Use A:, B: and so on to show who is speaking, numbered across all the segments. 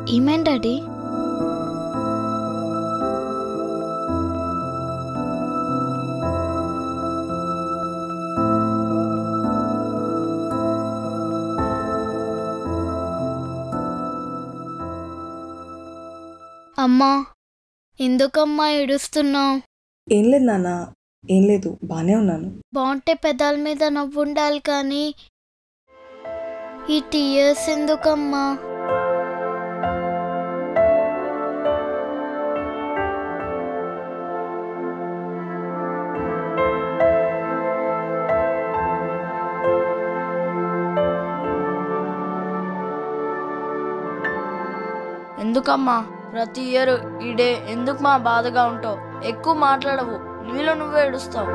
A: ఏమైంది డాడీ అమ్మా ఎందుకమ్మా ఏడుస్తున్నావు
B: ఏం లేదు నాన్న ఏం లేదు బానే ఉన్నాను
A: బాగుంటే పెదాల మీద నవ్వు ఉండాలి కానీ ఈ టీయర్స్ ఎందుకమ్మా
C: ఎందుకమ్మా ప్రతి ఇయర్ ఈ డే ఎందుకు మా బాధగా ఉంటావు ఎక్కువ మాట్లాడవు నీలో నువ్వే ఏడుస్తావు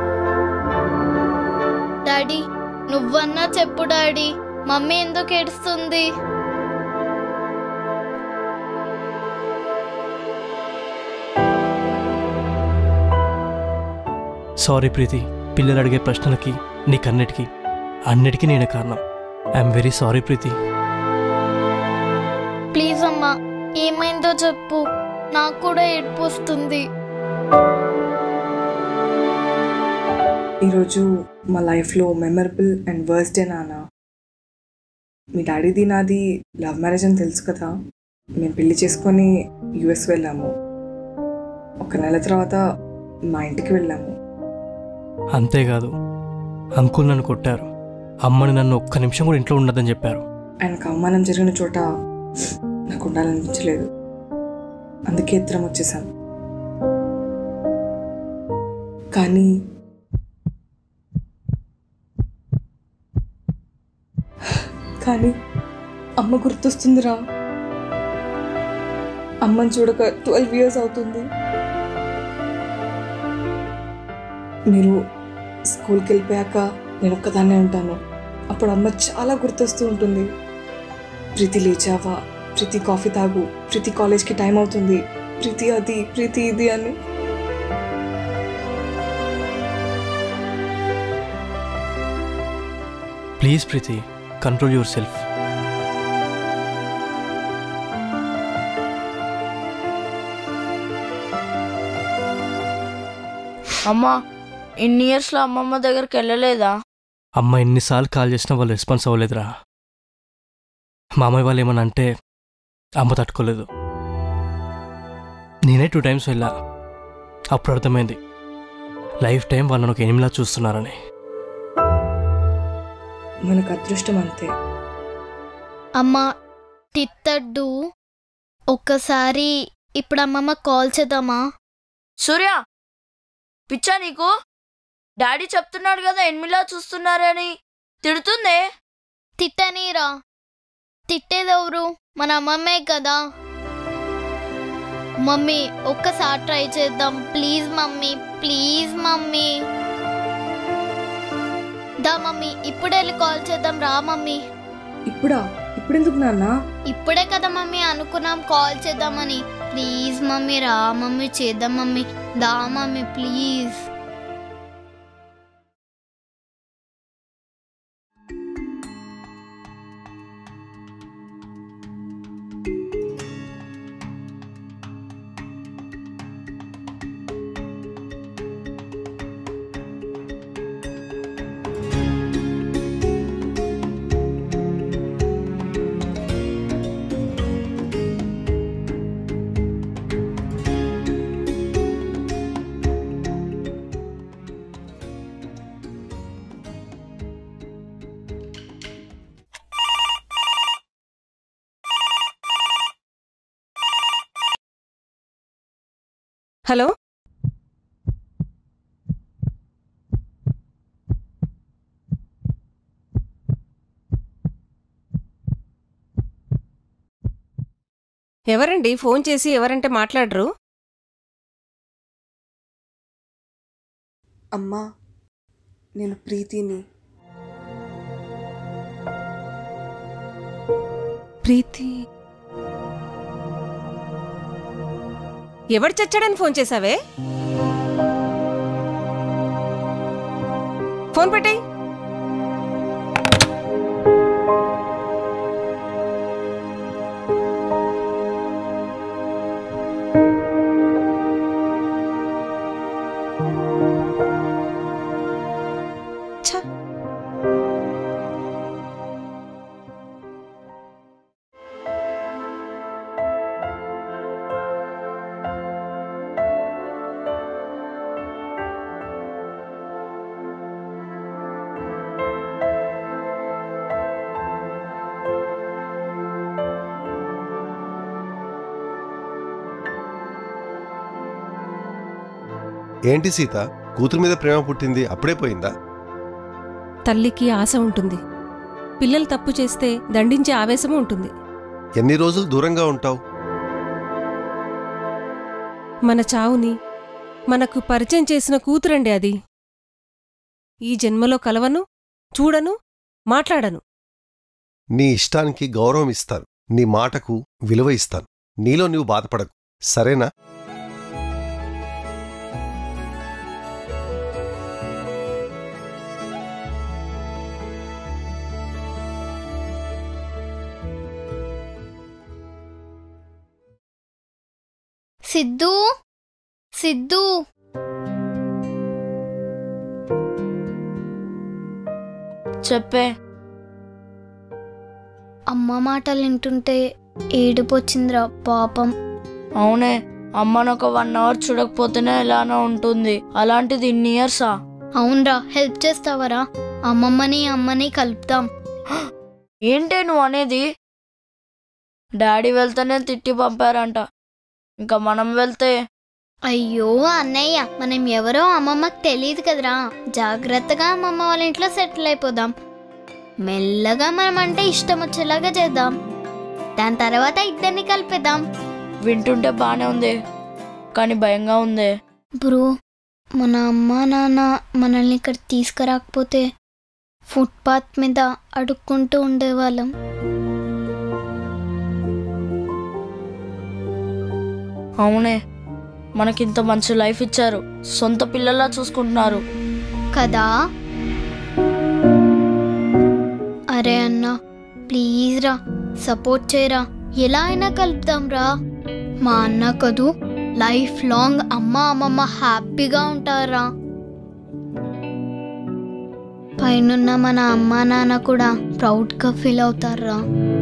A: డాడీ నువ్వన్నా చెప్పు డాడీ మమ్మీ ఎందుకు ఏడుస్తుంది
D: సారీ ప్రీతి పిల్లలు అడిగే ప్రశ్నలకి నీకన్నిటికీ అన్నిటికీ నేను కారణం I'm very sorry Preethi
A: please అమ్మా ఏమైందో చెప్పు నాకు కూడా ఏడుపు వస్తుంది
B: ఈరోజు మా లైఫ్లో మెమరబుల్ అండ్ వర్స్ట్ డే నాన్న మీ డాడీది నాది లవ్ మ్యారేజ్ అని తెలుసు కదా మేము పెళ్లి చేసుకొని యుఎస్ వెళ్ళాము ఒక నెల తర్వాత మా ఇంటికి వెళ్ళాము
D: అంతేకాదు అంకుల్ నన్ను కొట్టారు అమ్మని నన్ను ఒక్క నిమిషం కూడా ఇంట్లో ఉండదని చెప్పారు
B: ఆయనకు అవమానం జరిగిన చోట నాకు ఉండాలనిపించలేదు అందుకే ఇద్దరం వచ్చేసాం కానీ కానీ అమ్మ గుర్తొస్తుందిరా అమ్మని చూడక ట్వెల్వ్ ఇయర్స్ అవుతుంది మీరు స్కూల్కి వెళ్ళిపోయాక నేను ఒక్కదాన్నే ఉంటాను అప్పుడు అమ్మ చాలా గుర్తొస్తూ ఉంటుంది ప్రీతి లేచావా ప్రీతి కాఫీ తాగు ప్రీతి కాలేజ్కి టైం అవుతుంది ప్రీతి అది ప్రీతి ఇది అని
D: please Preethi control yourself
C: అమ్మా ఇన్ని ఇయర్స్ లో అమ్మమ్మ దగ్గరికి వెళ్ళలేదా
D: అమ్మ ఎన్నిసార్లు కాల్ చేసినా వాళ్ళు రెస్పాన్స్ అవ్వలేదురా మామయ్య వాళ్ళు ఏమన్నా అంటే అమ్మ తట్టుకోలేదు నేనే టూ టైమ్స్ వెళ్ళా అప్పుడు అర్థమైంది లైఫ్ టైం వాళ్ళు ఒక ఎనిమిలా చూస్తున్నారని
B: మనకు అదృష్టం అంతే
A: అమ్మా తిత్తడ్డు ఒక్కసారి ఇప్పుడు అమ్మమ్మ కాల్ చేద్దామా
C: సూర్య పిచ్చా నీకు డాడీ చెప్తున్నాడు కదా ఎనిమిలా చూస్తున్నారని తిడుతుందే
A: తిట్టనీరా తిట్టేదెవరు మన అమ్మమ్మే కదా మమ్మీ ఒక్కసారి ట్రై చేద్దాం ప్లీజ్ మమ్మీ ప్లీజ్ మమ్మీ దా మమ్మీ ఇప్పుడే వెళ్ళి కాల్ చేద్దాం రా మమ్మీ
B: ఇప్పుడా ఇప్పుడెందుకు నాన్న
A: ఇప్పుడే కదా మమ్మీ అనుకున్నాం కాల్ చేద్దామని ప్లీజ్ మమ్మీ రా మమ్మీ చేద్దాం మమ్మీ దా మమ్మీ ప్లీజ్
E: హలో ఎవరండి ఫోన్ చేసి ఎవరంటే మాట్లాడరు
B: అమ్మా నేను ప్రీతిని
E: ప్రీతి ఎవడు చచ్చాడని ఫోన్ చేసావే ఫోన్ పెట్టాయి
F: ఏంటి సీత కూతురు మీద ప్రేమ పుట్టింది అప్పుడే పోయిందా
E: తల్లికి ఆశ ఉంటుంది పిల్లలు తప్పు చేస్తే దండించే ఆవేశము ఉంటుంది
F: ఎన్ని రోజులు దూరంగా ఉంటావు
E: మన చావుని మనకు పరిచయం చేసిన కూతురండి అది ఈ జన్మలో కలవను చూడను మాట్లాడను
F: నీ ఇష్టానికి గౌరవం ఇస్తాను నీ మాటకు విలువ ఇస్తాను నీలో నువ్వు బాధపడకు సరేనా
A: సిద్ధు సిద్ధు
C: చెప్పే
A: అమ్మ మాటలు వింటుంటే ఏడుపు వచ్చిందిరా పాపం
C: అవునే అమ్మను ఒక వన్ అవర్ చూడకపోతేనే ఎలానో ఉంటుంది అలాంటిది ఇన్ని ఇయర్సా
A: అవునరా హెల్ప్ చేస్తావరా అమ్మమ్మని అమ్మని కలుపుతాం
C: ఏంటే నువ్వు అనేది డాడీ వెళ్తేనే తిట్టి పంపారంట ఇంకా మనం వెళ్తే
A: అయ్యో అన్నయ్య మనం ఎవరో అమ్మమ్మకి తెలియదు కదరా జాగ్రత్తగా అమ్మమ్మ వాళ్ళ ఇంట్లో సెటిల్ అయిపోదాం మెల్లగా మనం అంటే ఇష్టం వచ్చేలాగా చేద్దాం దాని తర్వాత ఇద్దరిని కలిపేద్దాం
C: వింటుంటే బానే ఉంది కానీ భయంగా ఉంది
A: బ్రో మన అమ్మ నాన్న మనల్ని ఇక్కడ తీసుకురాకపోతే ఫుట్పాత్ మీద అడుక్కుంటూ ఉండేవాళ్ళం
C: అవునే మనకింత మంచి లైఫ్ ఇచ్చారు సొంత పిల్లల్లా చూసుకుంటున్నారు
A: కదా అరే అన్న ప్లీజ్ రా సపోర్ట్ చేయరా ఎలా అయినా కలుపుదాం రా మా అన్న కదూ లైఫ్ లాంగ్ అమ్మ అమ్మమ్మ హ్యాపీగా ఉంటారా పైనున్న మన అమ్మ నాన్న కూడా ప్రౌడ్గా ఫీల్ అవుతారా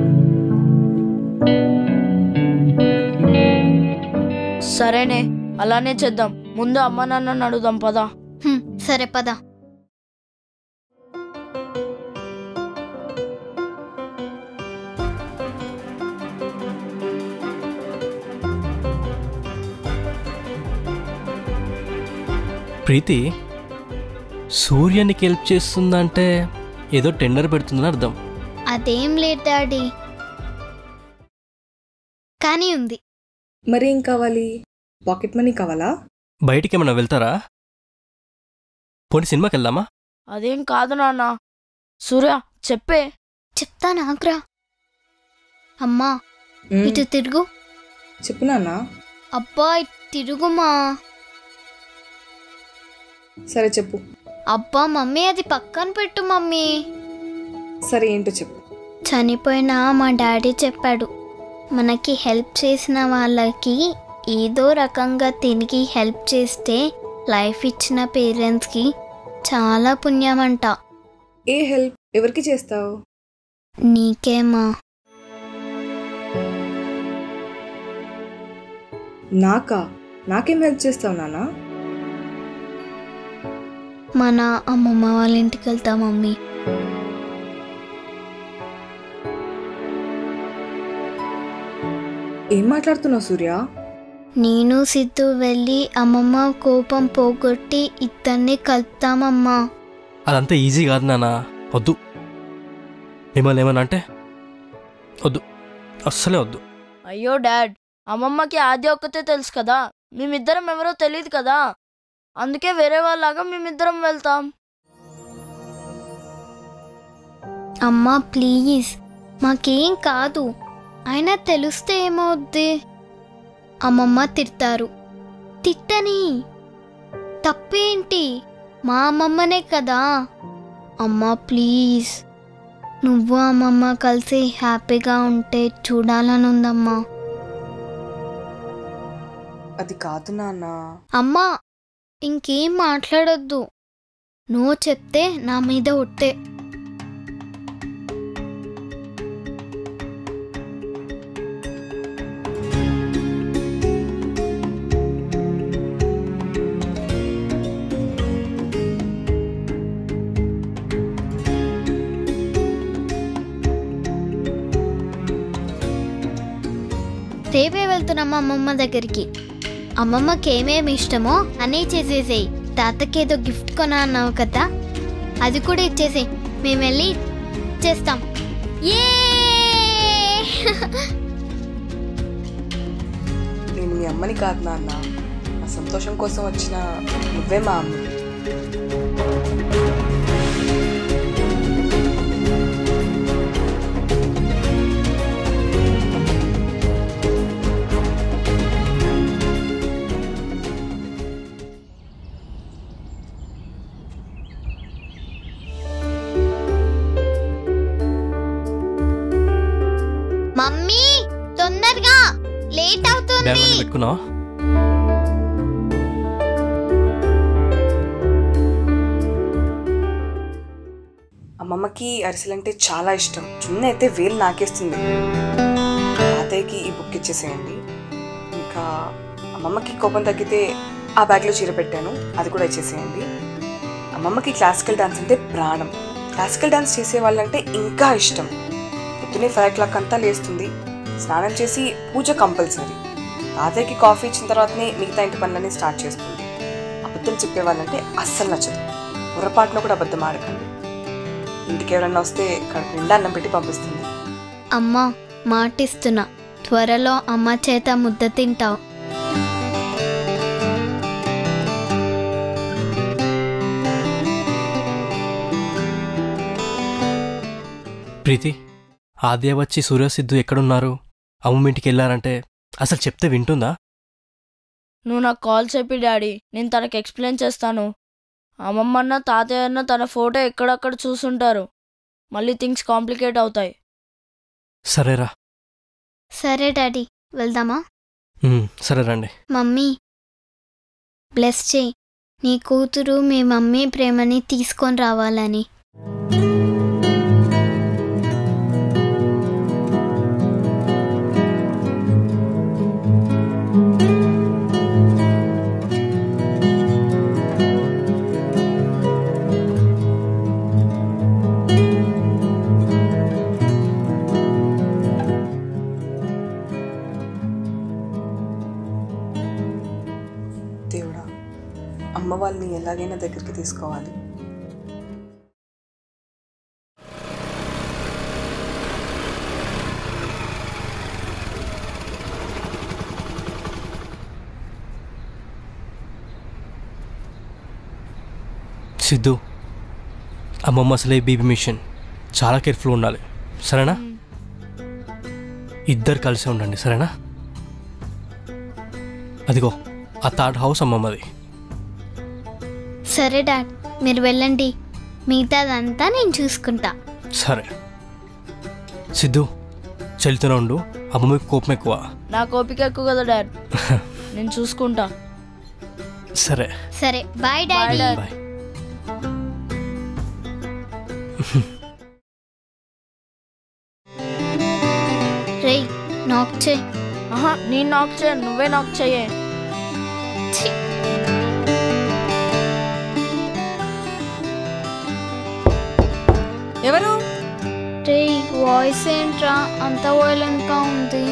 C: సరేనే అలానే చేద్దాం ముందు అమ్మ నాన్నని అడుగుదాం పదా
A: హ్మ్, సరే పద
D: ప్రీతి సూర్యునికి హెల్ప్ చేస్తుందంటే ఏదో టెండర్ పెడుతుందని అర్థం
A: అదేం లేదు డాడీ కానీ ఉంది
B: మరి ఏం కావాలి పాకెట్ మనీ కావాలా
D: బయటికి ఏమైనా వెళ్తారా పోనీ సినిమాకి వెళ్దామా
C: అదేం కాదు నాన్న సూర్య చెప్పే
A: చెప్తా నాకురా అమ్మా
B: మ్మ్.
A: ఇటు తిరుగు
B: చెప్పు నాన్న
A: అబ్బా ఇటు తిరుగుమా
B: సరే చెప్పు
A: అబ్బా మమ్మీ అది పక్కన పెట్టు మమ్మీ
B: సరే ఏంటో చెప్పు
A: చనిపోయిన మా డాడీ చెప్పాడు మనకి హెల్ప్ చేసిన వాళ్ళకి ఏదో రకంగా తిరిగి హెల్ప్ చేస్తే లైఫ్ ఇచ్చిన పేరెంట్స్కి చాలా పుణ్యమంట
B: ఏ హెల్ప్ ఎవరికి చేస్తావు
A: నీకేమా
B: నాకా నాకేం హెల్ప్ చేస్తావు నాన్న
A: మన అమ్మమ్మ వాళ్ళ ఇంటికి వెళ్తా మమ్మీ
B: ఏం మాట్లాడుతున్నావు సూర్య
A: నేను సిద్ధు వెళ్ళి అమ్మమ్మ కోపం పోగొట్టి ఇద్దరిని కలుపుతామమ్మా
D: అదంతా ఈజీ కాదు నాన్న వద్దు మిమ్మల్ని ఏమన్నా అంటే వద్దు అస్సలే వద్దు
C: అయ్యో డాడ్ అమ్మమ్మకి ఆద్య ఒక్కతే తెలుసు కదా మేమిద్దరం ఎవరో తెలియదు కదా అందుకే వేరే వాళ్ళలాగా మేమిద్దరం వెళ్తాం
A: అమ్మా ప్లీజ్ మాకేం కాదు అయినా తెలిస్తే ఏమవుద్ది అమ్మమ్మ తిడతారు తిట్టని తప్పేంటి మా అమ్మమ్మనే కదా అమ్మా ప్లీజ్ నువ్వు అమ్మమ్మ కలిసి హ్యాపీగా ఉంటే చూడాలని ఉందమ్మా
B: అది కాదు నాన్న
A: అమ్మా ఇంకేం మాట్లాడొద్దు నువ్వు చెప్తే నా మీద ఒట్టే రేపే వెళ్తున్నామా అమ్మమ్మ దగ్గరికి అమ్మమ్మకి ఏమేమి ఇష్టమో అన్నీ చేసేసేయి తాతకి ఏదో గిఫ్ట్ కొనా అన్నావు కదా అది కూడా ఇచ్చేసేయి మేము వెళ్ళి చేస్తాం ఏ
B: నేను మీ అమ్మని కాదు నాన్న నా సంతోషం కోసం వచ్చిన నువ్వే మా అమ్మ
A: మమ్మీ తొందరగా లేట్
D: బ్యాగ్
A: అవుతుంది
D: పెట్టుకున్నావా
B: అమ్మమ్మకి అరిసెలంటే చాలా ఇష్టం చున్న అయితే వేలు నాకేస్తుంది తాతయ్యకి ఈ బుక్ ఇచ్చేసేయండి ఇంకా అమ్మమ్మకి కోపం తగ్గితే ఆ బ్యాగ్లో చీర పెట్టాను అది కూడా ఇచ్చేసేయండి అమ్మమ్మకి క్లాసికల్ డాన్స్ అంటే ప్రాణం క్లాసికల్ డాన్స్ చేసే వాళ్ళంటే ఇంకా ఇష్టం పొద్దునే ఫైవ్ ఓ క్లాక్ అంతా లేస్తుంది స్నానం చేసి పూజ కంపల్సరీ తాతయ్యకి కాఫీ ఇచ్చిన తర్వాతనే మిగతా ఇంటి పనులన్నీ స్టార్ట్ చేస్తుంది అబద్ధం చెప్పే వాళ్ళంటే అస్సలు నచ్చదు పొరపాటున కూడా అబద్ధం ఆడకండి ఇంటికి ఎవరన్నా వస్తే కడుపు నిండా అన్నం పెట్టి పంపిస్తుంది
A: అమ్మ మాటిస్తున్నా త్వరలో అమ్మ చేత ముద్ద తింటావు
D: ప్రీతి ఆద్య వచ్చి సూర్య సిద్ధు ఎక్కడున్నారు అమ్మ ఇంటికి వెళ్ళారంటే అసలు చెప్తే వింటుందా
C: నువ్వు నాకు కాల్ చెప్పి డాడీ నేను తనకి ఎక్స్ప్లెయిన్ చేస్తాను అమ్మమ్మన్న తాతయ్య అన్న తన ఫోటో ఎక్కడక్కడ చూసుంటారు మళ్ళీ థింగ్స్ కాంప్లికేట్ అవుతాయి
D: సరేరా
A: సరే డాడీ వెళ్దామా
D: ఉమ్, సరే రండి
A: మమ్మీ బ్లెస్ చేయి నీ కూతురు మీ మమ్మీ ప్రేమని తీసుకొని రావాలని
B: దేవుడా అమ్మ వాళ్ళని ఎలాగైనా దగ్గరికి తీసుకోవాలి
D: సిద్ధు అమ్మమ్మ అసలే బీబీ మిషన్ చాలా కేర్ఫుల్ ఉండాలి సరేనా ఇద్దరు కలిసే ఉండండి సరేనా అదిగో ఆ థర్డ్ హౌస్ అమ్మమ్మది
A: సరే డాడ్ మీరు వెళ్ళండి మిగతాదంతా నేను చూసుకుంటా
D: సరే సిద్ధు చెల్లితూనే ఉండు అమ్మమ్మకి కోపం ఎక్కువ
C: నా ఓపిక ఎక్కువ కదా డాడ్ నేను చూసుకుంటా
D: సరే
A: సరే బాయ్ డాడీ
C: Dad.
D: బాయ్
A: రేయ్ నాక్ చేయి
C: ఆహా నేను నాక్ చేయను నువ్వే నాక్ చెయ్యే
A: ఛీ.
E: ఎవరు
A: రేయ్ వాయిస్ ఏంట్రా అంత వైలెంట్గా ఉంది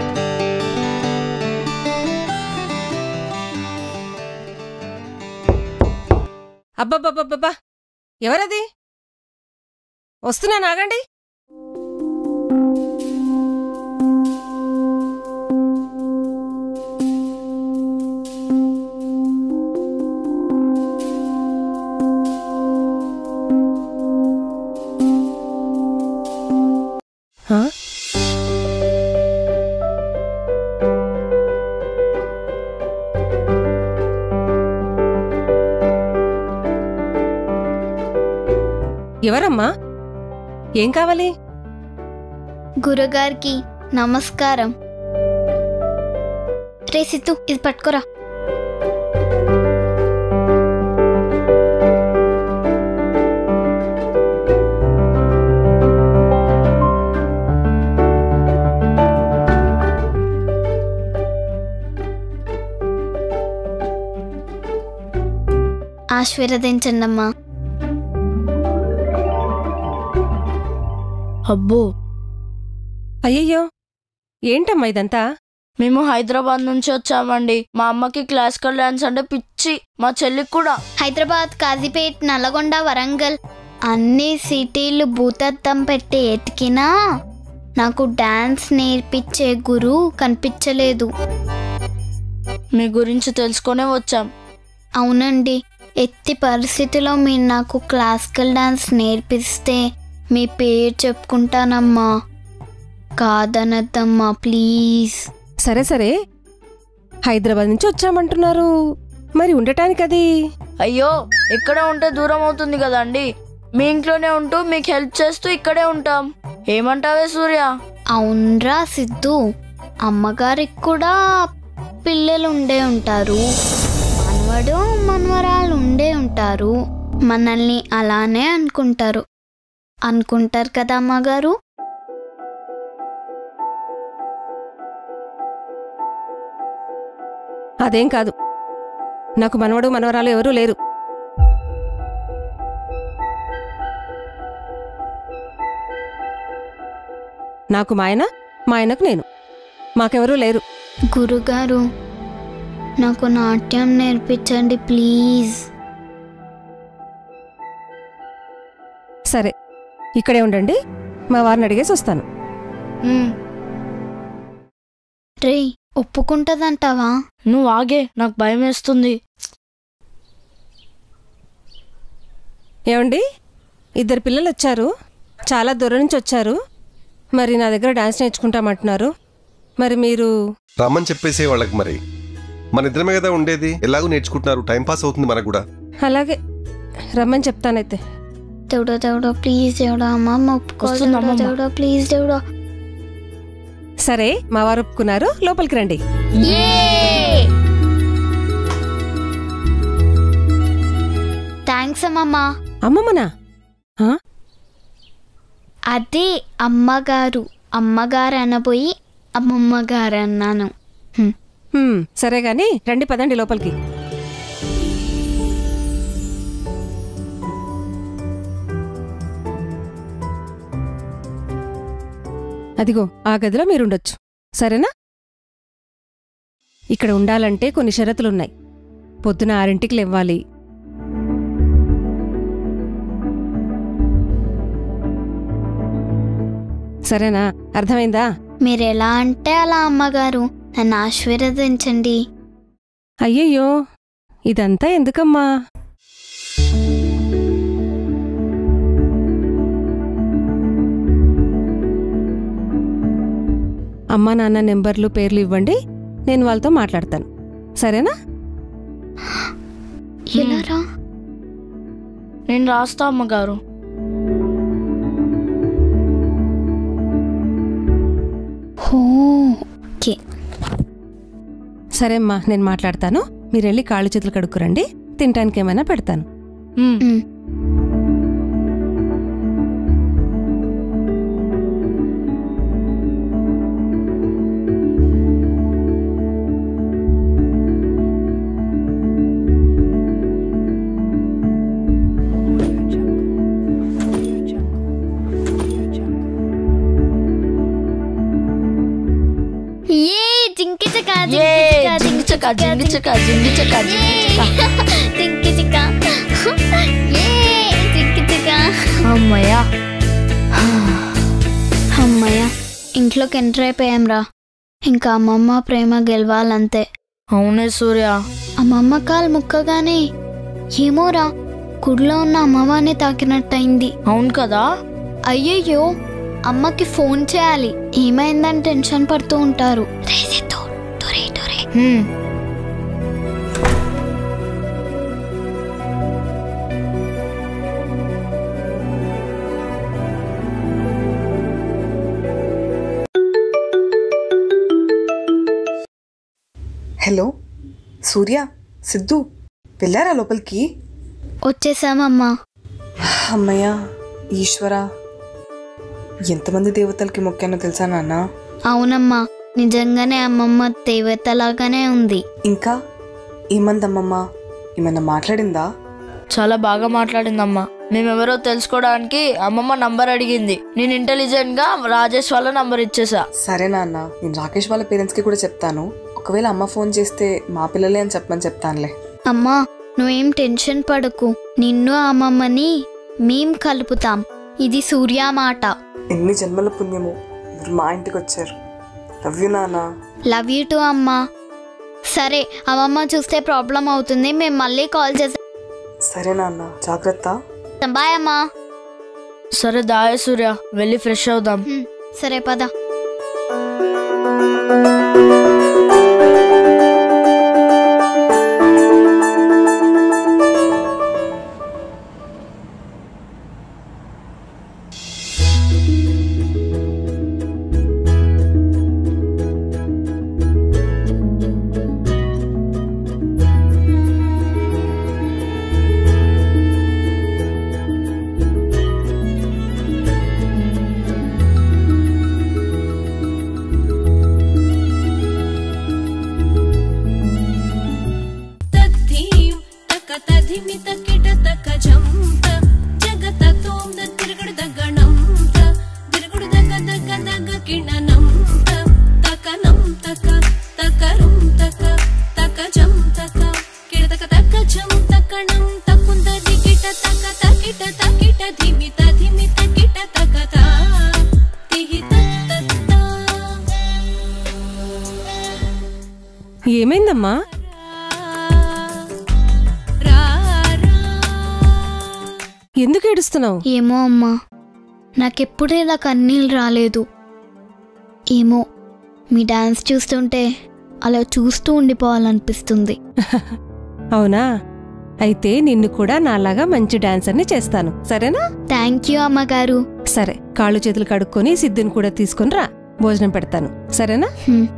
E: అబ్బబ్బబ్బబ్బా ఎవరది వస్తున్నా నాగండి హా? ఎవరమ్మా ఏం కావాలి
A: గురుగారికి నమస్కారం రే సిత్తు ఇది పట్టుకోరా ఆశీర్వదించండి అమ్మా
C: అబ్బో
E: అయ్యయ్యో ఏంటమ్మా ఇదంతా
C: మేము హైదరాబాద్ నుంచి వచ్చామండి మా అమ్మకి క్లాసికల్ డాన్స్ అంటే పిచ్చి మా చెల్లికి కూడా
A: హైదరాబాద్ కాజీపేట్ నల్గొండ వరంగల్ అన్ని సిటీలు భూతద్దం పెట్టి ఎతికినా నాకు డాన్స్ నేర్పించే గురువు కనిపించలేదు
C: మీ గురించి తెలుసుకొనే వచ్చాం
A: అవునండి ఎత్తి పరిస్థితిలో మీరు నాకు క్లాసికల్ డాన్స్ నేర్పిస్తే మీ పేరు చెప్పుకుంటానమ్మా కాదనద్దమ్మా ప్లీజ్
E: సరే సరే హైదరాబాద్ నుంచి వచ్చామంటున్నారు మరి ఉండటానికి అది
C: అయ్యో ఎక్కడ ఉంటే దూరం అవుతుంది కదండి మీ ఇంట్లోనే ఉంటూ మీకు హెల్ప్ చేస్తూ ఇక్కడే ఉంటాం ఏమంటావే సూర్య
A: అవునరా సిద్ధు అమ్మగారికి కూడా పిల్లలు ఉండే ఉంటారు మనవడు మనవరాలు ఉండే ఉంటారు మనల్ని అలానే అనుకుంటారు అనుకుంటారు కదా అమ్మగారు
E: అదేం కాదు నాకు మనవడు మనవరాలు ఎవరూ లేరు నాకు మా ఆయన మా ఆయనకు నేను మాకెవరూ లేరు
A: గురుగారు నాకు నాట్యం నేర్పించండి ప్లీజ్
E: సరే ఇక్కడే ఉండండి మా వారిని అడిగేసి వస్తాను
C: ఉమ్,
A: రే ఒప్పుకుంటదంటావా
C: నువ్వు ఆగే నాకు భయం వేస్తుంది
E: ఏమండి ఇద్దరు పిల్లలు వచ్చారు చాలా దూరం నుంచి వచ్చారు మరి నా దగ్గర డాన్స్ నేర్చుకుంటామంటున్నారు మరి మీరు
F: రమ్మని చెప్పేసే వాళ్ళకి మరి మన ఇద్దరమే కదా ఉండేది ఎలాగో నేర్చుకుంటున్నారు టైం పాస్ అవుతుంది మనకు కూడా
E: అలాగే రమ్మని చెప్తానైతే
A: దేవుడో దేవుడో ప్లీజ్ దేవుడో అమ్మమ్మ ఒప్పుకో
C: వస్తుంది
A: దేవుడో
C: అమ్మమ్మ.
A: దేవుడో ప్లీజ్ దేవుడో
E: సరే మా వారు ఒప్పుకున్నారు లోపలికి రండి
A: థ్యాంక్స్ అమ్మమ్మ
E: అమ్మమ్మనా ఆ?
A: అదే అమ్మగారు అమ్మగారు అనబోయి అమ్మమ్మ గారు అన్నాను హ్మ్.
E: హ్మ్, సరే గాని రండి పదండి లోపలికి అదిగో ఆ గదిలో మీరుండొచ్చు సరేనా ఇక్కడ ఉండాలంటే కొన్ని షరతులున్నాయి పొద్దున ఆరింటికి లేవ్వాలి సరేనా అర్థమైందా
A: మీరు ఎలా అంటే అలా అమ్మగారు నన్ను ఆశీర్వదించండి
E: అయ్యయ్యో ఇదంతా ఎందుకమ్మా అమ్మా నాన్న నెంబర్లు పేర్లు ఇవ్వండి నేను వాళ్ళతో మాట్లాడతాను సరేనా
A: ఎలారా
C: నేను రాస్తా అమ్మగారు
A: హో ఓకే
E: సరే అమ్మా నేను మాట్లాడతాను మీరు వెళ్ళి కాళ్ళు చేతులు కడుక్కురండి తినటానికి ఏమైనా పెడతాను
C: ఉమ్,
A: మ్. ఏ జింకి చక
C: ఏ, జింగి చక, జింగి చక, జింగి చక, జింగి చక.
A: జింకి చిక ఏ జింకి చిక
C: అమ్మయ్యా
A: అమ్మయ్య ఇంట్లోకి ఎంటర్ అయిపోయాం రా ఇంకా అమ్మమ్మ ప్రేమ గెలవాలంతే
C: అవునే సూర్య
A: అమ్మమ్మ కాలు ముక్కగానే ఏమోరా గుడిలో ఉన్న అమ్మవారిని తాకినట్టయింది
C: అవును కదా
A: అయ్యయ్యో అమ్మకి ఫోన్ చేయాలి ఏమైందని టెన్షన్ పడుతూ ఉంటారు రే సిద్ధు, దొరే, దొరే.
C: ఉమ్,
B: హలో సూర్య సిద్ధు వెళ్ళారా లోపలికి
A: వచ్చేసామమ్మా
B: అమ్మయ్య ఈశ్వర ఎంతమంది దేవతలకి మొక్కానో తెలుసా నాన్న
A: అవునమ్మా నిజంగానే అమ్మమ్మ దేవతలాగానే ఉంది
B: ఇంకా ఏమందమ్మమ్మ ఏమన్నా మాట్లాడిందా
C: చాలా బాగా మాట్లాడిందమ్మా మేమెవరో తెలుసుకోవడానికి అమ్మమ్మ నంబర్ అడిగింది నేను ఇంటెలిజెంట్ గా రాజేష్ వాళ్ళ నంబర్ ఇచ్చేసా
B: సరే నాన్న నేను రాకేష్ వాళ్ళ పేరెంట్స్కి కూడా చెప్తాను ఒకవేళ అమ్మ ఫోన్ చేస్తే మా పిల్లలే అని చెప్పమని చెప్తానులే
A: అమ్మా నువ్వేం టెన్షన్ పడకు నిన్ను అమ్మమ్మని మేం కలుపుతాం ఇది సూర్య మాట
B: ఎన్ని జన్మల పుణ్యము మీరు మా ఇంటికి వచ్చారు లవ్ యూ నాన్న
A: లవ్ యూ టు అమ్మా సరే అమ్మమ్మ చూస్తే ప్రాబ్లం అవుతుంది మేము మళ్ళీ కాల్ చేస్తాం
B: సరే నాన్న జాగ్రత్త
A: బాయ్ అమ్మా
C: సరే దాయ సూర్య వెళ్ళి ఫ్రెష్ అవుదాం
A: హ్మ్, సరే పద
G: తద్ధీం తక తధిమిత కిట తక జంత జగత తోంద తిరుగుడు దగ్గణంత తిరుగుడు దగ్గ దగ్గ దగ్గ కిణనంత తకనం తక తకరుం తక తక జం తక కిడ తక తక జం తకణం తకుందది కిట తక తకిట తకిట ధిమిత ధిమిత కిట తకత తిహి తత్త
E: ఏమైందమ్మా
G: రా రా
E: ఎందుకు ఏడుస్తున్నావు
A: ఏమో అమ్మా నాకెప్పుడు ఇలా కన్నీళ్ళు రాలేదు ఏమో మీ డాన్స్ చూస్తుంటే అలా చూస్తూ ఉండిపోవాలనిపిస్తుంది
E: అవునా అయితే నిన్ను కూడా నాలాగా మంచి డాన్సర్ని చేస్తాను సరేనా
A: థ్యాంక్ యూ అమ్మగారు
E: సరే కాళ్ళు చేతులు కడుక్కొని సిద్ధుని కూడా తీసుకుని రా భోజనం పెడతాను సరేనా
A: హ్మ్.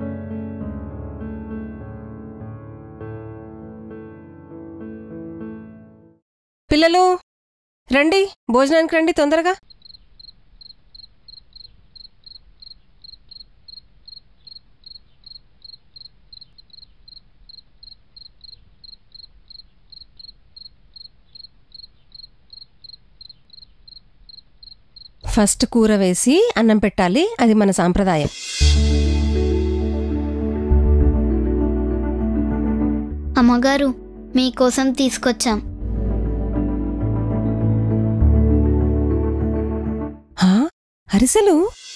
E: పిల్లలు రండి భోజనానికి రండి తొందరగా ఫస్ట్ కూర వేసి అన్నం పెట్టాలి అది మన సాంప్రదాయం
A: అమ్మగారు మీకోసం తీసుకొచ్చాం
E: హా? అరిసెలు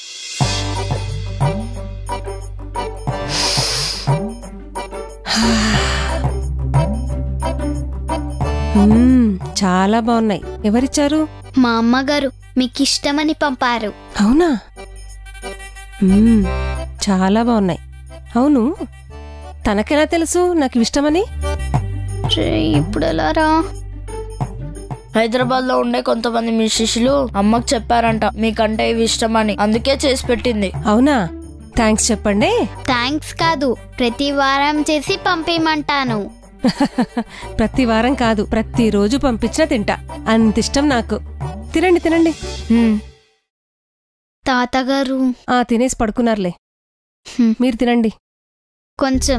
E: మ్మ్, చాలా బాగున్నాయి ఎవరిచ్చారు
A: మా అమ్మగారు మీకు ఇష్టమని పంపారు
E: అవునా మ్మ్, చాలా బాగున్నాయి అవును తనకెలా తెలుసు నాకు ఇష్టమని
A: రే ఇప్పుడు ఎలా రా
C: హైదరాబాద్ లో ఉండే కొంతమంది మీ శిష్యులు అమ్మకు చెప్పారంట మీకంటే ఇవి ఇష్టమని అందుకే చేసి పెట్టింది
E: అవునా థ్యాంక్స్ చెప్పండి
A: థ్యాంక్స్ కాదు ప్రతి వారం చేసి పంపేయమంటాను
E: ప్రతి వారం కాదు ప్రతిరోజు పంపించినా తింటా అంత ఇష్టం నాకు తినండి తినండి
C: హ్మ్.
A: తాతగారు
E: ఆ తినేసి పడుకున్నారులే
A: హ్మ్,
E: మీరు తినండి
A: కొంచెం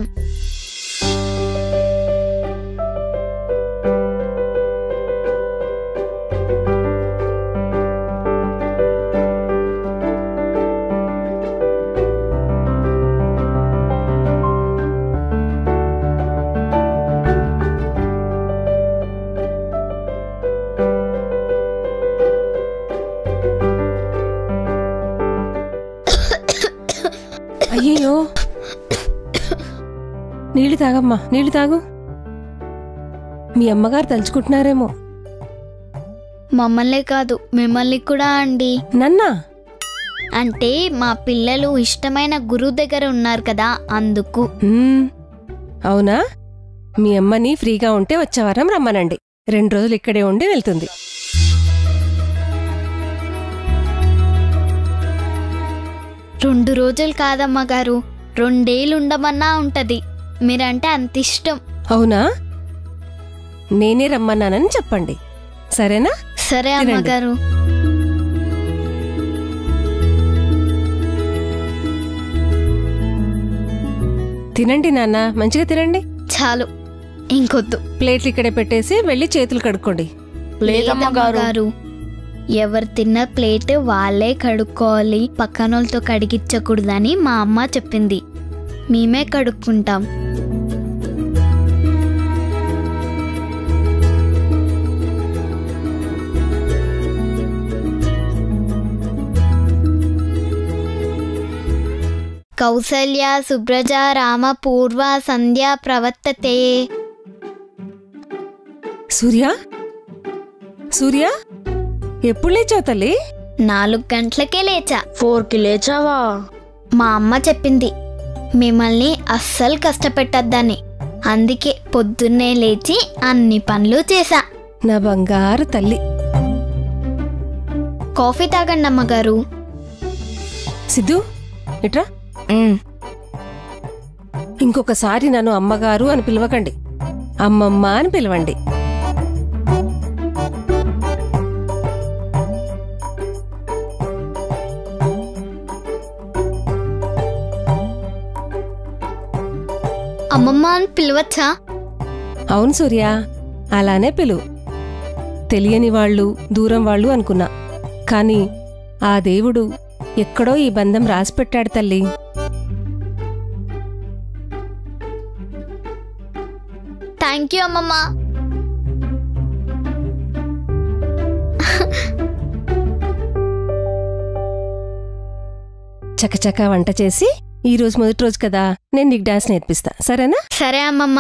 E: అయ్యయ్యో నీళ్లు తాగమ్మా నీళ్లు తాగు మీ అమ్మగారు తలుచుకుంటున్నారేమో
A: మమ్మల్నే కాదు మిమ్మల్ని కూడా అండి
E: నన్నా
A: అంటే మా పిల్లలు ఇష్టమైన గురువు దగ్గర ఉన్నారు కదా అందుకు
E: మ్మ్. అవునా మీ అమ్మని ఫ్రీగా ఉంటే వచ్చే వారం రమ్మనండి రెండు రోజులు ఇక్కడే ఉండి వెళ్తుంది
A: రెండు రోజులు కాదమ్మా గారు రెండేళ్ళు ఉండమన్నా ఉంటది మీరంటే అంత ఇష్టం
E: అవునా నేనే రమ్మన్నానని చెప్పండి సరేనా
A: సరే
E: తినండి.
A: అమ్మగారు
E: తినండి నాన్న మంచిగా తినండి
A: చాలు ఇంకొద్దు
E: ప్లేట్లు ఇక్కడే పెట్టేసి వెళ్ళి చేతులు కడుక్కోండి
C: లేదమ్మ గారు
A: గారు ఎవరు తిన్న ప్లేట్ వాళ్ళే కడుక్కోవాలి పక్కనోళ్ళతో కడిగించకూడదని మా అమ్మ చెప్పింది మేమే కడుక్కుంటాం కౌసల్య సుబ్రజ రామ పూర్వ సంధ్య ప్రవర్తతే
E: సూర్య సూర్య ఎప్పుడు లేచావు తల్లి
A: నాలుగు గంటలకే లేచా
C: ఫోర్కి లేచావా
A: మా అమ్మ చెప్పింది మిమ్మల్ని అస్సలు కష్టపెట్టద్దని అందుకే పొద్దున్నే లేచి అన్ని పనులు చేశా
E: నా బంగారు తల్లి
A: కాఫీ తాగండి అమ్మగారు
E: సిద్ధు ఇట్రా
C: ఉమ్,
E: ఇంకొకసారి నన్ను అమ్మగారు అని పిలవకండి అమ్మమ్మ అని పిలవండి
A: అమ్మమ్మ అని పిలవచ్చా
E: అవును సూర్య అలానే పిలువు తెలియని వాళ్ళు దూరం వాళ్ళు అనుకున్నా కానీ ఆ దేవుడు ఎక్కడో ఈ బంధం రాసిపెట్టాడు తల్లి
A: థ్యాంక్ యూ అమ్మమ్మ
E: చకచక వంట చేసి ఈ రోజు మొదటి రోజు కదా నేను నీకు డాన్స్ నేర్పిస్తా సరేనా
A: సరే అమ్మమ్మ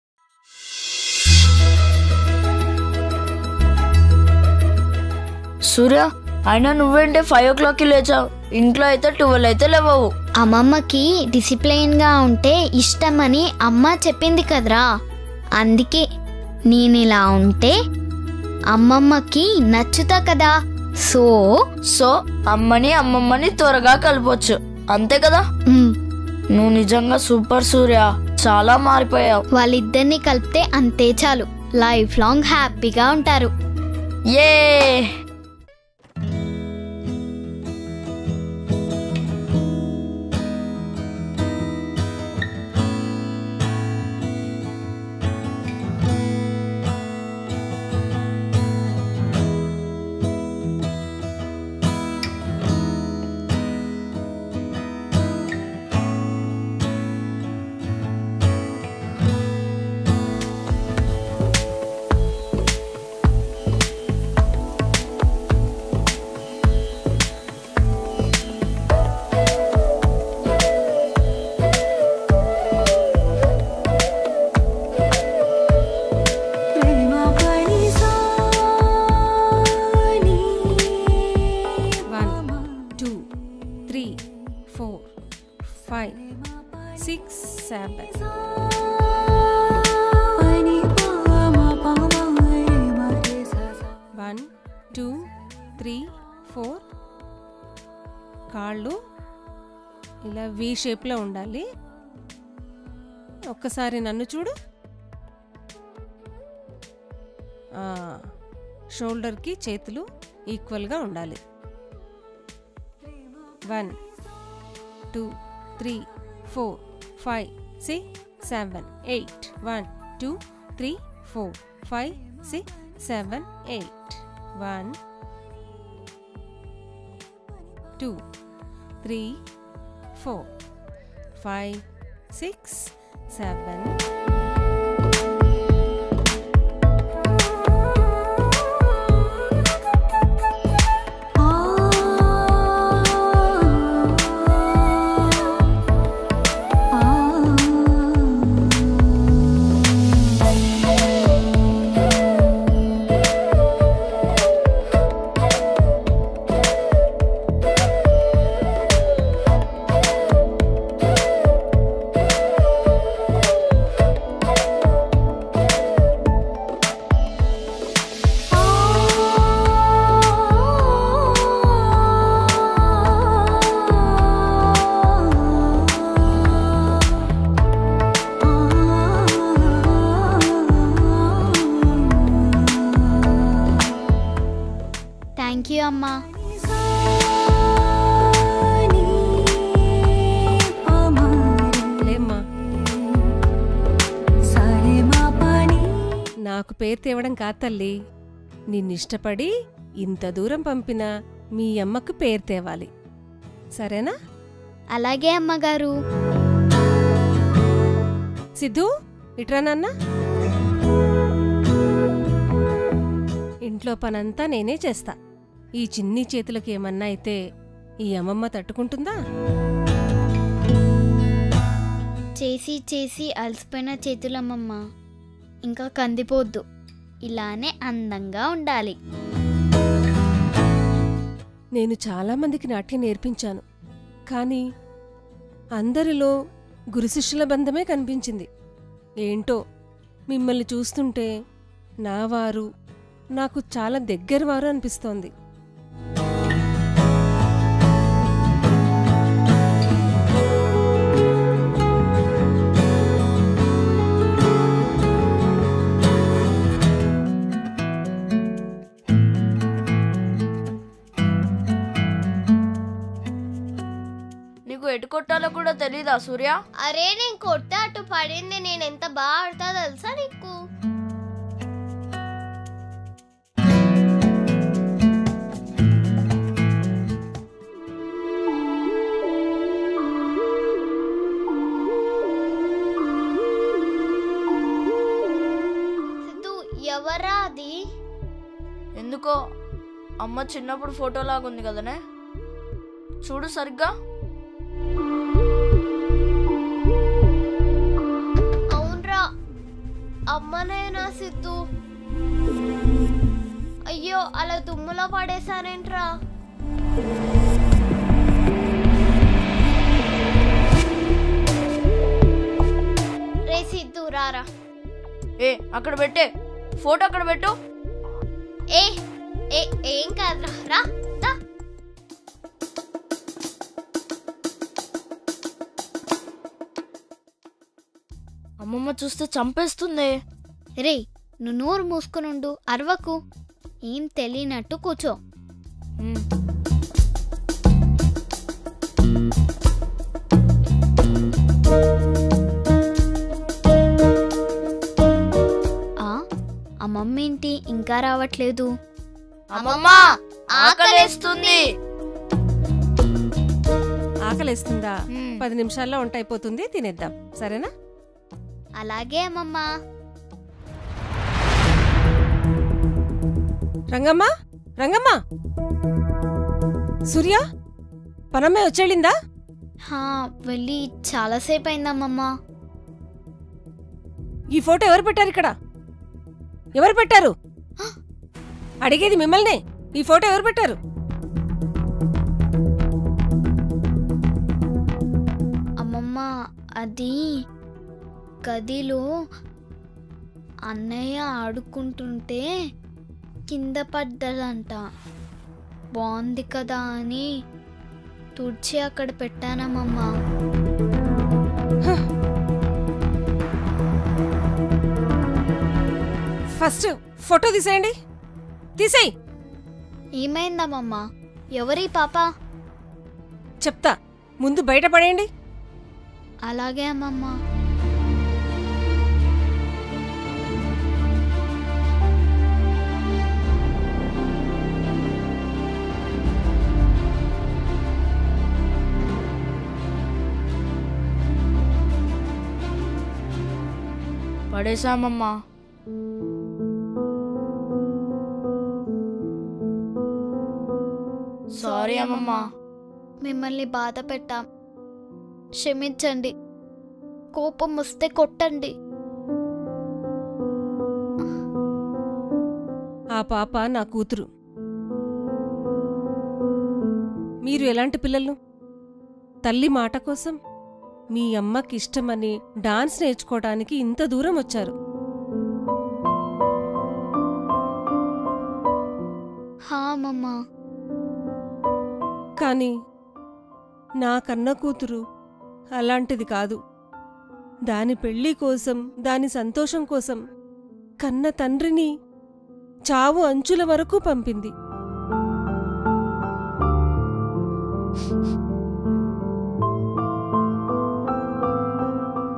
C: సూర్య అయినా నువ్వేంటి ఫైవ్ ఓ క్లాక్కి లేచావు ఇంట్లో అయితే ట్వెల్వ్ అయితే లేవవు
A: అమ్మమ్మకి డిసిప్లైన్గా ఉంటే ఇష్టమని అమ్మ చెప్పింది కదరా అందుకే నేను ఇలా ఉంటే అమ్మమ్మకి నచ్చుతా కదా సో
C: సో అమ్మని అమ్మమ్మని త్వరగా కలపొచ్చు అంతే కదా
A: మ్,
C: నువ్వు నిజంగా సూపర్ సూర్య చాలా మారిపోయావు
A: వాళ్ళిద్దరిని కలిపితే అంతే చాలు లైఫ్ లాంగ్ హ్యాపీగా ఉంటారు
C: a
E: one two three four five six seven one two three four కాళ్ళు ఇలా వి షేప్లో ఉండాలి ఒక్కసారి నన్ను చూడు ఆ, షోల్డర్కి చేతులు ఈక్వల్గా ఉండాలి one two three four five six seven eight one two three four five six seven eight one two three four five six seven
A: thank you అమ్మా
E: లేమ్మా నాకు పేరు తేవడం కాదు తల్లి నిన్నిష్టపడి ఇంత దూరం పంపిన మీ అమ్మకు పేరు తేవాలి సరేనా
A: అలాగే అమ్మగారు
E: సిద్ధు ఇట్రా నాన్న ఇంట్లో పనంతా నేనే చేస్తా ఈ చిన్ని చేతులకు ఏమన్నా అయితే ఈ అమ్మమ్మ తట్టుకుంటుందా
A: చేసి చేసి అలసిపోయిన చేతులమ్మమ్మ ఇంకా కందిపోద్దు ఇలానే అందంగా ఉండాలి
E: నేను చాలామందికి నాట్యం నేర్పించాను కానీ అందరిలో గురుశిష్యుల బంధమే కనిపించింది ఏంటో మిమ్మల్ని చూస్తుంటే నా వారు నాకు చాలా దగ్గరవారు అనిపిస్తోంది
C: నీకు ఎటు కొట్టాలో కూడా తెలీదా సూర్య
H: అరే నేను కొట్టే అటు పడింది నేను ఎంత బాగా ఆడతా తెలుసా నీకు సిద్ధు ఎవరా అది
C: ఎందుకో అమ్మ చిన్నప్పుడు ఫోటో లాగుంది కదనే చూడు సరిగ్గా
H: అవునరా అమ్మనేనా సిద్ధు అయ్యో అలా దుమ్ములో పడేశానేంట్రా రే సిద్ధు రారా
C: ఏ అక్కడ పెట్టే ఫోటో అక్కడ పెట్టు
H: ఏ ఏ ఏం కాదురా రా దా.
C: అమ్మమ్మ చూస్తే చంపేస్తుంది
A: రే నువ్వు నోరు మూసుకునుండు అరవకు ఏం తెలియనట్టు కూర్చో
C: ఉమ్.
A: ఆ ఆ మమ్మీ ఏంటి ఇంకా రావట్లేదు
C: అమ్మమ్మ ఆకలేస్తుంది
E: ఆకలేస్తుందా
C: ఉమ్.
E: పది నిమిషాల్లో వంట అయిపోతుంది తినేద్దాం సరేనా
A: అలాగే అమ్మమ్మ
E: రంగమ్మ రంగమ్మ సూర్య పనమ్మే వచ్చేళ్ళిందా
A: హా వెళ్ళి చాలాసేపు అయిందమ్మమ్మ
E: ఈ ఫోటో ఎవరు పెట్టారు ఇక్కడ ఎవరు పెట్టారు అడిగేది మిమ్మల్నే ఈ ఫోటో ఎవరు పెట్టారు
A: అమ్మమ్మ అది గదిలో అన్నయ్య ఆడుకుంటుంటే కింద పడ్డదంట బాగుంది కదా అని తుడిచి అక్కడ పెట్టానమ్మమ్మ
E: ఫస్ట్ ఫోటో తీసేయండి తీసేయి
A: ఏమైందమ్మమ్మ ఎవరి పాప
E: చెప్తా ముందు బయట పడేయండి
A: అలాగే అమ్మమ్మ
C: పడేసామమ్మా సారీ అమ్మమ్మా
A: మిమ్మల్ని బాధ పెట్టాం క్షమించండి కోపం వస్తే కొట్టండి
E: ఆ పాప నా కూతురు మీరు ఎలాంటి పిల్లలు తల్లి మాట కోసం మీ అమ్మకి ఇష్టమని డాన్స్ నేర్చుకోవడానికి ఇంత దూరం వచ్చారు
A: హా అమ్మమ్మ
E: కానీ నా కన్న కూతురు అలాంటిది కాదు దాని పెళ్లి కోసం దాని సంతోషం కోసం కన్న తండ్రిని చావు అంచుల వరకు పంపింది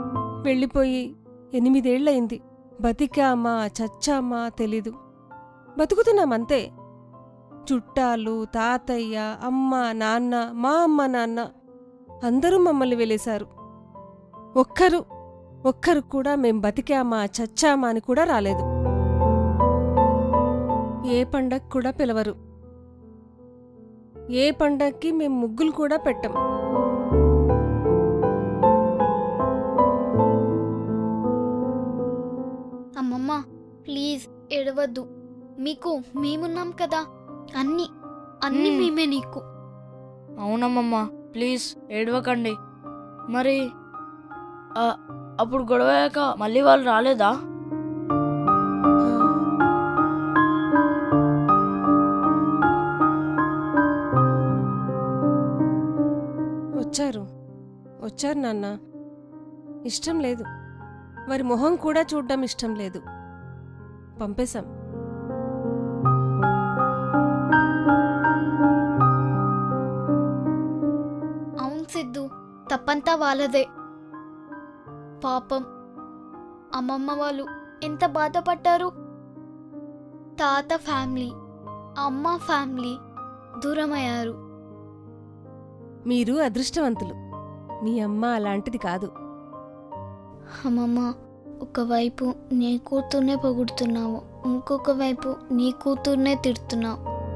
E: వెళ్ళిపోయి ఎనిమిదేళ్లయింది బతికామా చచ్చామా తెలీదు బతుకుతున్నామంతే చుట్టాలు తాతయ్య అమ్మ నాన్న మా అమ్మ నాన్న అందరూ మమ్మల్ని వెలేశారు ఒక్కరు ఒక్కరు కూడా మేం బతికామా చచ్చామా అని కూడా రాలేదు ఏ పండగ కూడా పిలవరు ఏ పండగకి మేం ముగ్గులు కూడా పెట్టం
A: అమ్మమ్మ ప్లీజ్ ఏడవద్దు మీకు మేమున్నాం కదా అన్ని అన్ని
C: మ్మ్.
A: మేమే నీకు
C: అవునమ్మమ్మ ప్లీజ్ ఏడవకండి మరి ఆ, అప్పుడు గొడవయాక మళ్ళీ వాళ్ళు రాలేదా
E: వచ్చారు వచ్చారు నాన్న ఇష్టం లేదు వారి మొహం కూడా చూడడం ఇష్టం లేదు పంపేశాం
A: అవును సిద్ధు తప్పంతా వాళ్ళదే పాపం అమ్మమ్మ వాళ్ళు ఎంత బాధపడ్డారు తాత ఫ్యామిలీ అమ్మ ఫ్యామిలీ దూరమయ్యారు
E: మీరు అదృష్టవంతులు మీ అమ్మ అలాంటిది కాదు
A: అమ్మమ్మ ఒకవైపు నీ కూతుర్నే పొగుడుతున్నావు ఇంకొక వైపు నీ కూతుర్నే తిడుతున్నావు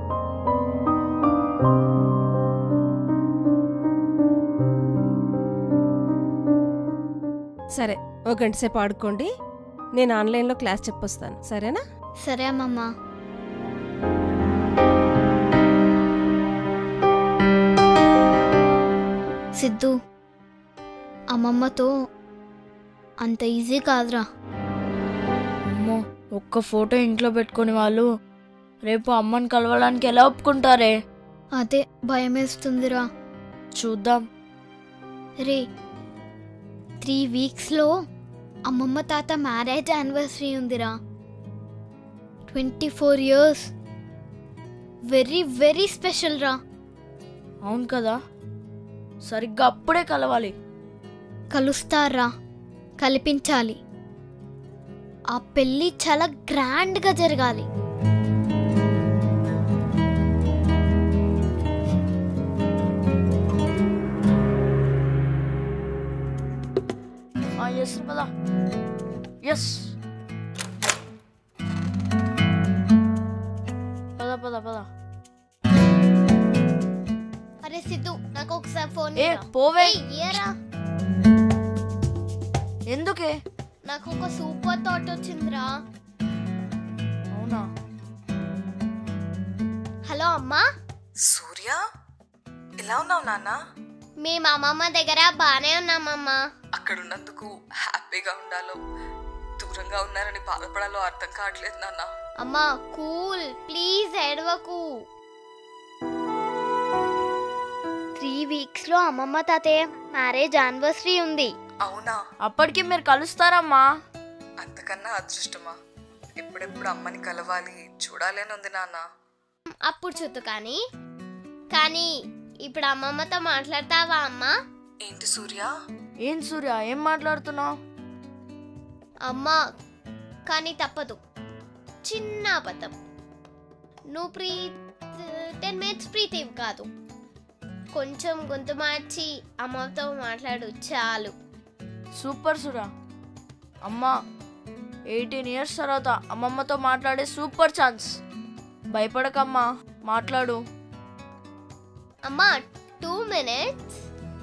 E: సరే ఒక గంట సేపు ఆడుకోండి నేను ఆన్లైన్లో క్లాస్ చెప్పొస్తాను సరేనా
A: సరే అమ్మమ్మ సిద్ధు అమ్మమ్మతో అంత ఈజీ కాదురా
C: అమ్మో ఒక్క ఫోటో ఇంట్లో పెట్టుకొని వాళ్ళు రేపు అమ్మని కలవడానికి ఎలా ఒప్పుకుంటారే
A: అదే భయమేస్తుందిరా
C: చూద్దాం
A: రే త్రీ వీక్స్లో అమ్మమ్మ తాత మ్యారేజ్ యానివర్సరీ ఉందిరా twenty four years very very special రా
C: అవును కదా సరిగ్గా అప్పుడే కలవాలి
A: కలుస్తారా కల్పించాలి ఆ పెళ్ళి చాలా గ్రాండ్గా జరగాలి
C: ఎస్ పద ఎస్ పద పద పద
H: అరే సిద్ధు నాకు ఒకసారి ఫోన్
C: ఏ పోవే
H: ఇయరా
C: ఎందుకే
H: నాకు ఒక సూపర్ థాట్ వచ్చిందిరా
C: అవునా
H: హలో అమ్మా
B: సూర్య ఎలా ఉన్నావు నాన్న
H: మేము అమ్మమ్మ దగ్గర బాగానే ఉన్నామమ్మా
B: అక్కడ ఉన్నందుకు హ్యాపీగా ఉండాలో దూరంగా ఉన్నారని బాధపడాలో అర్థం కావట్లేదు నాన్న
H: అమ్మా కూల్ ప్లీజ్ ఏడవకు
A: త్రీ వీక్స్లో అమ్మమ్మ తాతయ్య మ్యారేజ్ యానివర్సరీ ఉంది
B: అవునా
C: అప్పటికి మీరు కలుస్తారమ్మా
B: అంతకన్నా అదృష్టమా ఎప్పుడెప్పుడు అమ్మని కలవాలి చూడాలని ఉంది నాన్న
H: అప్పుడు చూద్దు కానీ కానీ ఇప్పుడు అమ్మమ్మతో మాట్లాడతావా అమ్మా
B: ఏంటి సూర్య
C: ఏం సూర్య ఏం మాట్లాడుతున్నావు
H: అమ్మా కానీ తప్పదు చిన్న అబద్ధం నువ్వు ప్రీ టెన్ మినిట్స్ ప్రీతివి కాదు కొంచెం గొంతు మార్చి అమ్మతో మాట్లాడు చాలు
C: సూపర్ సూర్య అమ్మా ఎయిటీన్ ఇయర్స్ తర్వాత అమ్మమ్మతో మాట్లాడే సూపర్ ఛాన్స్ భయపడకమ్మా మాట్లాడు
H: అమ్మా టూ మినిట్స్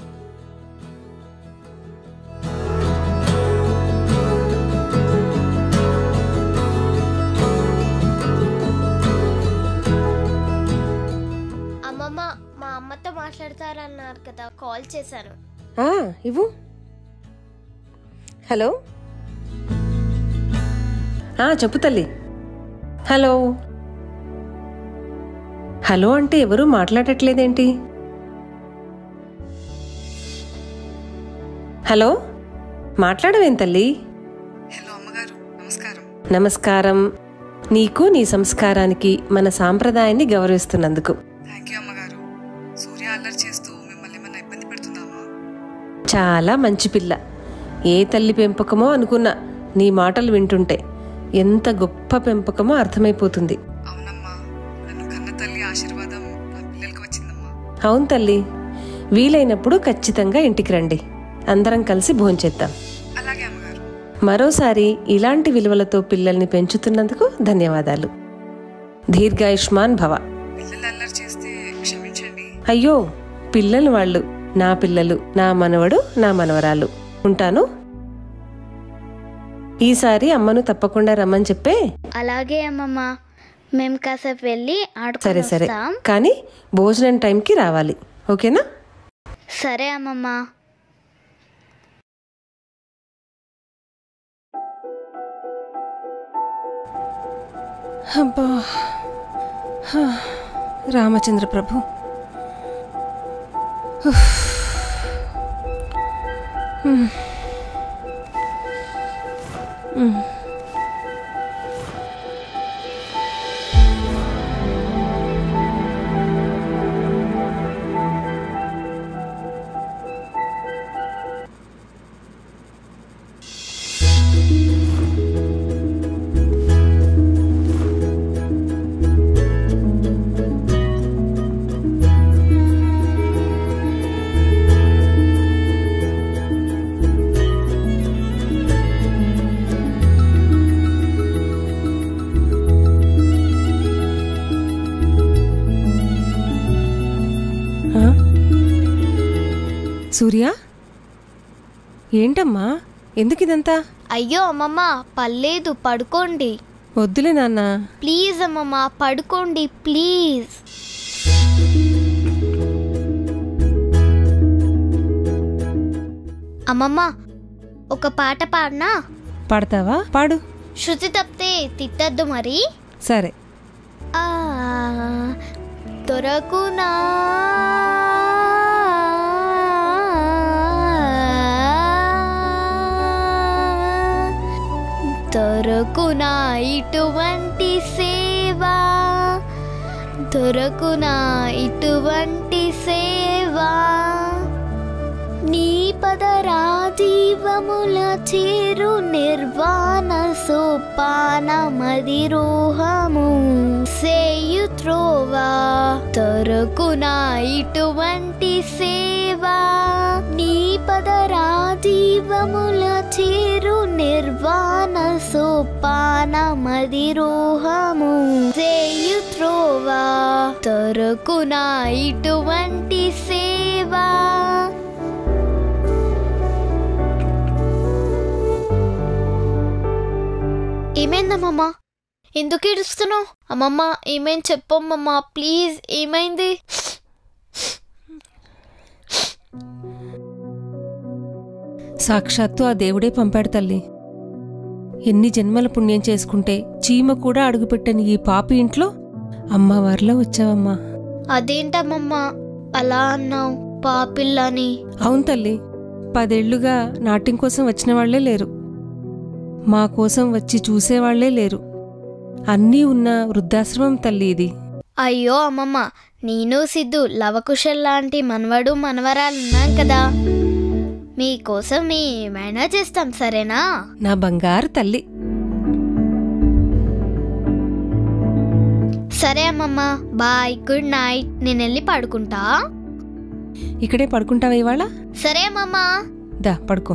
H: అమ్మమ్మ మా అమ్మతో మాట్లాడతారన్నారు కదా కాల్ చేశాను
E: ఆ, ఇవ్వు హలో ఆ, చెప్పు తల్లి హలో హలో అంటే ఎవరూ మాట్లాడట్లేదేంటి హలో మాట్లాడవేం తల్లి
B: హలో అమ్మగారు నమస్కారం
E: నమస్కారం నీకు నీ సంస్కారానికి మన సాంప్రదాయాన్ని గౌరవిస్తున్నందుకు
B: థ్యాంక్ యూ అమ్మగారు సూర్య అల్లరి చేస్తూ మిమ్మల్ని ఏమైనా ఇబ్బంది పెడుతుందామా
E: చాలా మంచి పిల్ల ఏ తల్లి పెంపకమో అనుకున్నా నీ మాటలు వింటుంటే ఎంత గొప్ప పెంపకమో అర్థమైపోతుంది
B: అవునా
E: అవును తల్లి వీలైనప్పుడు ఖచ్చితంగా ఇంటికి రండి అందరం కలిసి భోంచేద్దాం
B: అలాగే అమ్మగారు
E: మరోసారి ఇలాంటి విలువలతో పిల్లల్ని పెంచుతున్నందుకు ధన్యవాదాలు దీర్ఘాయుష్మాన్ భవ
B: పిల్లలు అల్లరి చేస్తే క్షమించండి
E: అయ్యో పిల్లలు వాళ్ళు నా పిల్లలు నా మనవడు నా మనవరాలు ఉంటాను ఈసారి అమ్మను తప్పకుండా రమ్మని చెప్పే
A: అలాగే అమ్మమ్మ మేము కాసేపు వెళ్ళి
E: సరే
A: ఆడుకొని
E: సరే
A: వస్తాం
E: కానీ భోజనం టైంకి రావాలి ఓకేనా
A: సరే అమ్మమ్మ
E: అబ్బా హా, రామచంద్ర ప్రభు ఉఫ్. ఉమ్. ఉమ్. ఆ? సూర్య ఏంటమ్మా ఎందుకు ఇదంతా
A: అయ్యో అమ్మమ్మ పర్లేదు పడుకోండి
E: వద్దులే నాన్న
A: ప్లీజ్ అమ్మమ్మ పడుకోండి ప్లీజ్ అమ్మమ్మ ఒక పాట పాడినా
E: పాడతావా పాడు
A: శృతి తప్పితే తిట్టద్దు మరి
E: సరే
A: ఆ దొరకునా దొరకునా ఇటువంటి సేవ దొరకునా ఇటువంటి సేవ నీ పద రాజీవముల చేరు నిర్వాణ సోపాన మదిరోహము సేయు త్రోవా తొరకునా ఇటువంటి సేవ నీ పద రాజీవముల చేరు నిర్వాణ సోపాన మదిరోహము సేయు త్రోవా తొరకునా ఇటువంటి సేవా ఏమైందమ్మమ్మ ఎందుకు ఏడుస్తున్నావు అమ్మమ్మ ఏమైంది చెప్పమ్మమ్మ ప్లీజ్ ఏమైంది
E: సాక్షాత్తు ఆ దేవుడే పంపాడు తల్లి ఎన్ని జన్మల పుణ్యం చేసుకుంటే చీమ కూడా అడుగుపెట్టని ఈ పాపి ఇంట్లో అమ్మవారిలో వచ్చావమ్మా
A: అదేంటమ్మమ్మ అలా అన్నావు పాపిల్లని
E: అవును తల్లి పదేళ్లుగా నాట్యం కోసం వచ్చిన వాళ్లే లేరు మా కోసం వచ్చి చూసేవాళ్లే లేరు అన్నీ ఉన్న వృద్ధాశ్రమం తల్లి ఇది
A: అయ్యో అమ్మమ్మ నేను సిద్ధు లవకుశల్ లాంటి మనవడు మనవరాలు ఉన్నాం కదా మీకోసం ఏమైనా చేస్తాం సరేనా
E: నా బంగారు తల్లి
A: సరే అమ్మమ్మ బాయ్ గుడ్ నైట్ నేను వెళ్ళి పడుకుంటా
E: ఇక్కడే పడుకుంటావా ఇవాళ
A: సరే అమ్మమ్మ
E: దా పడుకో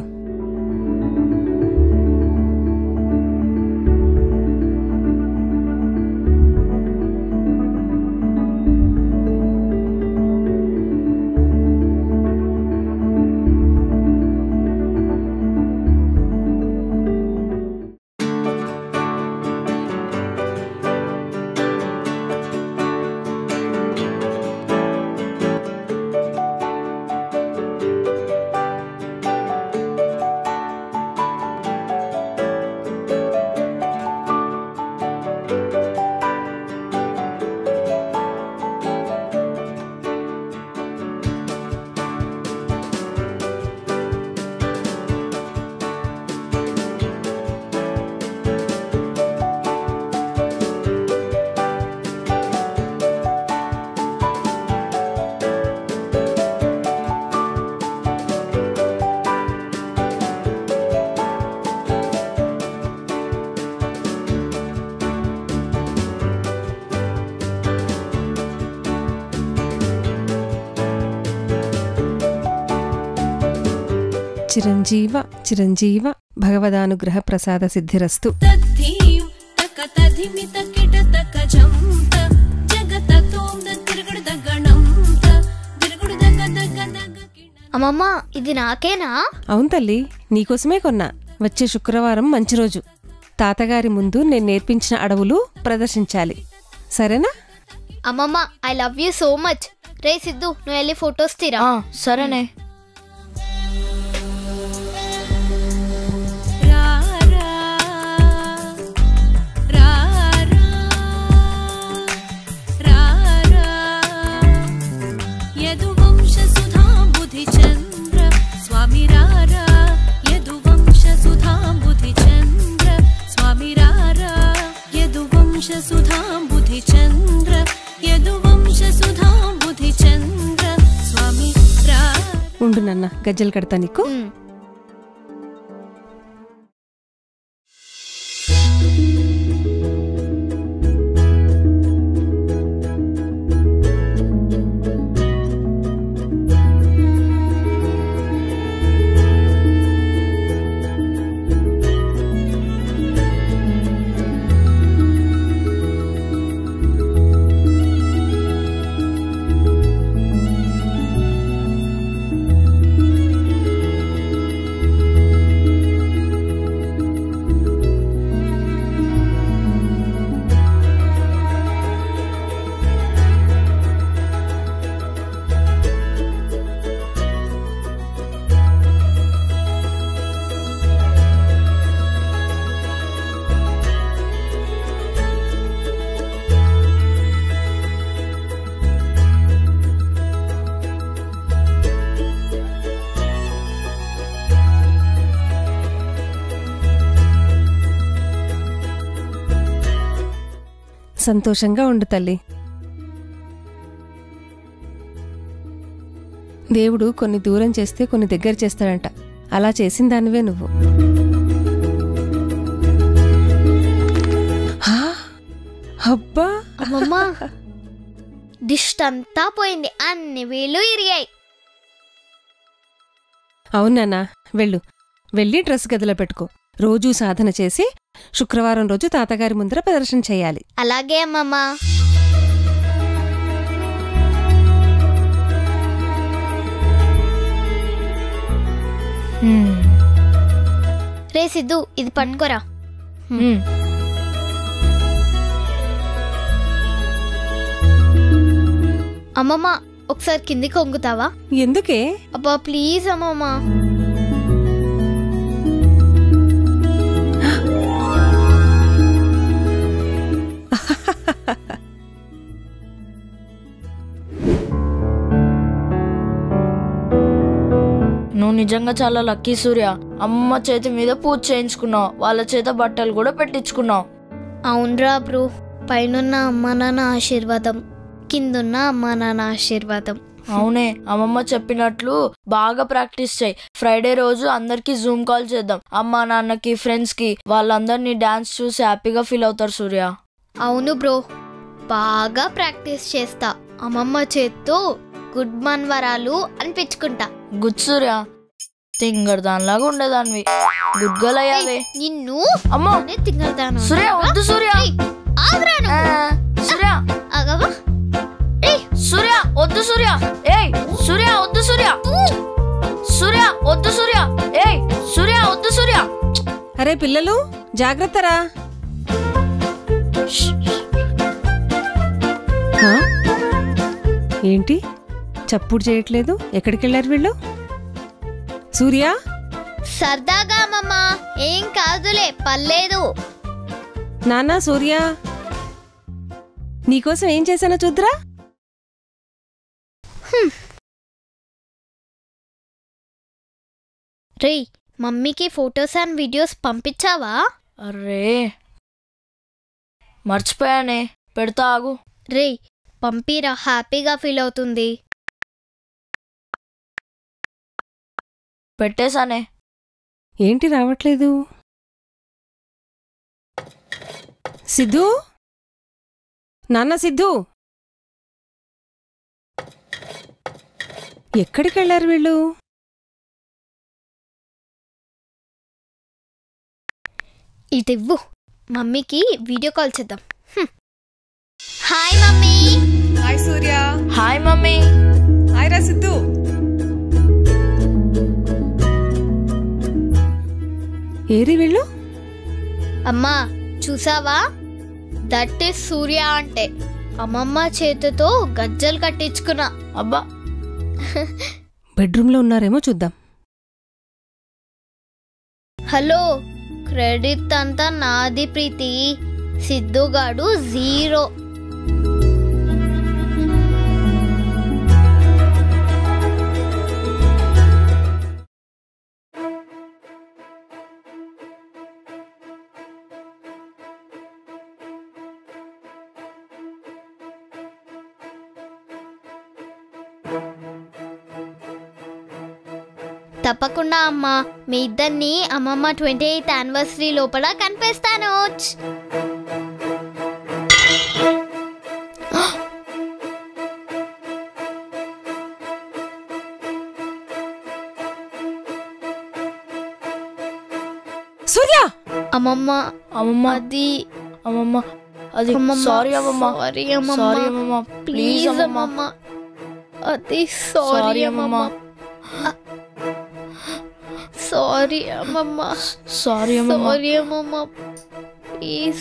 E: చిరంజీవ చిరంజీవ భగవదానుగ్రహ ప్రసాద సిద్ధిరస్తు
G: తద్ధీం తక తధిమిత కిటతక జంత జగత తోంద తిరుగుడు దగ్గణంత తిరుగుడు దగ్గ దగ్గ దగ్గ కిణ
A: అమ్మమ్మ ఇది నాకేనా
E: అవును తల్లి నీకోసమే కొన్నా వచ్చే శుక్రవారం మంచి రోజు తాతగారి ముందు నేను నేర్పించిన అడవులు ప్రదర్శించాలి సరేనా
A: అమ్మమ్మ I love you so much రే సిద్ధు నువ్వు వెళ్ళి ఫొటోస్ తీరా
C: ఆ, సరేనే
G: రా రా రా రా రా యదువంశ సుధాంబుధి చంద్ర స్వామి రారా యదువంశ సుధాంబుధి చంద్ర స్వామి రారా యదువంశ సుధాంబుధి చంద్ర యదువంశ సుధాంబుధి చంద్ర స్వామి రా
E: ఉండు నాన్న గజ్జలు కడతా నీకు
A: ఉమ్.
E: సంతోషంగా ఉండు తల్లి దేవుడు కొన్ని దూరం చేస్తే కొన్ని దగ్గర చేస్తాడంట అలా చేసిన దానివే నువ్వు హా? అబ్బా
A: అమ్మమ్మ దిష్ట్ అంతా పోయింది అన్ని వేలు ఇరిగాయి
E: అవునానా వెళ్ళు వెళ్ళి డ్రెస్ గదిలో పెట్టుకో రోజూ సాధన చేసి శుక్రవారం రోజు తాతగారి ముందర ప్రదర్శన చేయాలి
A: అలాగే అమ్మమ్మ
C: హ్మ్.
A: రే సిద్ధు ఇది పట్టుకోరా
C: హ్మ్.
A: అమ్మమ్మ ఒకసారి కిందికి వంగుతావా
E: ఎందుకే
A: అబ్బా ప్లీజ్ అమ్మమ్మ
C: నువ్వు నిజంగా చాలా లక్కీ సూర్య అమ్మ చేతి మీద పూజ చేయించుకున్నావు వాళ్ళ చేత బట్టలు కూడా పెట్టించుకున్నావు
A: అవునరా బ్రో పైనున్న అమ్మా నాన్న ఆశీర్వాదం కిందున్న అమ్మా నాన్న ఆశీర్వాదం
C: అవునే అమ్మమ్మ చెప్పినట్లు బాగా ప్రాక్టీస్ చేయి ఫ్రైడే రోజు అందరికి జూమ్ కాల్ చేద్దాం అమ్మ నాన్నకి ఫ్రెండ్స్ కి వాళ్ళందరినీ డాన్స్ చూసి హ్యాపీగా ఫీల్ అవుతారు సూర్య
A: అవును బ్రో బాగా ప్రాక్టీస్ చేస్తా అమ్మమ్మ చేత్తో గుడ్ మన్వరాలు అనిపించుకుంటా
C: గుడ్ సూర్య తింగర్ దానిలాగా ఉండేదానివి గుడ్ గర్ల్ అయ్యావే
A: నిన్ను
C: అమ్మో
A: నేనే తింగరదాను
C: సూర్య వద్దు సూర్య
A: ఏయ్, ఆగ్రా
C: ఆ,
A: నువ్వు.
C: సూర్య
A: ఆగవా ఏయ్,
C: సూర్య వద్దు సూర్య ఏయ్ సూర్య వద్దు సూర్య సూర్య వద్దు సూర్య ఏయ్ సూర్య వద్దు సూర్య
E: అరే పిల్లలు జాగ్రత్తరా హా? ఏంటి చప్పుడు చేయట్లేదు ఎక్కడికి వెళ్ళారు వీళ్ళు సూర్య
A: సరదాగా అమ్మమ్మ ఏం కాదులే పర్లేదు
E: నాన్న సూర్య నీకోసం ఏం చేశానో చూద్దురా
A: రేయ్ మమ్మీకి ఫొటోస్ అండ్ వీడియోస్ పంపించావా
C: అరే మర్చిపోయానే పెడతా ఆగు
A: రేయ్ పంపిరా హ్యాపీగా ఫీల్ అవుతుంది
C: పెట్టేశానే
E: ఏంటి రావట్లేదు సిద్ధు నాన్న సిద్ధు ఎక్కడికి వెళ్ళారు వీళ్ళు
A: ఇటు ఇవ్వు మమ్మీకి వీడియో కాల్ చేద్దాం hmm. Hi mummy
B: hi Surya
C: hi mummy
B: hi రా సిద్ధు
E: ఏరి వెళ్ళు
A: అమ్మా చూసావా దట్ ఈస్ సూర్య అంటే అమ్మమ్మ చేతితో గజ్జలు కట్టించుకున్నా
C: అబ్బా
E: బెడ్రూమ్లో ఉన్నారేమో చూద్దాం
A: హలో క్రెడిట్ అంతా నాది ప్రీతి సిద్ధుగాడు జీరో తప్పకుండా అమ్మా మీ ఇద్దరిని అమ్మమ్మ ట్వంటీ ఎయిత్ యానివర్సరీ లోపల కనిపిస్తాను
E: సూర్య
A: అమ్మమ్మ
C: అమ్మమ్మ
A: అది
C: అమ్మమ్మ అది
A: అమ్మమ్మ
C: సారీ అమ్మమ్మ
A: సారీ అమ్మమ్మ
C: సారీ అమ్మమ్మ ప్లీజ్
A: ప్లీజ్
C: అమ్మమ్మ
A: అమ్మమ్మ అది
C: సారీ
A: సారీ
C: అమ్మమ్మ
A: అమ్మమ్మ సారీ అమ్మమ్మ
C: సారీ అమ్మమ్మ
A: సారీ అమ్మమ్మ ప్లీజ్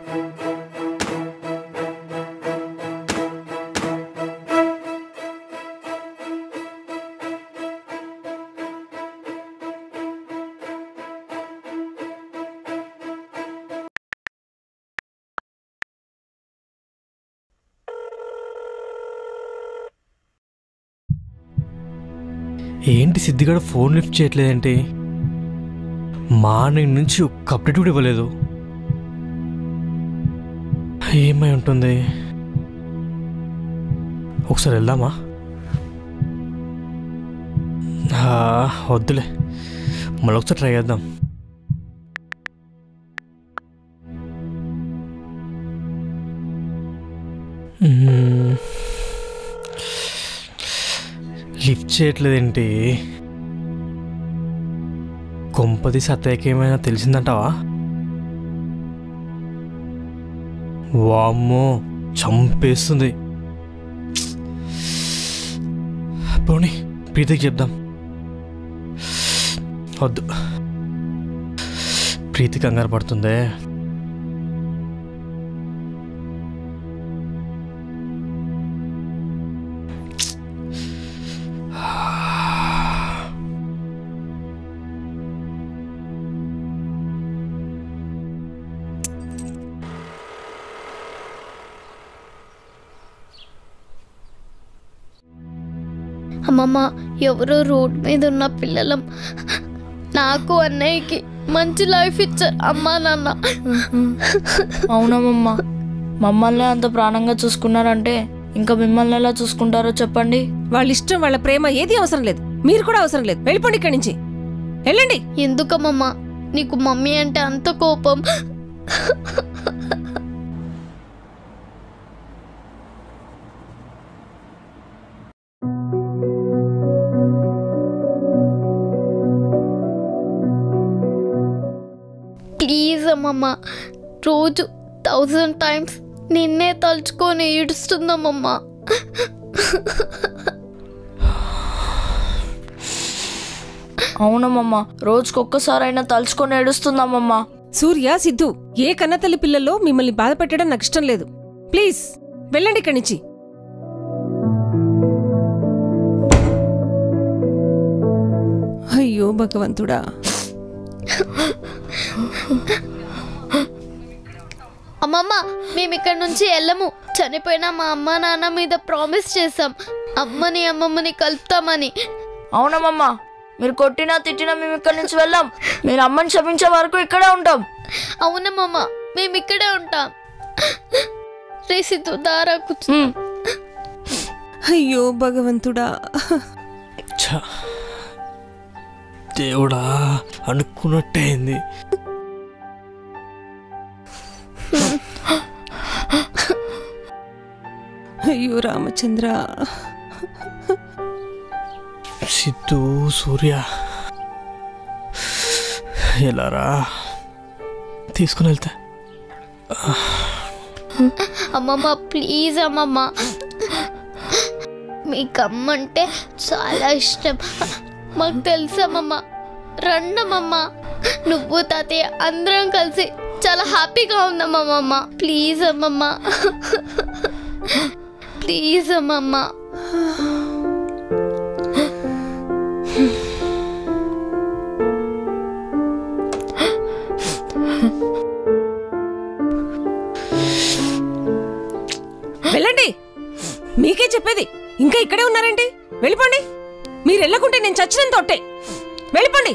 D: ఏంటి సిద్ధిగాడు ఫోన్ లిఫ్ట్ చేయట్లేదేంటి మార్నింగ్ నుంచి ఒక్క అప్డేట్ కూడా ఇవ్వలేదు ఏమై ఉంటుంది ఒకసారి వెళ్దామా ఆ, వద్దులే మళ్ళీ ఒకసారి ట్రై చేద్దాం మ్మ్. లిఫ్ట్ చేయట్లేదేంటి కొంపది సత్యకి ఏమైనా తెలిసిందంటావా వామ్మో చంపేస్తుంది పోనీ ప్రీతికి చెప్దాం వద్దు ప్రీతి కంగారు పడుతుందే
A: అమ్మమ్మ ఎవరో రోడ్ మీద ఉన్న పిల్లలం నాకు అన్నయ్యకి మంచి లైఫ్ ఇచ్చారు అమ్మా నాన్న
C: అవునమ్మమ్మ మమ్మల్ని అంత ప్రాణంగా చూసుకున్నారంటే ఇంకా మిమ్మల్ని ఎలా చూసుకుంటారో చెప్పండి
E: వాళ్ళ ఇష్టం వాళ్ళ ప్రేమ ఏది అవసరం లేదు మీరు కూడా అవసరం లేదు వెళ్ళిపోండి ఇక్కడి నుంచి వెళ్ళండి
A: ఎందుకమ్మమ్మ నీకు మమ్మీ అంటే అంత కోపం ప్లీజ్ అమ్మమ్మ రోజు థౌజండ్ టైమ్స్ నిన్నే తలుచుకొని ఏడుస్తుందమ్మమ్మ
C: అవునమ్మమ్మ రోజుకొక్కసారైనా తలుచుకొని ఏడుస్తుందమ్మమ్మ
E: సూర్య సిద్ధు ఏ కన్నతల్లి పిల్లల్లో మిమ్మల్ని బాధ పెట్టడం నాకు ఇష్టం లేదు ప్లీజ్ వెళ్ళండి ఇక్కడి నుంచి అయ్యో భగవంతుడా
A: అమ్మమ్మ మేము ఇక్కడ నుంచి వెళ్ళము చనిపోయిన మా అమ్మ నాన్న మీద ప్రామిస్ చేసాం అమ్మని అమ్మమ్మని కలుపుతామని
C: అవునమ్మమ్మ మీరు కొట్టినా తిట్టినా మేము ఇక్కడి నుంచి వెళ్ళాం మీరు అమ్మని క్షమించే వరకు ఇక్కడే ఉంటాం
A: అవునమ్మమ్మ మేము ఇక్కడే ఉంటాం రేసితో దారా కూర్చో
C: హ్మ్.
E: అయ్యో భగవంతుడా
D: ఛ. దేవుడా అనుకున్నట్టే అయింది
E: అయ్యో రామచంద్ర
D: సిద్ధు సూర్య ఎలారా తీసుకుని వెళ్తే
A: అమ్మమ్మ ప్లీజ్ అమ్మమ్మ మీకు అమ్మ అంటే చాలా ఇష్టం మాకు తెలుసు అమ్మమ్మ రండమ్మమ్మ నువ్వు తాతయ్య అందరం కలిసి చాలా హ్యాపీగా ఉందమ్మమ్మ ప్లీజ్ అమ్మమ్మ ప్లీజ్ అమ్మమ్మ
E: వెళ్ళండి మీకే చెప్పేది ఇంకా ఇక్కడే ఉన్నారేంటి వెళ్ళిపోండి మీరు వెళ్ళకుంటే నేను చచ్చిన తొట్టే వెళ్ళిపోండి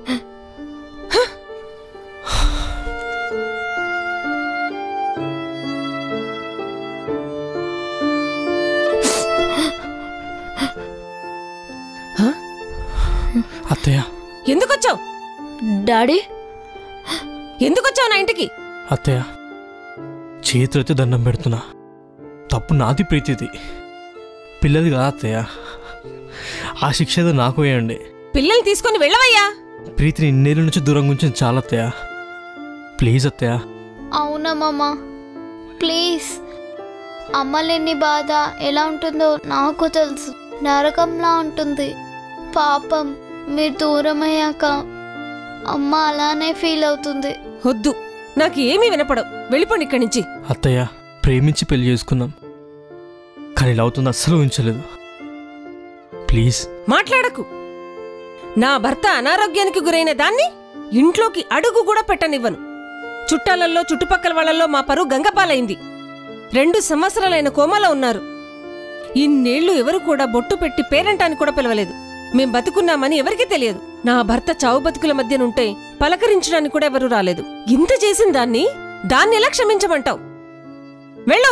D: అత్తయ్య
E: ఎందుకు వచ్చావు
C: డాడీ
E: ఎందుకు వచ్చావు నా ఇంటికి
D: అత్తయ్య చేతులైతే దండం పెడుతున్నా తప్పు నాది ప్రీతిది పిల్లది కాదు అత్తయ్య ఆ శిక్ష ఏదో నాకు వేయండి
E: పిల్లల్ని తీసుకొని వెళ్ళవయ్యా
D: ప్రీతిని ఇన్నేళ్ళ నుంచి దూరం గురించి చాలా అత్తయ్య ప్లీజ్ అత్తయ్య
A: అవునమ్మమ్మ ప్లీజ్ అమ్మ లేని బాధ ఎలా ఉంటుందో నాకు తెలుసు నరకంలా ఉంటుంది పాపం మీరు దూరం అయ్యాక అమ్మ అలానే ఫీల్ అవుతుంది
E: వద్దు నాకు ఏమీ వినపడవు వెళ్ళిపోండి ఇక్కడి నుంచి
D: అత్తయ్య ప్రేమించి పెళ్లి చేసుకుందాం కానీ ఇలా అవుతుంది అస్సలు ఉంచలేదు ప్లీజ్
E: మాట్లాడకు నా భర్త అనారోగ్యానికి గురైన దాన్ని ఇంట్లోకి అడుగు కూడా పెట్టనివ్వను చుట్టాలల్లో చుట్టుపక్కల వాళ్ళల్లో మా పరువు గంగపాలైంది రెండు సంవత్సరాలైన కోమాలో ఉన్నారు ఇన్నేళ్లు ఎవరు కూడా బొట్టు పెట్టి పేరంటాన్ని కూడా పిలవలేదు మేం బతుకున్నామని ఎవరికీ తెలియదు నా భర్త చావు బతుకుల మధ్యనుంటే పలకరించడానికి కూడా ఎవరూ రాలేదు ఇంత చేసిన దాన్ని దాన్ని ఎలా క్షమించమంటావు వెళ్ళు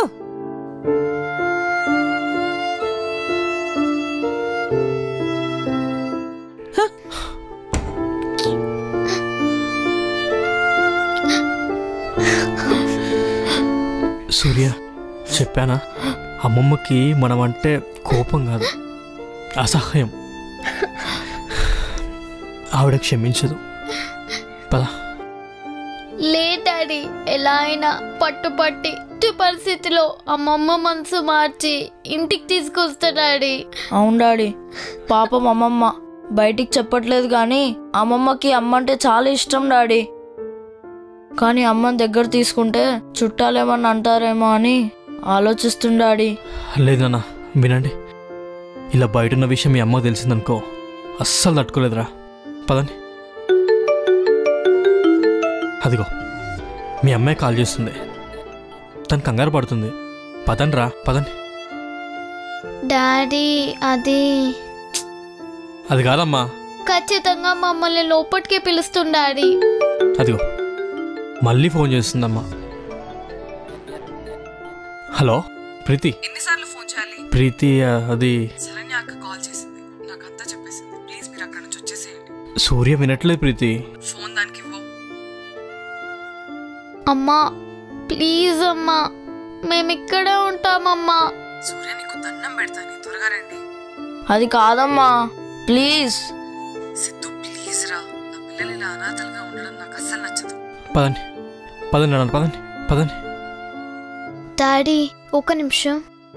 D: సూర్య చెప్పానా అమ్మమ్మకి మనం అంటే కోపం కాదు అసహ్యం ఆవిడ క్షమించదు పద
A: లే డాడీ ఎలా అయినా పట్టుపట్టి ఇట్టి పరిస్థితిలో అమ్మమ్మ మనసు మార్చి ఇంటికి తీసుకొస్తా డాడీ
C: అవును డాడీ పాపం అమ్మమ్మ బయటికి చెప్పట్లేదు కానీ అమ్మమ్మకి అమ్మ అంటే చాలా ఇష్టం డాడీ కానీ అమ్మని దగ్గర తీసుకుంటే చుట్టాలేమన్నా అంటారేమో అని ఆలోచిస్తుంది డాడీ
D: లేదన్నా వినండి ఇలా బయట ఉన్న విషయం మీ అమ్మకు తెలిసిందనుకో అస్సలు తట్టుకోలేదురా పదండి అదిగో మీ అమ్మాయి కాల్ చేస్తుంది తను కంగారు పడుతుంది పదండి రా పదండి
A: డాడీ అది
D: అది కాదమ్మా
A: ఖచ్చితంగా మమ్మల్ని లోపలికి పిలుస్తుంది డాడీ
D: అదిగో మళ్ళీ ఫోన్ చేస్తుందమ్మా హలో ప్రీతి
B: ఎన్నిసార్లు ఫోన్ చేయాలి
D: ప్రీతి ఆ, అది
B: శరణ్య అక్క కాల్ చేసింది నాకంతా చెప్పేసింది ప్లీజ్ మీరు అక్కడ నుంచి వచ్చేసేయండి
D: సూర్య వినట్లేదు ప్రీతి
B: ఫోన్ దానికి ఇవ్వు
A: అమ్మా ప్లీజ్ అమ్మా మేము ఇక్కడే ఉంటామమ్మా
B: సూర్య నీకు దండం పెడతాను త్వరగా రండి
C: అది కాదమ్మా ప్లీజ్
B: సిద్ధు ప్లీజ్ రా నా పిల్లలు ఇలా అనాథలుగా ఉండడం నాకు అస్సలు నచ్చదు
D: పదండి పదండి అన్న పదండి పదండి
A: డాడీ ఒక నిమిషం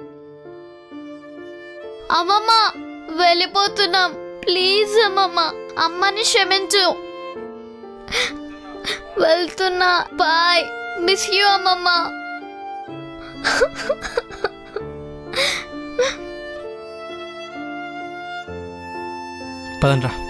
A: అమ్మమ్మ వెళ్ళిపోతున్నాం ప్లీజ్ అమ్మమ్మ అమ్మని క్షమించు వెళ్తున్నా బాయ్ మిస్ యూ అమ్మమ్మ
D: పదండి రా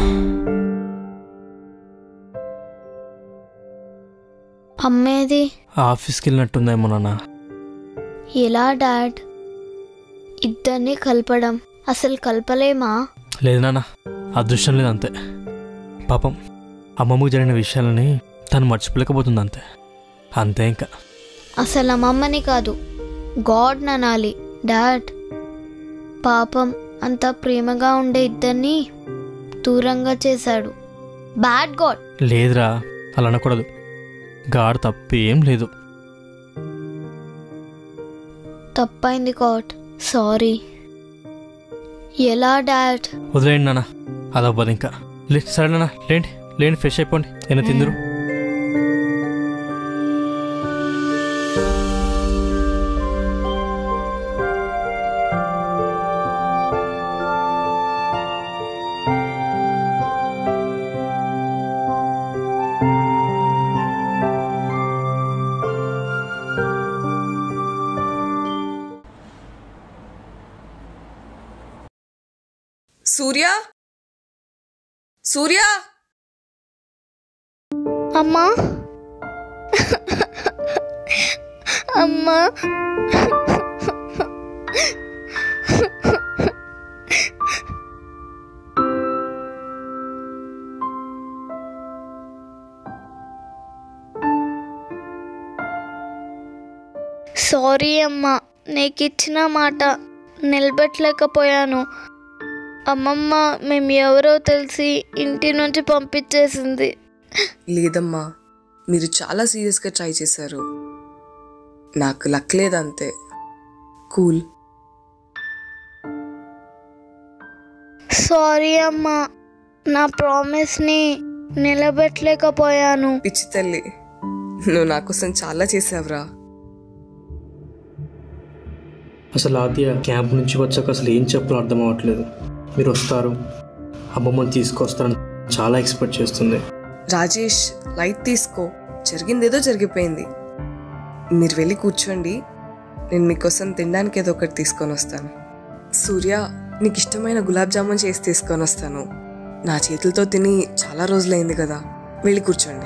A: అమ్మేది
D: ఆఫీస్కి వెళ్ళినట్టుందేమో నాన్న
A: ఎలా డాడ్ ఇద్దరిని కలపడం అసలు కలపలేమా
D: లేదు నాన్న అదృష్టం లేదు అంతే పాపం అమ్మమ్మకు జరిగిన విషయాలని తను మర్చిపోలేకపోతుంది అంతే అంతే ఇంకా
A: అసలు అమ్మమ్మని కాదు గాడ్ ననాలి డాడ్ పాపం అంత ప్రేమగా ఉండే ఇద్దరిని దూరంగా చేశాడు బ్యాడ్ గాడ్
D: లేదురా అలా అనకూడదు గాడు తప్పు ఏం లేదు
A: తప్పైంది గాడ్ సారీ ఎలా డాడ్
D: వదిలేయండి నాన్న అదవ్వదు ఇంకా లే సరే నాన్న లేండి లేండి ఫ్రెష్ అయిపోండి ఏమైనా తిందురు
B: సూర్య సూర్య
A: అమ్మా అమ్మా సారీ అమ్మా నీకు ఇచ్చిన మాట నిలబెట్టలేకపోయాను అమ్మమ్మ మేము ఎవరో తెలిసి ఇంటి నుంచి పంపించేసింది
B: లేదమ్మా మీరు చాలా సీరియస్గా ట్రై చేశారు నాకు లక్ లేదంతే కూల్
A: సారీ అమ్మా నా ప్రామిస్ని నిలబెట్టలేకపోయాను
B: పిచ్చి తల్లి నువ్వు నా కోసం చాలా చేసావురా
D: అసలు ఆద్య క్యాంప్ నుంచి వచ్చాక అసలు ఏం చెప్పాలో అర్థం అవ్వట్లేదు మీరు వస్తారు అమ్మమ్మని తీసుకొస్తారని చాలా ఎక్స్పెక్ట్ చేస్తుంది
B: రాజేష్ లైట్ తీసుకో జరిగిందేదో జరిగిపోయింది మీరు వెళ్ళి కూర్చోండి నేను మీకోసం తినడానికి ఏదో ఒకటి తీసుకొని వస్తాను సూర్య నీకు ఇష్టమైన గులాబ్ జామున్ చేసి తీసుకొని వస్తాను నా చేతులతో తిని చాలా రోజులైంది కదా వెళ్ళి కూర్చోండి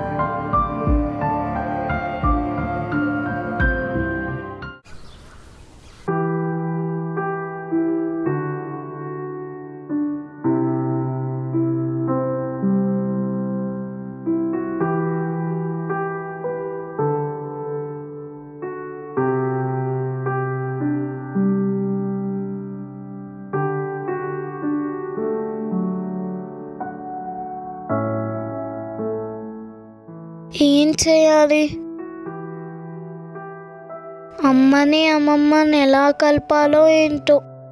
A: ఏం చేయాలి అమ్మని అమ్మమ్మని ఎలా కలపాలో ఏంటో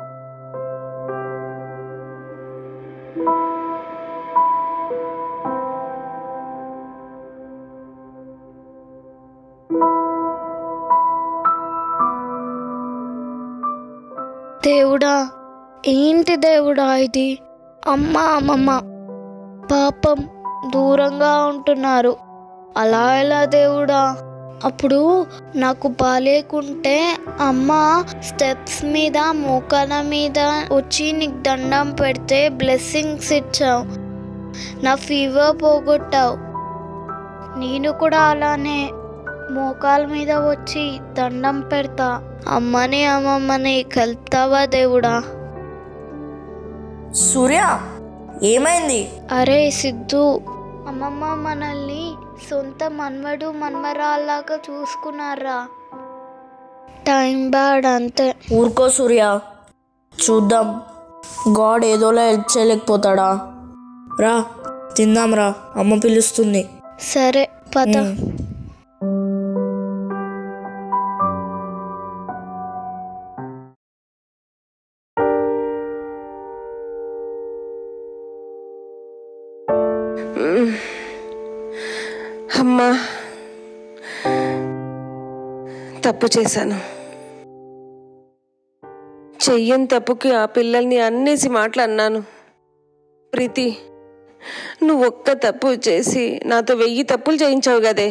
A: దేవుడా ఏంటి దేవుడా ఇది అమ్మ అమ్మమ్మ పాపం దూరంగా ఉంటున్నారు అలా ఎలా దేవుడా అప్పుడు నాకు బాలేకుంటే అమ్మ స్టెప్స్ మీద మోకాల మీద వచ్చి నీకు దండం పెడితే బ్లెస్సింగ్స్ ఇచ్చావు నా ఫీవర్ పోగొట్టావు నేను కూడా అలానే మోకాల మీద వచ్చి దండం పెడతా అమ్మని అమ్మమ్మని కలుపుతావా దేవుడా
C: సూర్య ఏమైంది
A: అరే సిద్ధు అమ్మమ్మ మనల్ని సొంత మన్మడు మన్మరాల్లాగా చూసుకున్నారా టైం బ్యాడ్ అంతే
C: ఊరుకో సూర్య చూద్దాం గాడ్ ఏదోలా హెల్ప్ చేయలేకపోతాడా రా తిందాం రా అమ్మ పిలుస్తుంది
A: సరే పద
C: ఉమ్.
E: అమ్మా తప్పు చేశాను చెయ్యని తప్పుకి ఆ పిల్లల్ని అన్నేసి మాటలు అన్నాను ప్రీతి నువ్వు ఒక్క తప్పు చేసి నాతో వెయ్యి తప్పులు చేయించావు కదే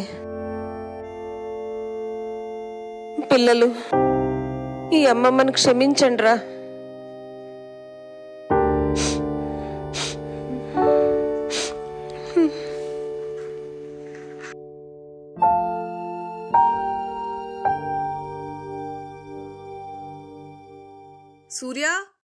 E: పిల్లలు ఈ అమ్మమ్మను క్షమించండి రా
B: సూర్య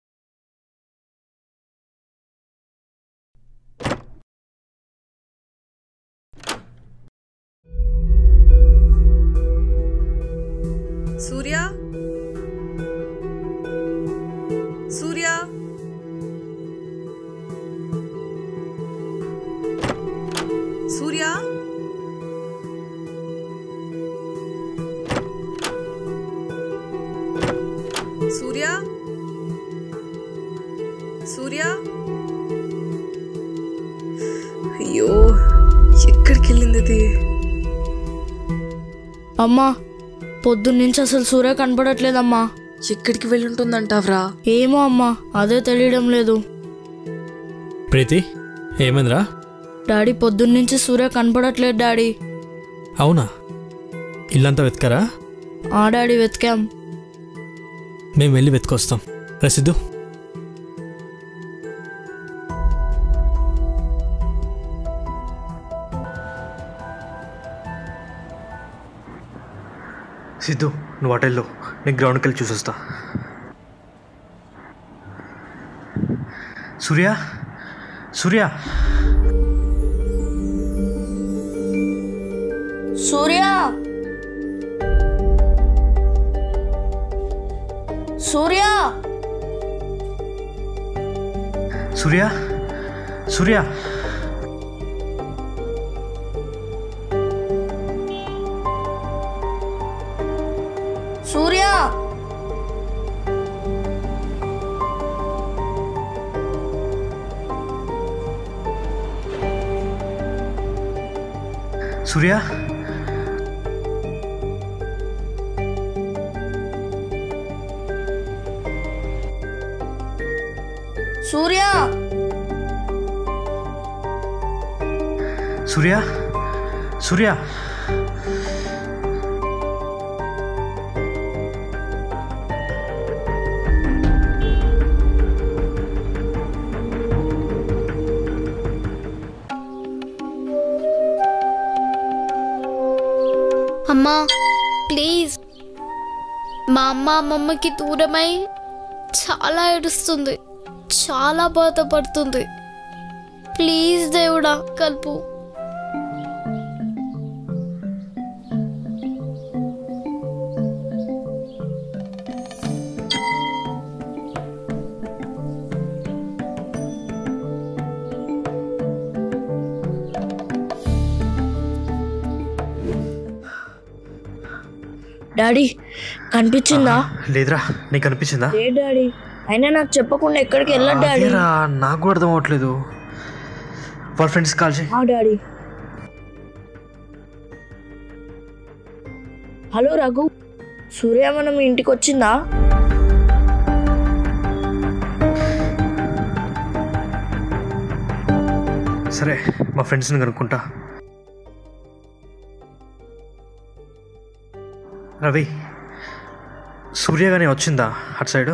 B: సూర్య సూర్య సూర్య సూర్య సూర్య అయ్యో ఎక్కడికి వెళ్ళింది అది
C: అమ్మా పొద్దున్నుంచి అసలు సూర్య కనపడట్లేదమ్మా
B: ఎక్కడికి వెళ్ళుంటుందంటావ్రా
C: ఏమో అమ్మా అదే తెలియడం లేదు
D: ప్రీతి ఏమైందిరా
C: డాడీ పొద్దున్నుంచి సూర్య కనపడట్లేదు డాడీ
D: అవునా ఇల్లంతా వెతకరా
C: ఆ డాడీ వెతికాం
D: మేము వెళ్ళి వెతుకొస్తాం రసిద్దు సిద్ధు నువ్వు అటెల్లో నేను గ్రౌండ్కి వెళ్ళి చూసొస్తా సూర్య సూర్య
C: సూర్య సూర్య
D: సూర్య సూర్య
C: సూర్య
D: సూర్య
C: సూర్య
D: సూర్య సూర్య
A: అమ్మా ప్లీజ్ మా అమ్మ అమ్మమ్మకి దూరమై చాలా ఏడుస్తుంది చాలా బాధపడుతుంది ప్లీజ్ దేవుడా కలుపు
C: డాడీ కనిపించిందా
D: లేదురా నీకు అనిపించిందా
C: ఏ డాడీ అయినా నాకు చెప్పకుండా ఎక్కడికి వెళ్ళదు డాడీ
D: అదేరా నాకు కూడా అర్థం అవ్వట్లేదు వాళ్ళ ఫ్రెండ్స్ కాల్ చేయి
C: ఆ డాడీ హలో రఘు సూర్య మనం ఇంటికి వచ్చిందా
D: సరే మా ఫ్రెండ్స్ని కనుక్కుంటా రవి సూర్య కానీ వచ్చిందా అటు సైడు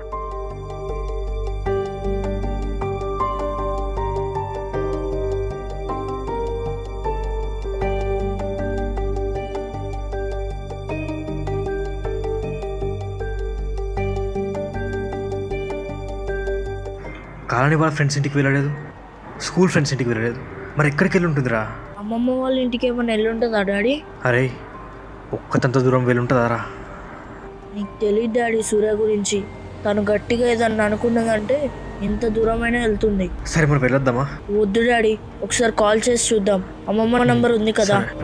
D: కాలనీ వాళ్ళ ఫ్రెండ్స్ ఇంటికి వెళ్ళలేదు స్కూల్ ఫ్రెండ్స్ ఇంటికి వెళ్ళలేదు మరి ఎక్కడికి వెళ్ళి ఉంటుందిరా
C: అమ్మమ్మ వాళ్ళ ఇంటికి ఏమైనా వెళ్ళుంటుందా డాడీ
D: అరే ఒక్కతంత దూరం వెళ్ళి ఉంటుందారా
C: నీకు తెలియదు డాడీ సూర్య గురించి తను గట్టిగా ఏదన్నా అనుకున్నదంటే ఎంత దూరమైనా వెళ్తుంది
D: సరే మరి వెళ్ళొద్దామా
C: వద్దు డాడీ ఒకసారి కాల్ చేసి చూద్దాం అమ్మమ్మ నంబర్ ఉంది కదా
D: సరే.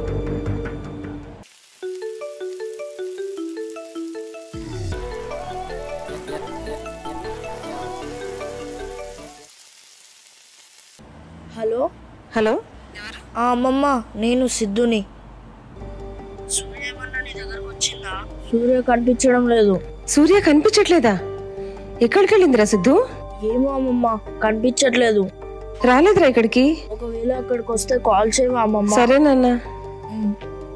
C: హలో
E: హలో
C: ఆ అమ్మమ్మ నేను సిద్ధుని సూర్య ఏమన్నా నీ దగ్గరకు వచ్చిందా సూర్య కనిపించడం లేదు
E: సూర్య కనిపించట్లేదా ఎక్కడికి వెళ్ళిందిరా సిద్ధు
C: ఏమో అమ్మమ్మ కనిపించట్లేదు
E: రాలేదురా ఇక్కడికి
C: ఒకవేళ అక్కడికి వస్తే కాల్ చేయవా అమ్మమ్మ
E: సరే నాన్న
C: ఉమ్.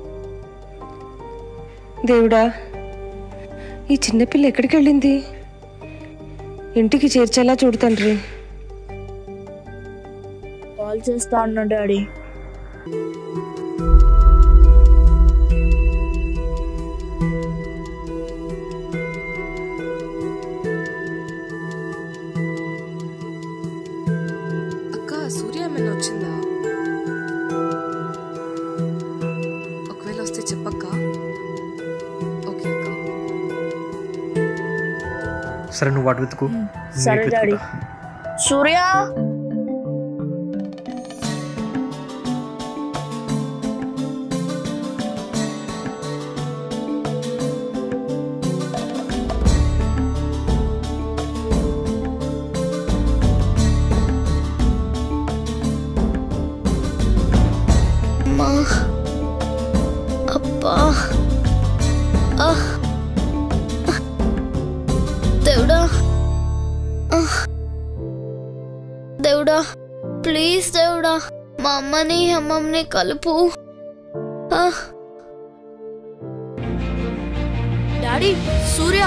E: దేవుడా ఈ చిన్నపిల్ల ఎక్కడికి వెళ్ళింది ఇంటికి చేర్చేలా చూడు తండ్రి
C: కాల్ చేస్తా అన్న డాడీ
B: ఏమైనా వస్తే చెప్పక్క ఓకే అక్క
D: సరే నువ్వు వాటి వెతుకు
C: సరే
D: నేను
C: డాడీ
D: వెతుకుతా.
C: సూర్య
A: అమ్మా అబ్బా ఆహ్. దేవుడా ఆహ్. దేవుడా ప్లీజ్ దేవుడా మా అమ్మని అమ్మమ్మని కలుపు ఆహ్.
C: డాడీ సూర్య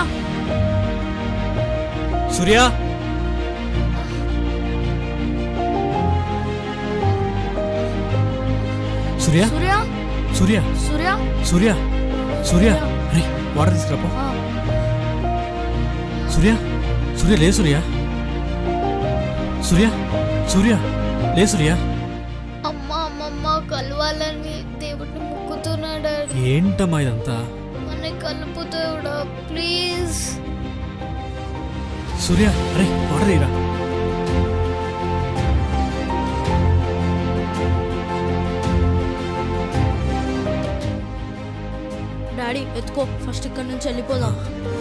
D: సూర్య సూర్య
C: సూర్య
D: సూర్య
C: సూర్య
D: సూర్య సూర్య అరే వాటర్ తీసుకురాపో
C: ఆ.
D: సూర్య సూర్య లే సూర్య సూర్య సూర్య లే సూర్య
A: అమ్మ అమ్మమ్మ కలవాలని దేవుడిని మొక్కుతున్నాడు
D: ఏంటమ్మా ఇదంతా
A: మన కలుపు దేవుడా ప్లీజ్
D: సూర్య అరే వాటర్ తీరా
C: డాడీ ఎత్తుకో ఫస్ట్ ఇక్కడ నుంచి వెళ్ళిపోదాం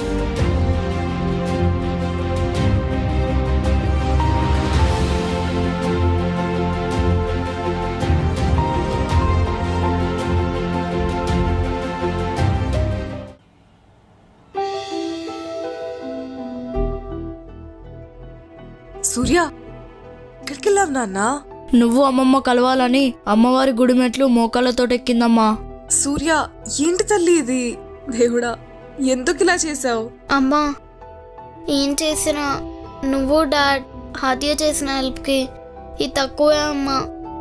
B: సూర్య ఎక్కడికి వెళ్ళావు నాన్న
C: నువ్వు అమ్మమ్మ కలవాలని అమ్మవారి గుడి మెట్లు మోకాళ్ళతో ఎక్కిందమ్మా
B: సూర్య ఏంటి తల్లి ఇది దేవుడా ఎందుకు ఇలా చేసావు
A: అమ్మా ఏం చేసినా నువ్వు డాడ్ హాతియ చేసిన హెల్ప్కి ఈ తక్కువే అమ్మా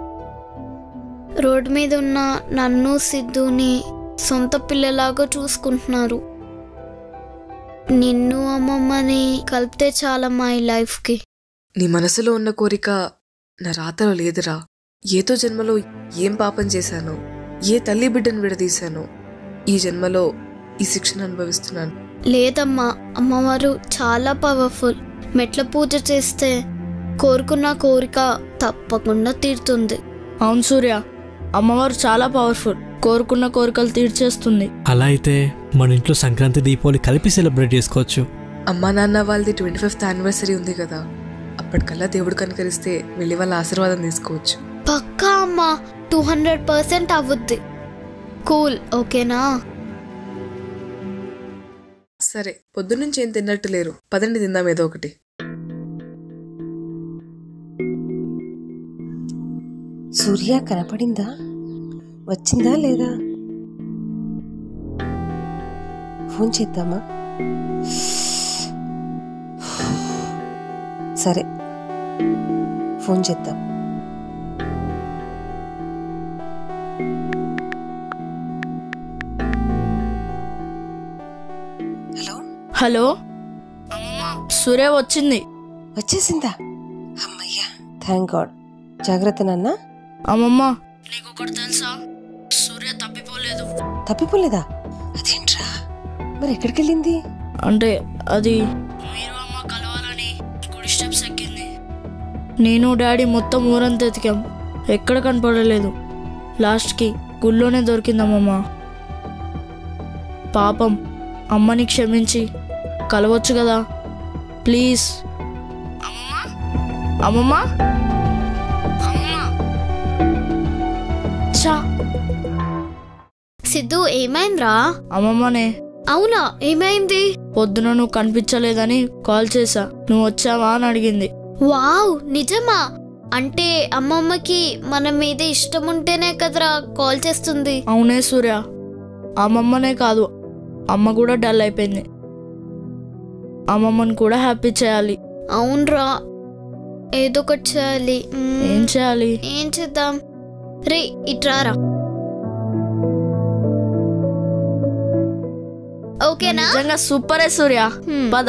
A: రోడ్ మీద ఉన్న నన్ను సిద్ధుని సొంత పిల్లలాగా చూసుకుంటున్నారు నిన్ను అమ్మమ్మని కలిపితే చాలమ్మా ఈ లైఫ్కి
B: నీ మనసులో ఉన్న కోరిక నా రాతలో లేదురా ఏతో జన్మలో ఏం పాపం చేశానో ఏ తల్లి బిడ్డను విడదీశానో ఈ జన్మలో ఈ శిక్షను అనుభవిస్తున్నాను
A: లేదమ్మా అమ్మవారు చాలా పవర్ఫుల్ మెట్ల పూజ చేస్తే కోరుకున్న కోరిక తప్పకుండా తీరుతుంది
C: అవును సూర్య అమ్మవారు చాలా పవర్ఫుల్ కోరుకున్న కోరికలు తీర్చేస్తుంది
D: అలా అయితే మన ఇంట్లో సంక్రాంతి దీపావళి కలిపి సెలబ్రేట్ చేసుకోవచ్చు
B: అమ్మా నాన్న వాళ్ళది ట్వంటీ ఫిఫ్త్ యానివర్సరీ ఉంది కదా అప్పటికల్లా దేవుడు కనుకరిస్తే వెళ్ళి వాళ్ళ ఆశీర్వాదం తీసుకోవచ్చు
A: పక్కా అమ్మా టూ హండ్రెడ్ పర్సెంట్ అవ్వుద్ది కూల్ ఓకేనా
B: సరే పొద్దున్నుంచి ఏం తిన్నట్టు లేరు పదండి తిందాం ఏదో ఒకటి
I: సూర్య కనపడిందా వచ్చిందా లేదా ఫోన్ చేద్దామా సరే ఫోన్ చేద్దాం హలో
C: హలో సూర్య వచ్చింది
I: వచ్చేసిందా అమ్మయ్యా థ్యాంక్ గాడ్ జాగ్రత్త నాన్న
C: అమ్మమ్మ నీకు ఒకటి తెలుసా సూర్య తప్పిపోలేదు
I: తప్పిపోలేదా అదేంట్రా మరి ఎక్కడికి వెళ్ళింది
C: అంటే అది మీరు అమ్మ కలవాలని గుడి స్టెప్స్ ఎక్కింది నేను డాడీ మొత్తం ఊరంతా ఎతికాం ఎక్కడ కనపడలేదు లాస్ట్కి గుళ్ళోనే దొరికిందమ్మమ్మ పాపం అమ్మని క్షమించి కలవచ్చు కదా ప్లీజ్ అమ్మమ్మ అమ్మమ్మ అమ్మమ్మ చా
A: సిద్ధు ఏమైందిరా
C: అమ్మమ్మనే
A: అవునా ఏమైంది
C: పొద్దున నువ్వు కనిపించలేదని కాల్ చేశా నువ్వు వచ్చావా అని అడిగింది
A: వావ్ నిజమా అంటే అమ్మమ్మకి మన మీద ఇష్టం ఉంటేనే కదరా కాల్ చేస్తుంది
C: అవునే సూర్య అమ్మమ్మనే కాదు అమ్మ కూడా డల్ అయిపోయింది అమ్మమ్మని కూడా హ్యాపీ చేయాలి
A: అవునరా ఏదో ఒకటి చేయాలి మ్మ్.
C: ఏం చేయాలి
A: ఏం చేద్దాం రే ఇట్రారా ఓకేనా
C: నిజంగా సూపరే సూర్య
A: హ్మ్.
C: పద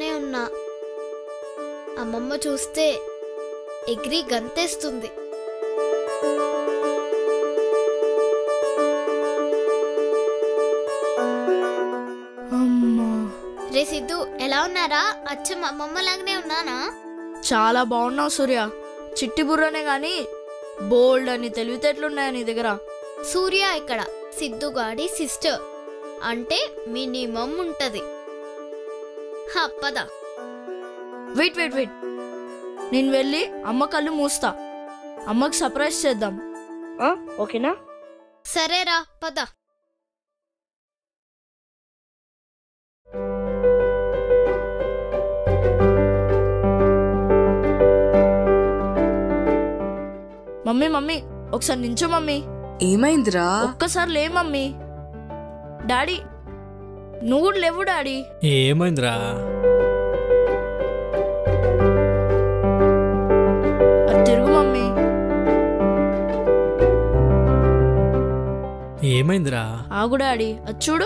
A: ఇంట్లోనే ఉన్నా అమ్మమ్మ చూస్తే ఎగిరి గంతేస్తుంది
C: అమ్మా
A: రే సిద్ధు ఎలా ఉన్నారా అచ్చం అమ్మమ్మ లాగానే ఉన్నానా
C: చాలా బాగున్నావు సూర్య చిట్టి బుర్రనే గాని బోల్డ్ అని తెలివితేటలున్నాయా నీ దగ్గర
A: సూర్య ఇక్కడ సిద్ధు గాడి సిస్టర్ అంటే మినిమం ఉంటది హ, పద
C: వెయిట్ వెయిట్ వెయిట్ నేను వెళ్ళి అమ్మ కళ్ళు మూస్తా అమ్మకి సర్ప్రైజ్ చేద్దాం ఆ, ఓకేనా
A: సరేరా పద
C: మమ్మీ మమ్మీ ఒకసారి నించో మమ్మీ
B: ఏమైందిరా
C: ఒక్కసారి లే మమ్మీ డాడీ నువ్వు కూడా లేవు డాడీ
D: ఏమైందిరా
C: అది తిరుగు మమ్మీ
D: ఏమైందిరా
C: ఆగు డాడీ అది చూడు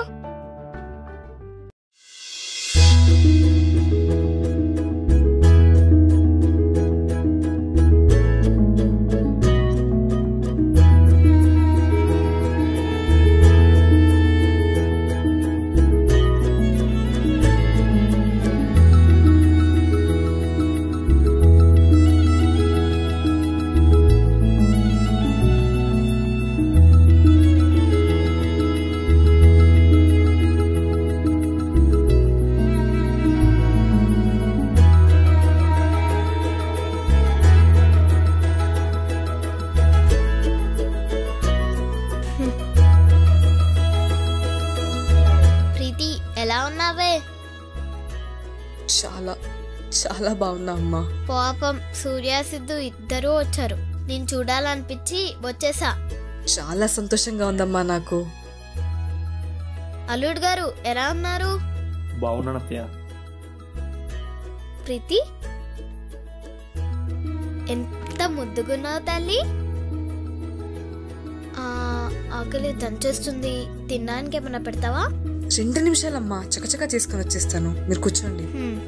A: ప్రీతి ఎలా ఉన్నావే
B: చాలా చాలా బాగున్నా అమ్మా
A: పాపం సూర్య సిద్ధు ఇద్దరూ వచ్చారు నేను చూడాలనిపించి వచ్చేసా
B: చాలా సంతోషంగా ఉందమ్మా నాకు
A: అల్లుడు గారు ఎలా ఉన్నారు
D: బాగున్నాను అత్తయ్య
A: ప్రీతి ఎంత ముద్దుగున్నావు తల్లి ఆ, ఆకలి దంచేస్తుంది తినడానికి ఏమైనా పెడతావా
B: రెండు నిమిషాలమ్మా చకచకా చేసుకుని వచ్చేస్తాను మీరు కూర్చోండి
A: హ్మ్.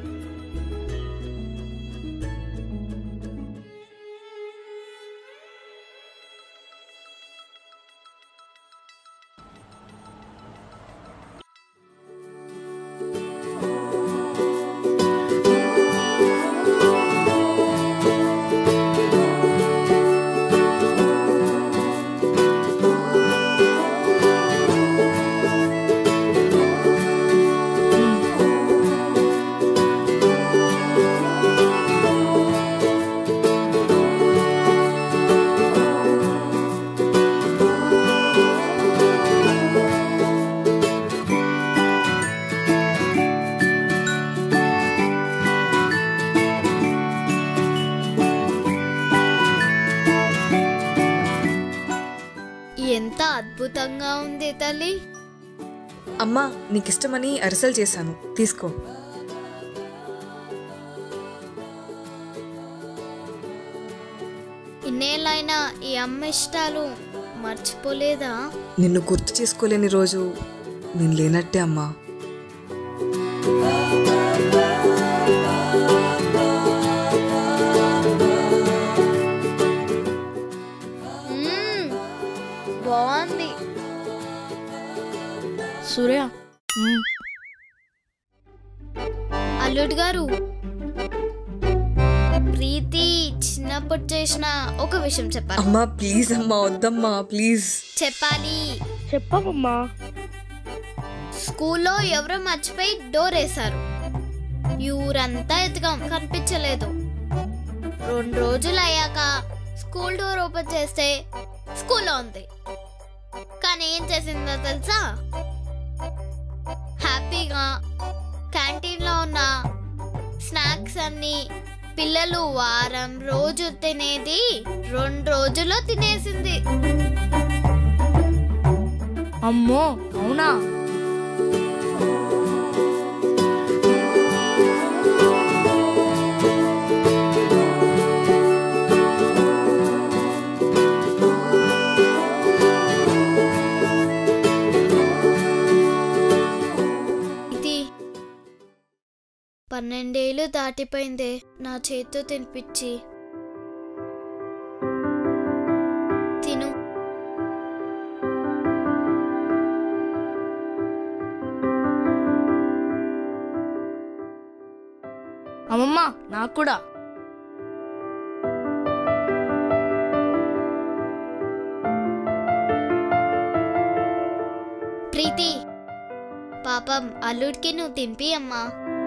A: ఎంత అద్భుతంగా ఉంది తల్లి
B: అమ్మా నీకు ఇష్టమని అరిసెలు చేశాను తీసుకో
A: ఇన్నేళ్ళైనా ఈ అమ్మ ఇష్టాలు మర్చిపోలేదా
B: నిన్ను గుర్తు చేసుకోలేని రోజు నేను లేనట్టే అమ్మా
A: మ్మ్. బాగుంది
C: సూర్య మ్మ్.
A: అల్లుడు గారు ప్రీతి చిన్నప్పుడు చేసిన ఒక విషయం చెప్పాలి
B: అమ్మా ప్లీజ్ అమ్మా వద్దమ్మా ప్లీజ్
A: చెప్పాలి
C: చెప్పవమ్మా
A: స్కూల్లో ఎవరో మర్చిపోయి డోర్ వేశారు ఈ ఊరంతా ఎతకం కనిపించలేదు రెండు రోజులు అయ్యాక స్కూల్ డోర్ ఓపెన్ చేస్తే స్కూల్లో ఉంది కానీ ఏం చేసిందో తెలుసా హ్యాపీగా క్యాంటీన్లో ఉన్న స్నాక్స్ అన్ని పిల్లలు వారం రోజు తినేది రెండు రోజుల్లో తినేసింది
C: అమ్మో అవునా
A: ఇది పన్నెండేళ్ళు దాటిపోయిందే నా చేత్తో తినిపించి తిను
C: అమ్మమ్మ నాకు కూడా
A: ప్రీతి పాపం అల్లుడికి నువ్వు తినిపి అమ్మా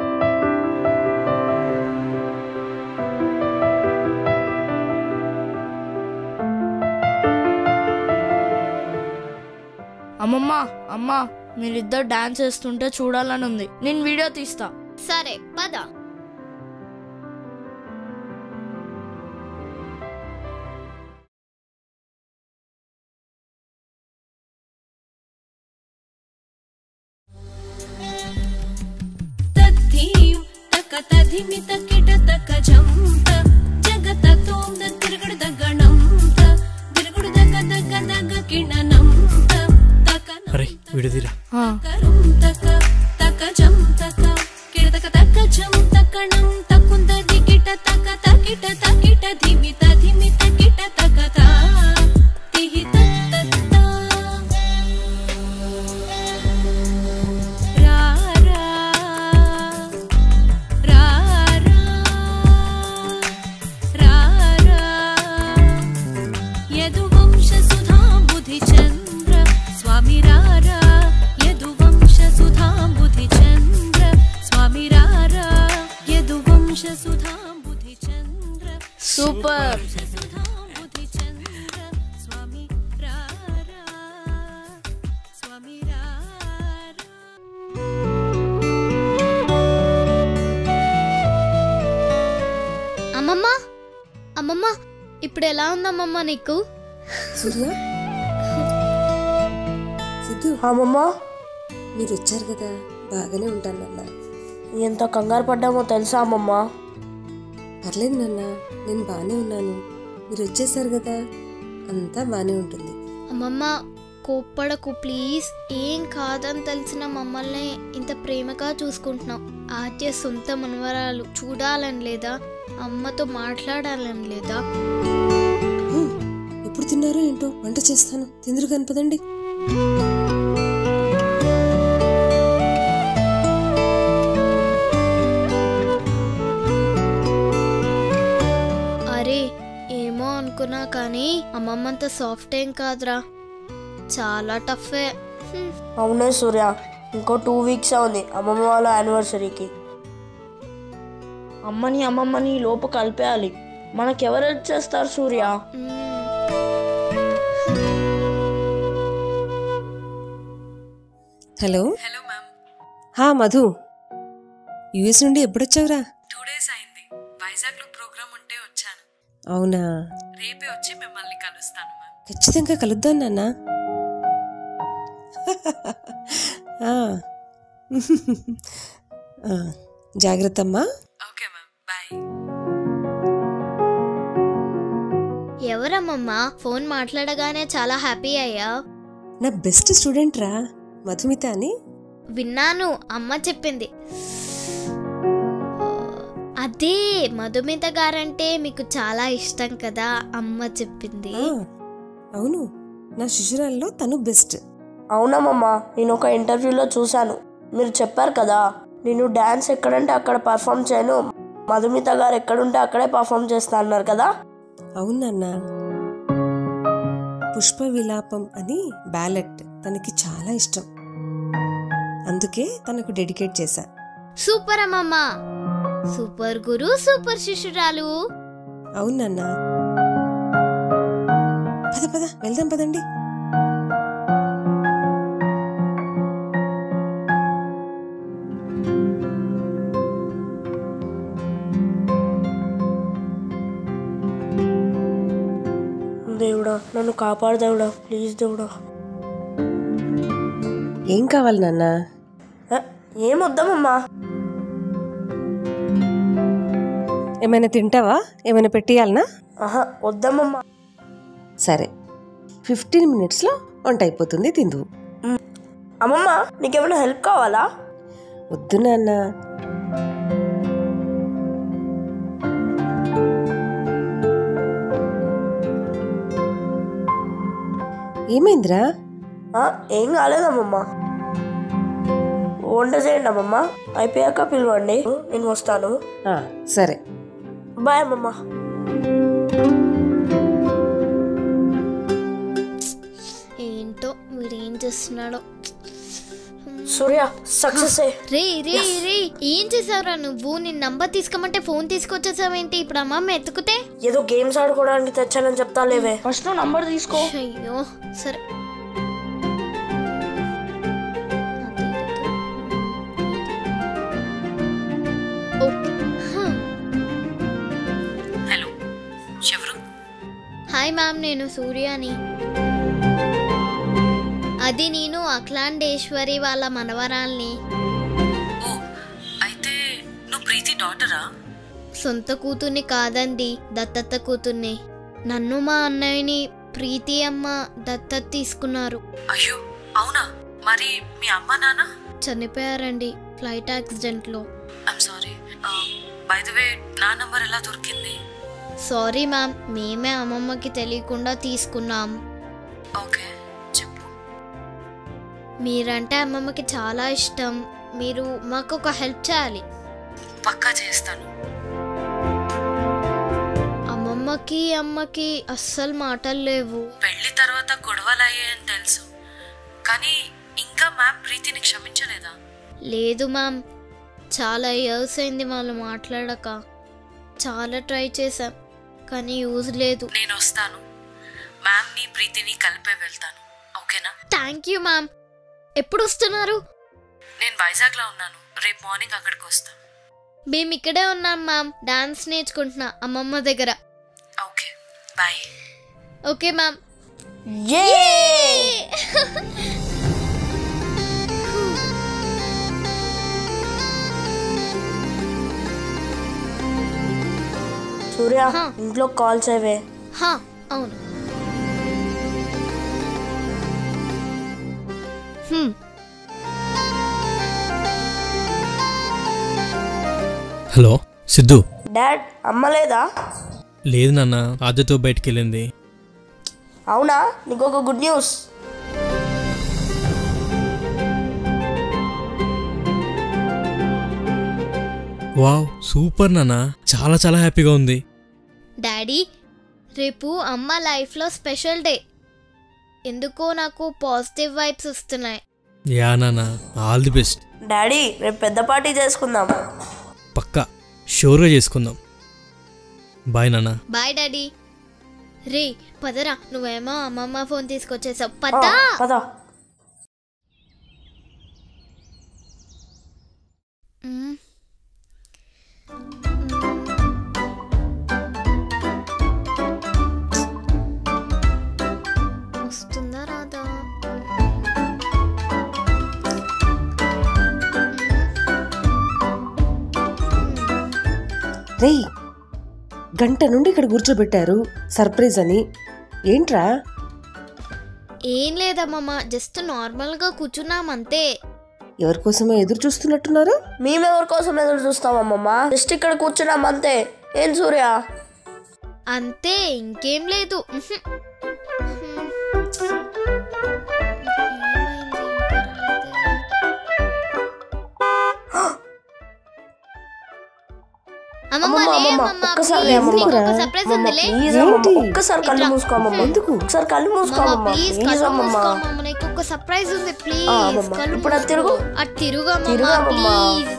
C: అమ్మమ్మ అమ్మ మీరిద్దరు డాన్స్ చేస్తుంటే చూడాలని ఉంది నేను వీడియో తీస్తా
A: సరే పద
G: तद्धीं तकतधिमित किटतकजं त जगततों द तिरुगुडदगणं त तिरुगुडदगदगदग किणनं त तकनं
D: అరే విడిదిరా
C: ఆ,
G: కరుం తక తకజం తక కిడతక తకజం తకణం తకుందది కిట తక తకిట తకిట ధిమిత ధిమిత కిట తకత తిహి తత్తత్త రా రా రా రా రా రా యదువంశసుధాంబుధిచంద్ర స్వామిరారా యదువంశసుధాంబుధిచంద్ర స్వామిరారా యదువంశసుధాంబుధిచంద్ర
C: సూపర్
G: సుధాంబుధిచంద్ర స్వామి రారా స్వామి రారా
A: అమ్మమ్మ అమ్మమ్మ ఇప్పుడు ఎలా ఉందమ్మమ్మ నీకు
I: సూర్య సిద్ధు
C: అమ్మమ్మ
I: మీరు వచ్చారు కదా బాగానే ఉంటాను నాన్న
C: ఎంత కంగారు పడ్డామో తెలుసా అమ్మమ్మ
I: పర్లేదు నాన్న నేను బాగానే ఉన్నాను మీరు వచ్చేసారు కదా అంతా బాగానే ఉంటుంది
A: అమ్మమ్మ కోప్పడకు ప్లీజ్ ఏం కాదని తెలిసిన మమ్మల్ని ఇంత ప్రేమగా చూసుకుంటున్నాం ఆద్య సొంత మనవరాలు చూడాలని లేదా అమ్మతో మాట్లాడాలని లేదా
I: హ్మ్, ఎప్పుడు తిన్నారో ఏంటో వంట చేస్తాను తిందురు కనపదండి
A: అరే ఏమో అనుకున్నా కానీ అమ్మమ్మంత సాఫ్ట్ ఏం కాదురా చాలా టఫే హ్మ్.
C: అవునే సూర్య ఇంకో టూ వీక్స్ ఉంది అమ్మమ్మ వాళ్ళ యానివర్సరీకి అమ్మని అమ్మమ్మని ఈ లోపు కలిపేయాలి మనకెవరు హెల్ప్ చేస్తారు Surya
A: hmm.
I: Hello hello ma'am హా మధు యుఎస్ నుండి ఎప్పుడొచ్చావురా
J: టూ డేస్ అయింది వైజాగ్లో ప్రోగ్రామ్ ఉంటే వచ్చాను
I: అవునా
J: రేపే వచ్చి మిమ్మల్ని కలుస్తాను మ్యామ్
I: ఖచ్చితంగా కలుద్దాం నాన్న ఆ. ఆ, జాగ్రత్త అమ్మా
J: ఓకే మ్యామ్ బాయ్
A: ఎవరమ్మమ్మా ఫోన్ మాట్లాడగానే చాలా హ్యాపీ అయ్యా
I: నా బెస్ట్ స్టూడెంట్ రా మధుమిత అని
A: విన్నాను అమ్మ చెప్పింది అదే మధుమిత గారంటే మీకు చాలా ఇష్టం కదా అమ్మ చెప్పింది
I: ఆ, అవును నా శిశురాల్లో తను బెస్ట్
C: అవునమ్మమ్మ నేను ఒక ఇంటర్వ్యూలో చూశాను మీరు చెప్పారు కదా నేను డ్యాన్స్ ఎక్కడంటే అక్కడ పర్ఫామ్ చేయను మధుమిత గారు ఎక్కడుంటే అక్కడే పర్ఫామ్ చేస్తా అన్నారు కదా
I: అవును నాన్న పుష్ప విలాపం అని బ్యాలెట్ తనకి చాలా ఇష్టం అందుకే తనకు డెడికేట్ చేశా
A: సూపర్ అమ్మమ్మ సూపర్ గురు సూపర్ శిష్యురాలు
I: అవును నాన్న పద పద వెళ్దాం పదండి
C: దేవుడా నన్ను కాపాడు దేవుడా ప్లీజ్ దేవుడా
I: ఏం కావాలి నాన్న
C: ఏ, ఏం వద్దామమ్మా
I: ఏమైనా తింటావా ఏమైనా పెట్టియాలనా
C: ఆహా వద్దామమ్మా
I: సరే ఫిఫ్టీన్ మినిట్స్లో వంట అయిపోతుంది తిందు
C: అమ్మమ్మ నీకేమైనా హెల్ప్ కావాలా
I: వద్దు నాన్న ఏమైందిరా
K: ఆ, ఏం కాలేదమ్మమ్మ వంట చేయండి అమ్మమ్మ అయిపోయాక పిలవండి నేను వస్తాను
I: ఆ, సరే
K: బాయ్ అమ్మమ్మ
A: ఏంటో వీడేం చేస్తున్నాడో
K: సూర్య సక్సెస్
A: రే రే రే ఏం చేసావురా నువ్వు నేను నంబర్ తీసుకోమంటే ఫోన్ తీసుకొచ్చేసావేంటి ఇప్పుడు అమ్మమ్మ ఎత్తుకుతే
K: ఏదో గేమ్స్ ఆడుకోవడానికి తెచ్చానని చెప్తా లేవే ఫస్ట్ నంబర్ తీసుకో
A: అయ్యో సరే ఓకే హా.
J: హలో ఎవరు
A: హాయ్ మ్యామ్ నేను సూర్యాని అది నేను అఖిలాండేశ్వరి వాళ్ళ మనవరాల్ని
J: ఓ అయితే నువ్వు ప్రీతి డాటరా
A: సొంత కూతుర్ని కాదండి దత్తత కూతుర్ని నన్ను మా అన్నయ్యని ప్రీతి అమ్మ దత్తత తీసుకున్నారు
J: అయ్యో అవునా మరి మీ అమ్మ నాన్న
A: చనిపోయారండి ఫ్లైట్ యాక్సిడెంట్లో
J: I'm sorry by the way నా నంబర్ ఎలా దొరికింది
A: సారీ మ్యామ్ మేమే అమ్మమ్మకి తెలియకుండా తీసుకున్నాం
J: ఓకే చెప్పు
A: మీరంటే అమ్మమ్మకి చాలా ఇష్టం మీరు మాకు ఒక హెల్ప్ చేయాలి
J: పక్కా చేస్తాను
A: అమ్మమ్మకి అమ్మకి అస్సలు మాటలు లేవు
J: పెళ్లి తర్వాత గొడవలు అయ్యాయని తెలుసు కానీ ఇంకా మ్యామ్ ప్రీతిని క్షమించలేదా
A: లేదు మ్యామ్ చాలా ఇయర్స్ అయింది వాళ్ళు మాట్లాడక చాలా ట్రై చేశాం కానీ యూజ్ లేదు
J: నేను వస్తాను మ్యామ్ ని ప్రీతిని కలిపే వెళ్తాను ఓకేనా
A: థ్యాంక్ యూ మ్యామ్ ఎప్పుడు వస్తున్నారు
J: నేను వైజాగ్లో ఉన్నాను రేపు మార్నింగ్ అక్కడికి వస్తా
A: మేము ఇక్కడే ఉన్నాం మ్యామ్ డాన్స్ నేర్చుకుంటున్నా అమ్మమ్మ దగ్గర
J: okay bye
A: okay ma'am
K: Surya
A: హా.
K: ఇంట్లో కాల్ చేయవే
A: హా అవును హ్మ్,
D: హలో సిద్ధు
K: డాడ్ అమ్మ లేదా
D: లేదు నాన్న ఆద్యతో బయటికి వెళ్ళింది
K: అవునా నీకు ఒక గుడ్ న్యూస్
D: వావ్ సూపర్ నాన్న చాలా చాలా హ్యాపీగా ఉంది
A: డాడీ రేపు అమ్మ లైఫ్లో స్పెషల్ డే ఎందుకో నాకు పాజిటివ్ వైబ్స్ వస్తున్నాయి
D: యా నాన్న ఆల్ ది బెస్ట్
K: డాడీ రేపు పెద్ద పార్టీ చేసుకుందాం
D: పక్కా షూర్గా చేసుకుందాం బాయ్ నాన్న
A: బాయ్ డాడీ రే పదరా నువ్వేమో అమ్మమ్మ ఫోన్ తీసుకొచ్చేసావు
K: ఆ,
A: పదా
K: పద
A: మ్మ్. వస్తుందా రాదా
I: రేయ్ గంట నుండి ఇక్కడ కూర్చోబెట్టారు సర్ప్రైజ్ అని ఏంట్రా
A: ఏం లేదమ్మమ్మ జస్ట్ నార్మల్గా కూర్చున్నాం అంతే
I: ఎవరికోసమో ఎదురు చూస్తున్నట్టున్నారు
K: మేమెవరి కోసం ఎదురు చూస్తామమ్మమ్మ జస్ట్ ఇక్కడ కూర్చున్నాం అంతే ఏం సూర్య
A: అంతే ఇంకేం లేదు ఉహుం. అమ్మమ్మ
K: అమ్మమ్మ,
A: లే
K: అమ్మమ్మ,
A: అమ్మమ్మ
K: ఒక్కసారి
A: ప్లీజ్
K: అమ్మమ్మ.
A: నీకు ఒక సర్ప్రైజ్
K: అమ్మమ్మ,
A: ఉందిలే
K: ప్లీజ్ అమ్మమ్మ,
I: ఏంటి?
K: ఒక్కసారి కళ్ళు
A: ఇట్రా.
K: మూసుకోమమ్మ
I: ఎందుకు
K: ఒకసారి కళ్ళు
A: అమ్మమ్మ
K: మూసుకోమమ్మ
A: ప్లీజ్
K: ప్లీజ్
A: కళ్ళు
K: అమ్మమ్మ
A: మూసుకోమమ్మ నీకు ఒక సర్ప్రైజ్ ఉంది ప్లీజ్
K: ఆ, అమ్మమ్మ.
A: కళ్ళు
K: ఇప్పుడు అది తిరుగు.
A: మూసుకో. అటు తిరుగు అమ్మమ్మ
K: తిరుగు అమ్మమ్మ.
A: ప్లీజ్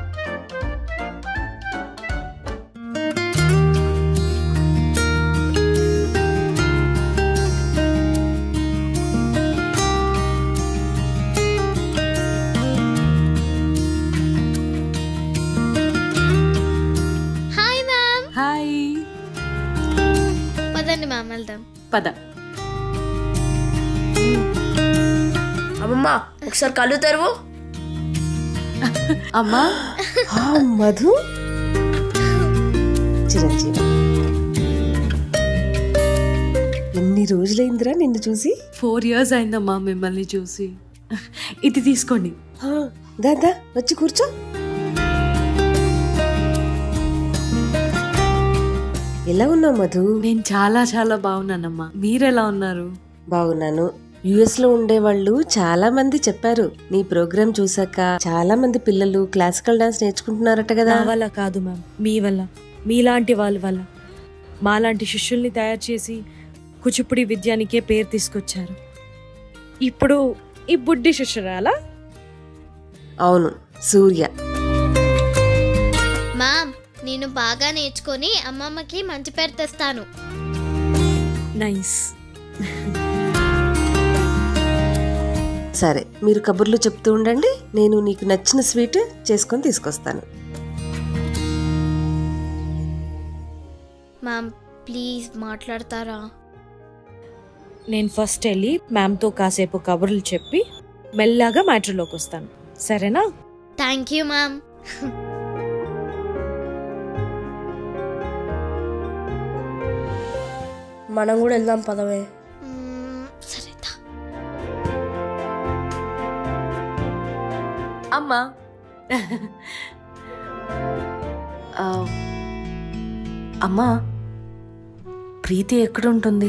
A: హాయ్ మ్యామ్
J: హాయ్
A: పదండి మ్యామ్ వెళ్దాం
J: పద
K: అమ్మమ్మ ఒకసారి కళ్ళు తెరువు
J: అమ్మా
I: ఆ, మధు చిరంజీవి ఎన్ని రోజులైందిరా నిన్ను చూసి
J: ఫోర్ ఇయర్స్ అయిందమ్మా మిమ్మల్ని చూసి ఇది తీసుకోండి
I: ఆ, దా దా వచ్చి కూర్చో ఎలా ఉన్నావు మధు
J: నేను చాలా చాలా బాగున్నానమ్మా మీరెలా ఉన్నారు
I: బాగున్నాను యుఎస్ లో ఉండేవాళ్ళు చాలా మంది చెప్పారు నీ ప్రోగ్రామ్ చూసాక చాలా మంది పిల్లలు క్లాసికల్ డాన్స్ నేర్చుకుంటున్నారట కదా
J: నా వల్ల కాదు మ్యామ్ మీ వల్ల మీలాంటి వాళ్ళ వల్ల మాలాంటి శిష్యుల్ని తయారు చేసి కూచిపూడి విద్యానికే పేరు తీసుకొచ్చారు ఇప్పుడు ఈ బుడ్డి శిష్యురాలా
I: అవును సూర్య
A: మ్యామ్ నేను బాగా నేర్చుకొని అమ్మమ్మకి మంచి పేరు తెస్తాను
J: నైస్
I: సరే మీరు కబుర్లు చెప్తూ ఉండండి నేను నీకు నచ్చిన స్వీట్ చేసుకొని తీసుకొస్తాను
A: మ్యామ్ ప్లీజ్ మాట్లాడతారా
J: నేను ఫస్ట్ వెళ్ళి మ్యామ్తో కాసేపు కబుర్లు చెప్పి మెల్లగా మ్యాటర్లోకి వస్తాను సరేనా
A: థ్యాంక్ యూ మ్యామ్
K: మనం కూడా వెళ్దాం పదవే
A: సరే
J: అమ్మా ఆ, అమ్మా ప్రీతి ఎక్కడుంటుంది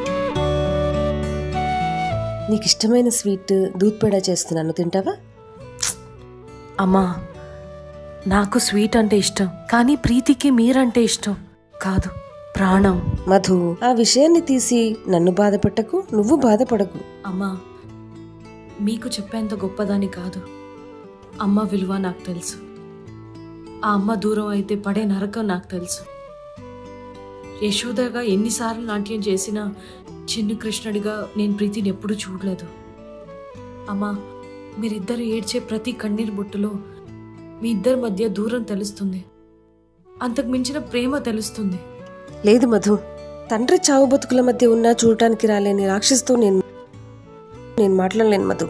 I: నీకు ఇష్టమైన స్వీట్ దూద్ పేడా చేస్తున్నాను తింటావా
J: అమ్మా నాకు స్వీట్ అంటే ఇష్టం కానీ ప్రీతికి మీరంటే ఇష్టం కాదు ప్రాణం
I: మధు ఆ విషయాన్ని తీసి నన్ను బాధపెట్టకు నువ్వు బాధపడకు
J: అమ్మా మీకు చెప్పేంత గొప్పదాని కాదు అమ్మ విలువ నాకు తెలుసు ఆ అమ్మ దూరం అయితే పడే నరకం నాకు తెలుసు యశోదగా ఎన్నిసార్లు నాట్యం చేసినా చిన్ని కృష్ణుడిగా నేను ప్రీతిని ఎప్పుడూ చూడలేదు అమ్మా మీరిద్దరు ఏడ్చే ప్రతి కన్నీరు బొట్టులో మీ ఇద్దరి మధ్య దూరం తెలుస్తుంది అంతకు మించిన ప్రేమ తెలుస్తుంది
I: లేదు మధు తండ్రి చావు బతుకుల మధ్య ఉన్నా చూడటానికి రాలేని రాక్షసుతో నేను నేను మాట్లాడలేను మధు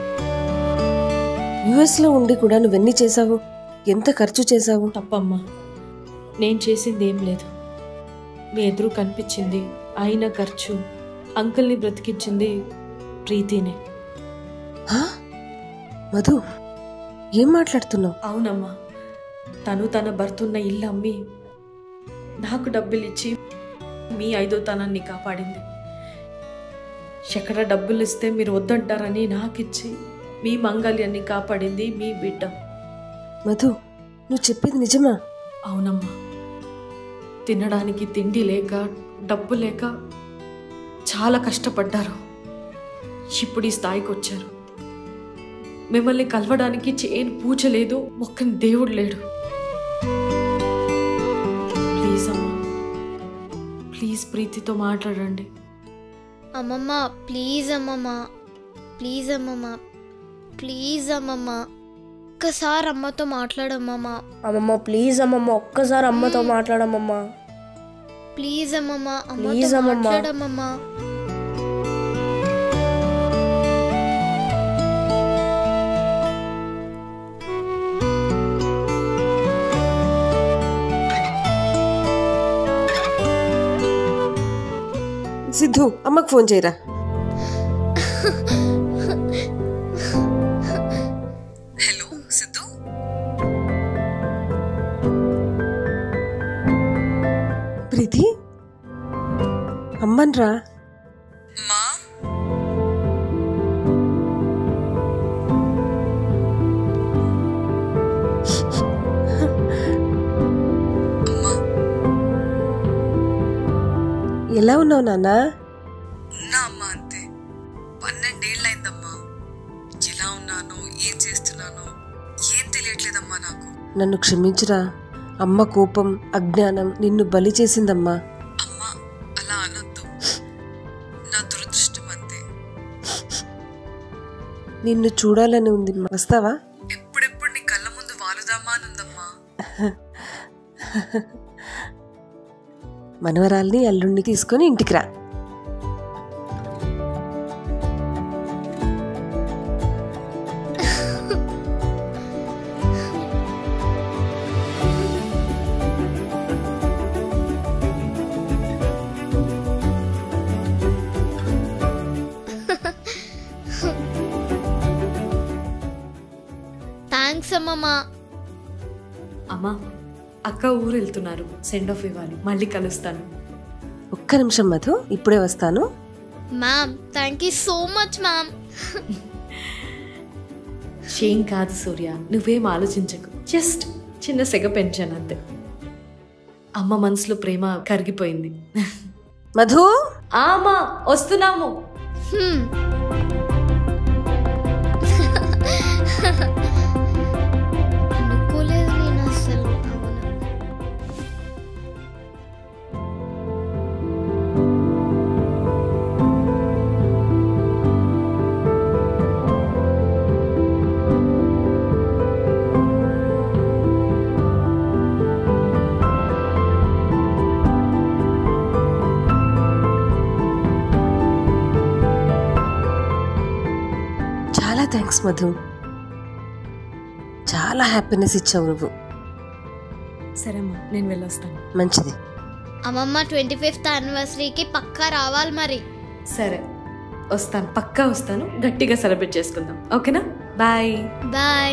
I: యుఎస్ లో ఉండి కూడా నువ్వెన్ని చేశావు ఎంత ఖర్చు చేశావు
J: తప్పమ్మా నేను చేసింది ఏం లేదు మీ ఎదురు కనిపించింది అయిన ఖర్చు అంకుల్ని బ్రతికించింది ప్రీతినే
I: హా? మధు ఏం మాట్లాడుతున్నావు
J: అవునమ్మా తను తన భర్తున్న ఇల్లు అమ్మి నాకు డబ్బులు ఇచ్చి మీ ఐదో తనాన్ని కాపాడింది ఎక్కడ డబ్బులు ఇస్తే మీరు వద్దంటారని నాకిచ్చి మీ మంగళ్యాన్ని కాపాడింది మీ బిడ్డ
I: మధు నువ్వు చెప్పేది నిజమా
J: అవునమ్మా తినడానికి తిండి లేక డబ్బు లేక చాలా కష్టపడ్డారు ఇప్పుడు ఈ స్థాయికి వచ్చారు మిమ్మల్ని కలవడానికి చేయని పూజ లేదు మొక్కని దేవుడు లేడు ప్లీజ్ అమ్మా ప్లీజ్ ప్రీతితో మాట్లాడండి
A: అమ్మమ్మ ప్లీజ్ అమ్మమ్మ ప్లీజ్ అమ్మమ్మ ప్లీజ్ అమ్మమ్మ ఒక్కసారి అమ్మతో మాట్లాడమ్మమ్మ
K: అమ్మమ్మ ప్లీజ్ అమ్మమ్మ ఒక్కసారి అమ్మతో మాట్లాడమ్మమ్మ
A: ప్లీజ్ అమ్మమ్మ
K: Please
A: అమ్మతో
K: అమ్మమ్మ.
A: మాట్లాడమ్మమ్మ
I: సిద్ధు అమ్మకు ఫోన్ చేయరా
B: హలో సిద్ధు
I: ప్రీతి అమ్మన్రా
B: మా
I: ఎలా ఉన్నావు నాన్నా
B: ఉన్నా అమ్మా అంతే పన్నెండేళ్ళైందమ్మా ఎలా ఉన్నానో ఏం చేస్తున్నానో ఏం తెలియట్లేదమ్మా నాకు
I: నన్ను క్షమించురా అమ్మ కోపం అజ్ఞానం నిన్ను బలి చేసిందమ్మా
B: అమ్మా అలా అనొద్దు నా దురదృష్టం అంతే
I: నిన్ను చూడాలని ఉంది వస్తావా
B: ఎప్పుడెప్పుడు నీ కళ్ళ ముందు వాలుదామా అని ఉందమ్మా
I: మనవరాల్ని అల్లుణ్ణి తీసుకొని ఇంటికి రా
A: థ్యాంక్స్ అమ్మమ్మ
J: అమ్మా అక్క ఊరు వెళ్తున్నారు సెండ్ ఆఫ్ ఇవ్వాలి మళ్ళీ కలుస్తాను
I: ఒక్క నిమిషం మధు ఇప్పుడే వస్తాను
A: ma'am thank you so much ma'am
J: ఏం కాదు సూర్య నువ్వేం ఆలోచించకు జస్ట్ చిన్న సెగ పెంచాను అంతే అమ్మ మనసులో ప్రేమ కరిగిపోయింది
I: మధు
J: ఆమా వస్తున్నాము
A: అనుకోలేదు నేను అసలు అవును
I: చాలా థ్యాంక్స్ మధు చాలా హ్యాపీనెస్ ఇచ్చావు నువ్వు
J: సరేమ్మా నేను వెళ్ళొస్తాను
I: మంచిది
A: అమ్మమ్మ ట్వంటీ ఫిఫ్త్ యానివర్సరీకి పక్కా రావాలి మరి
J: సరే వస్తాను పక్కా వస్తాను గట్టిగా సెలబ్రేట్ చేసుకుందాం ఓకేనా బాయ్
A: బాయ్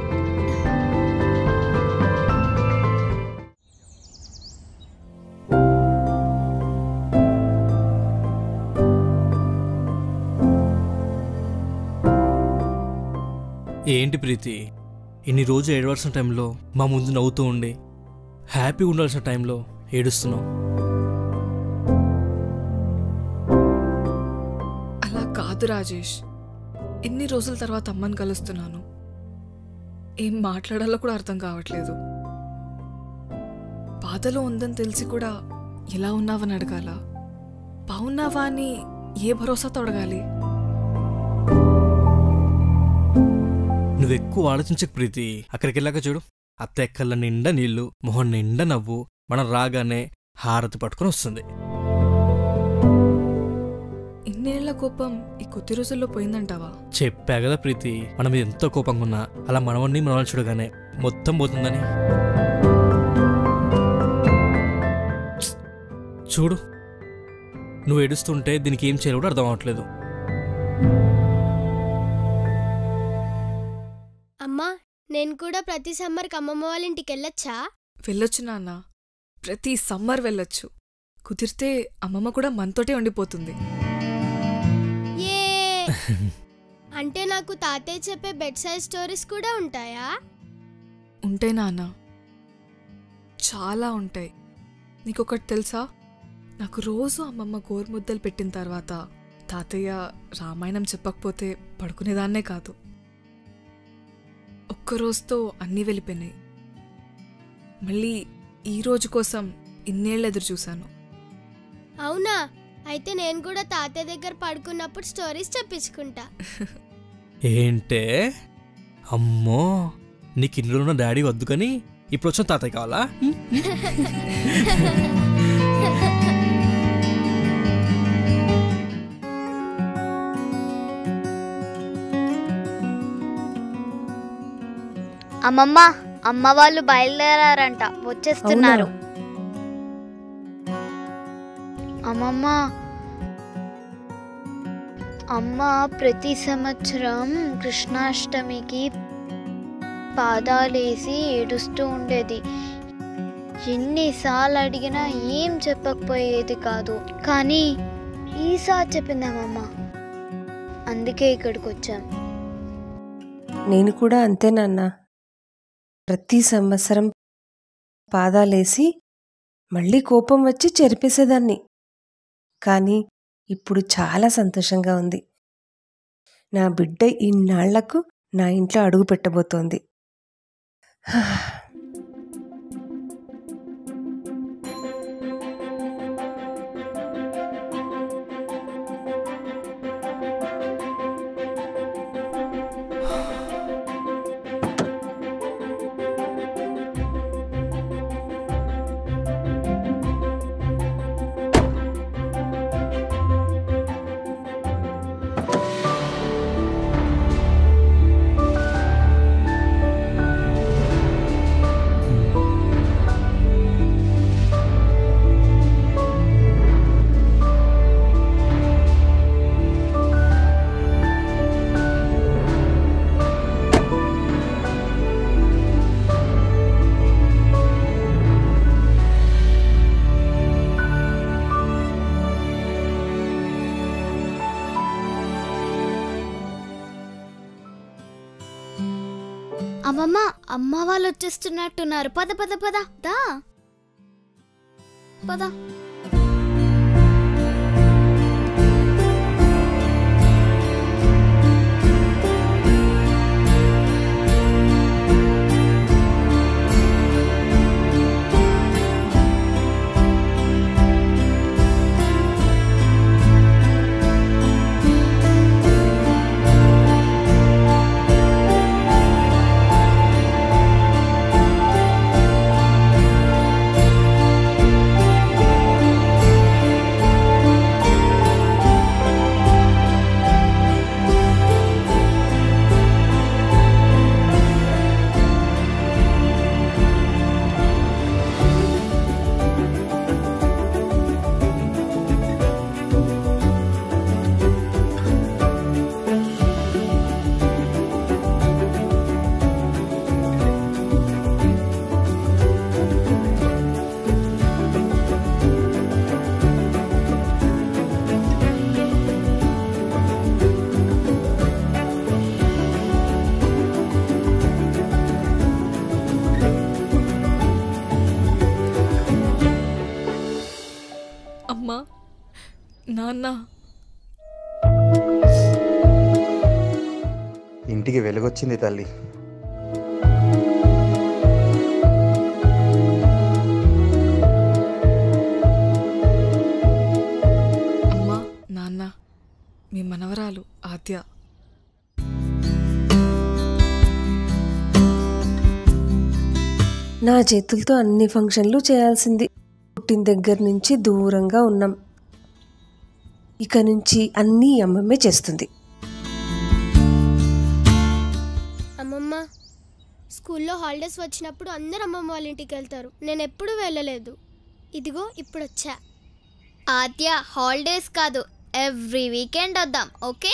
D: ఏంటి ప్రీతి ఇన్ని రోజు ఏడవలసిన టైంలో మా ముందు నవ్వుతూ ఉండి హ్యాపీగా ఉండాల్సిన టైంలో ఏడుస్తున్నావు
B: అలా కాదు రాజేష్ ఎన్ని రోజుల తర్వాత అమ్మని కలుస్తున్నాను ఏం మాట్లాడాలో కూడా అర్థం కావట్లేదు బాధలో ఉందని తెలిసి కూడా ఎలా ఉన్నావని అడగాల బాగున్నావా అని ఏ భరోసాతో అడగాలి
D: నువ్వు ఎక్కువ ఆలోచించక ప్రీతి అక్కడికి వెళ్ళాక చూడు అత్త ఎక్కల నిండా నీళ్లు మొహం నిండా నవ్వు మనం రాగానే హారతి పట్టుకొని వస్తుంది
B: ఇన్నేళ్ల కోపం ఈ కొద్ది రోజుల్లో పోయిందంటావా
D: చెప్పా కదా ప్రీతి మన మీద ఎంతో కోపంగా ఉన్నా అలా మనవన్ని మనల్ని చూడగానే మొత్తం పోతుందని ప్స్. చూడు నువ్వు ఏడుస్తుంటే దీనికి ఏం చేయాలో కూడా అర్థం అవ్వట్లేదు
H: అమ్మా నేను కూడా ప్రతి సమ్మర్కి అమ్మమ్మ వాళ్ళ ఇంటికి వెళ్ళొచ్చా
B: వెళ్ళొచ్చు నాన్న ప్రతి సమ్మర్ వెళ్ళొచ్చు కుదిరితే అమ్మమ్మ కూడా మనతోటే ఉండిపోతుంది
H: ఏ అంటే నాకు తాతయ్య చెప్పే బెడ్ సైడ్ స్టోరీస్ కూడా ఉంటాయా
B: ఉంటాయి నాన్న చాలా ఉంటాయి నీకొకటి తెలుసా నాకు రోజు అమ్మమ్మ గోరుముద్దలు పెట్టిన తర్వాత తాతయ్య రామాయణం చెప్పకపోతే పడుకునేదాన్నే కాదు ఒక్క రోజుతో అన్నీ వెళ్ళిపోయినాయి మళ్ళీ ఈ రోజు కోసం ఇన్నేళ్ళు ఎదురు చూశాను
H: అవునా అయితే నేను కూడా తాతయ్య దగ్గర పడుకున్నప్పుడు స్టోరీస్ చెప్పించుకుంటా
D: ఏంటే అమ్మో నీకు ఇన్ని రోజులు ఉన్న డాడీ వద్దు కానీ ఇప్పుడు వచ్చిన తాతయ్య కావాలా హ్మ్?
A: అమ్మమ్మ అమ్మ వాళ్ళు బయలుదేరారంట వచ్చేస్తున్నారు అమ్మమ్మ అమ్మ ప్రతి సంవత్సరం కృష్ణాష్టమికి పాదాలేసి ఏడుస్తూ ఉండేది ఎన్నిసార్లు అడిగినా ఏం చెప్పకపోయేది కాదు కానీ ఈసారి చెప్పిందామమ్మ అందుకే ఇక్కడికి వచ్చాం
I: నేను కూడా అంతే నాన్న ప్రతి సంవత్సరం పాదాలేసి మళ్ళీ కోపం వచ్చి చెరిపేసేదాన్ని కానీ ఇప్పుడు చాలా సంతోషంగా ఉంది నా బిడ్డ ఇన్నాళ్లకు నా ఇంట్లో అడుగు పెట్టబోతోంది
A: అమ్మమ్మ అమ్మ వాళ్ళు వచ్చేస్తున్నట్టున్నారు పద పద పద దా పద
J: అమ్మా నాన్న
L: ఇంటికి వెలుగొచ్చింది తల్లి
J: అమ్మా నాన్న మీ మనవరాలు ఆద్య
I: నా చేతులతో అన్ని ఫంక్షన్లు చేయాల్సింది పుట్టిన దగ్గర నుంచి దూరంగా ఉన్నాం ఇక నుంచి అన్నీ అమ్మమ్మే చేస్తుంది
H: అమ్మమ్మ స్కూల్లో హాలిడేస్ వచ్చినప్పుడు అందరు అమ్మమ్మ వాళ్ళ ఇంటికి వెళ్తారు నేను ఎప్పుడూ వెళ్ళలేదు ఇదిగో ఇప్పుడు వచ్చా
A: ఆద్య హాలిడేస్ కాదు ఎవ్రీ వీకెండ్ వద్దాం ఓకే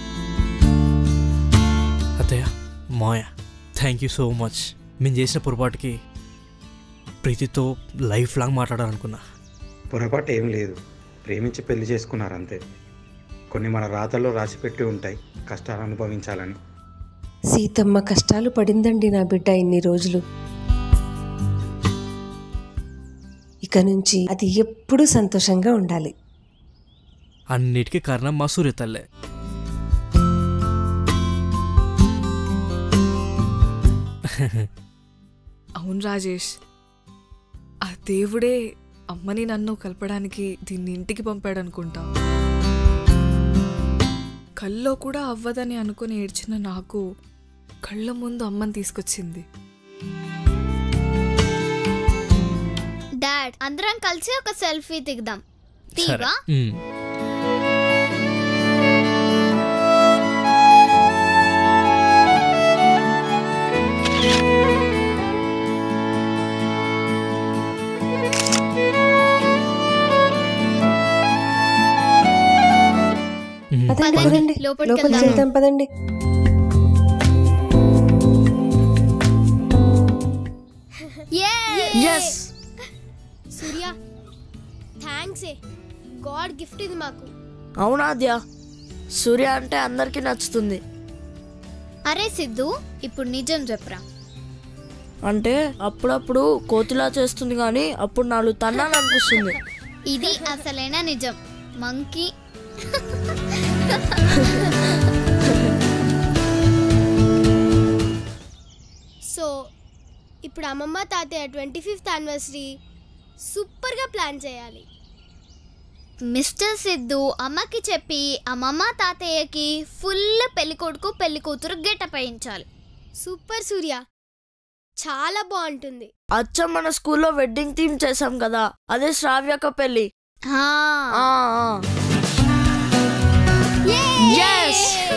D: అత్తయ్య Maya thank you so much మేము చేసిన పొరపాటుకి ప్రీతితో లైఫ్ లాంగ్ మాట్లాడాలనుకున్నా
L: పొరపాటు ఏం లేదు ప్రేమించి పెళ్లి చేసుకున్నారు అంతే కొన్ని మన రాతల్లో రాసిపెట్టి ఉంటాయి కష్టాలు అనుభవించాలని
I: సీతమ్మ కష్టాలు పడిందండి నా బిడ్డ ఇన్ని రోజులు ఇక నుంచి అది ఎప్పుడూ సంతోషంగా ఉండాలి
D: అన్నిటికీ కారణం మా సూర్య తల్లే
J: అవును రాజేష్ ఆ దేవుడే అమ్మని నన్ను కలపడానికి దీన్ని ఇంటికి పంపాడనుకుంటా కల్లో కూడా అవ్వదని అనుకుని ఏడ్చిన నాకు కళ్ళ ముందు అమ్మని తీసుకొచ్చింది
A: డాడ్ అందరం కలిసి ఒక సెల్ఫీ దిగుదాం
D: సరే
A: తీవా
D: మ్. మ్.
I: పదండి
A: పదండి,
I: పదండి
A: లోపలికి
I: లోపలికి
A: వెళ్దాం.
I: వెళ్దాం పదండి
C: yes
H: Surya thanks a god gift ఇది మాకు
C: అవునాద్య సూర్య అంటే అందరికీ నచ్చుతుంది
A: అరే సిద్ధు ఇప్పుడు నిజం చెప్పరా
C: అంటే అప్పుడప్పుడు కోతిలా చేస్తుంది కానీ అప్పుడు నాలుగు తన్నాను అనిపిస్తుంది
A: ఇది అసలైన నిజం మంకీ
H: సో ఇప్పుడు అమ్మమ్మ తాతయ్య ట్వంటీ ఫిఫ్త్ యానివర్సరీ సూపర్గా ప్లాన్ చేయాలి
A: మిస్టర్ సిద్ధు అమ్మకి చెప్పి అమ్మమ్మ తాతయ్యకి ఫుల్ పెళ్లి కొడుకు పెళ్లి కూతురు గెటప్ వేయించాలి
H: సూపర్ సూర్య చాలా బాగుంటుంది
C: అచ్చం మన స్కూల్లో వెడ్డింగ్ థీమ్ చేసాం కదా అదే శ్రావ్యక పెళ్ళి
A: ఆ.
C: ఆ, ఆ. Yes!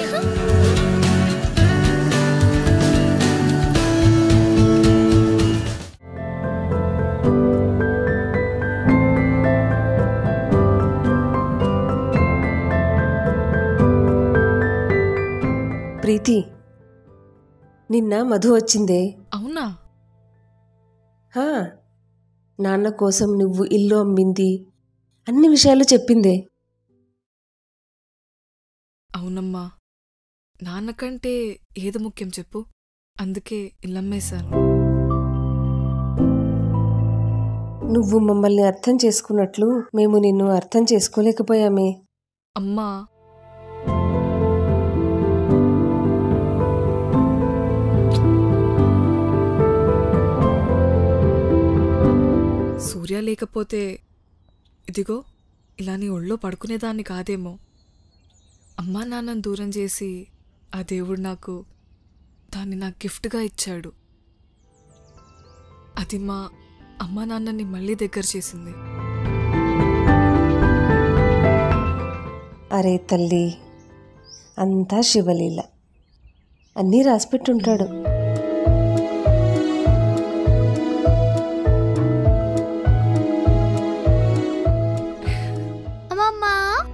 I: ప్రీతి నిన్న మధు వచ్చిందే
J: అవునా
I: హా, నాన్న కోసం నువ్వు ఇల్లు అమ్మింది అన్ని విషయాలు చెప్పిందే
J: అవునమ్మా నాన్నకంటే ఏది ముఖ్యం చెప్పు
M: అందుకే ఇల్లమ్మేశాను
I: నువ్వు మమ్మల్ని అర్థం చేసుకున్నట్లు మేము నిన్ను అర్థం చేసుకోలేకపోయామే
M: అమ్మా సూర్య లేకపోతే ఇదిగో ఇలా నీ ఒళ్ళో పడుకునేదాన్ని కాదేమో అమ్మా నాన్నని దూరం చేసి ఆ దేవుడు నాకు దాన్ని నాకు గిఫ్ట్గా ఇచ్చాడు అది మా అమ్మా నాన్నని మళ్ళీ దగ్గర చేసింది
I: అరే తల్లి అంతా శివలీల అన్నీ రాసిపెట్టుంటాడు
A: అమ్మమ్మ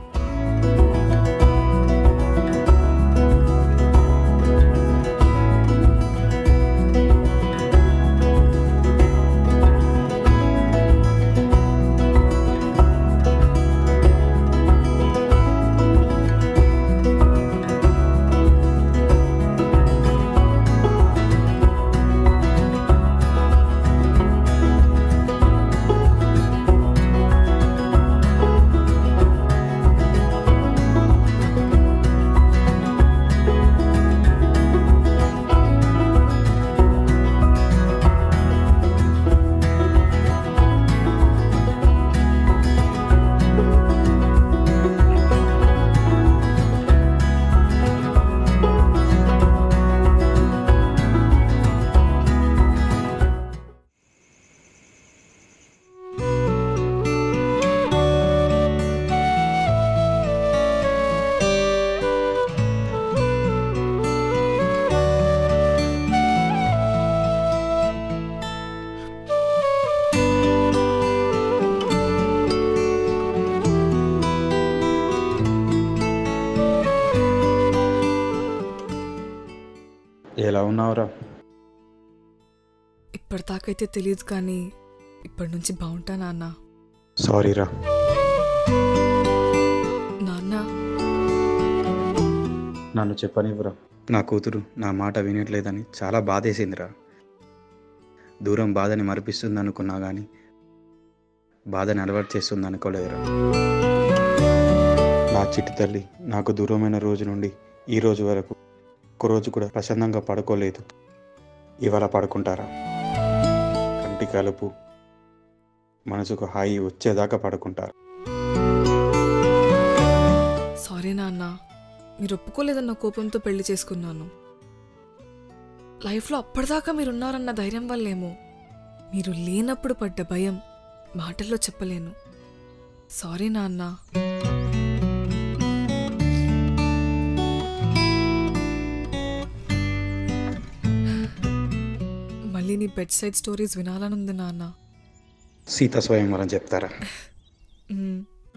L: ఎలా ఉన్నావురా
M: ఇప్పటిదాకైతే తెలియదు కానీ ఇప్పటి నుంచి బాగుంటా నాన్న
L: సారీరా
M: నాన్న
L: నన్ను చెప్పనివ్వరా నా కూతురు నా మాట వినట్లేదని చాలా బాధేసిందిరా దూరం బాధని మరిపిస్తుంది అనుకున్నా కానీ బాధని అలవాటు చేస్తుంది అనుకోలేదురా నా చిట్టి తల్లి నాకు దూరమైన రోజు నుండి ఈ రోజు వరకు ఒక్క రోజు కూడా ప్రశాంతంగా పడుకోలేదు ఇవాళ పడుకుంటారా కంటి కలుపు మనసుకు హాయి వచ్చేదాకా పడుకుంటారు
M: సారీ నాన్న మీరు ఒప్పుకోలేదన్న కోపంతో పెళ్లి చేసుకున్నాను లైఫ్లో అప్పటిదాకా మీరున్నారన్న ధైర్యం వల్లేమో మీరు లేనప్పుడు పడ్డ భయం మాటల్లో చెప్పలేను సారీ నాన్న మళ్ళీ నీ బెడ్ సైడ్ స్టోరీస్ వినాలనుంది నాన్న
L: సీత స్వయంవరం చెప్తారా
M: మ్మ్.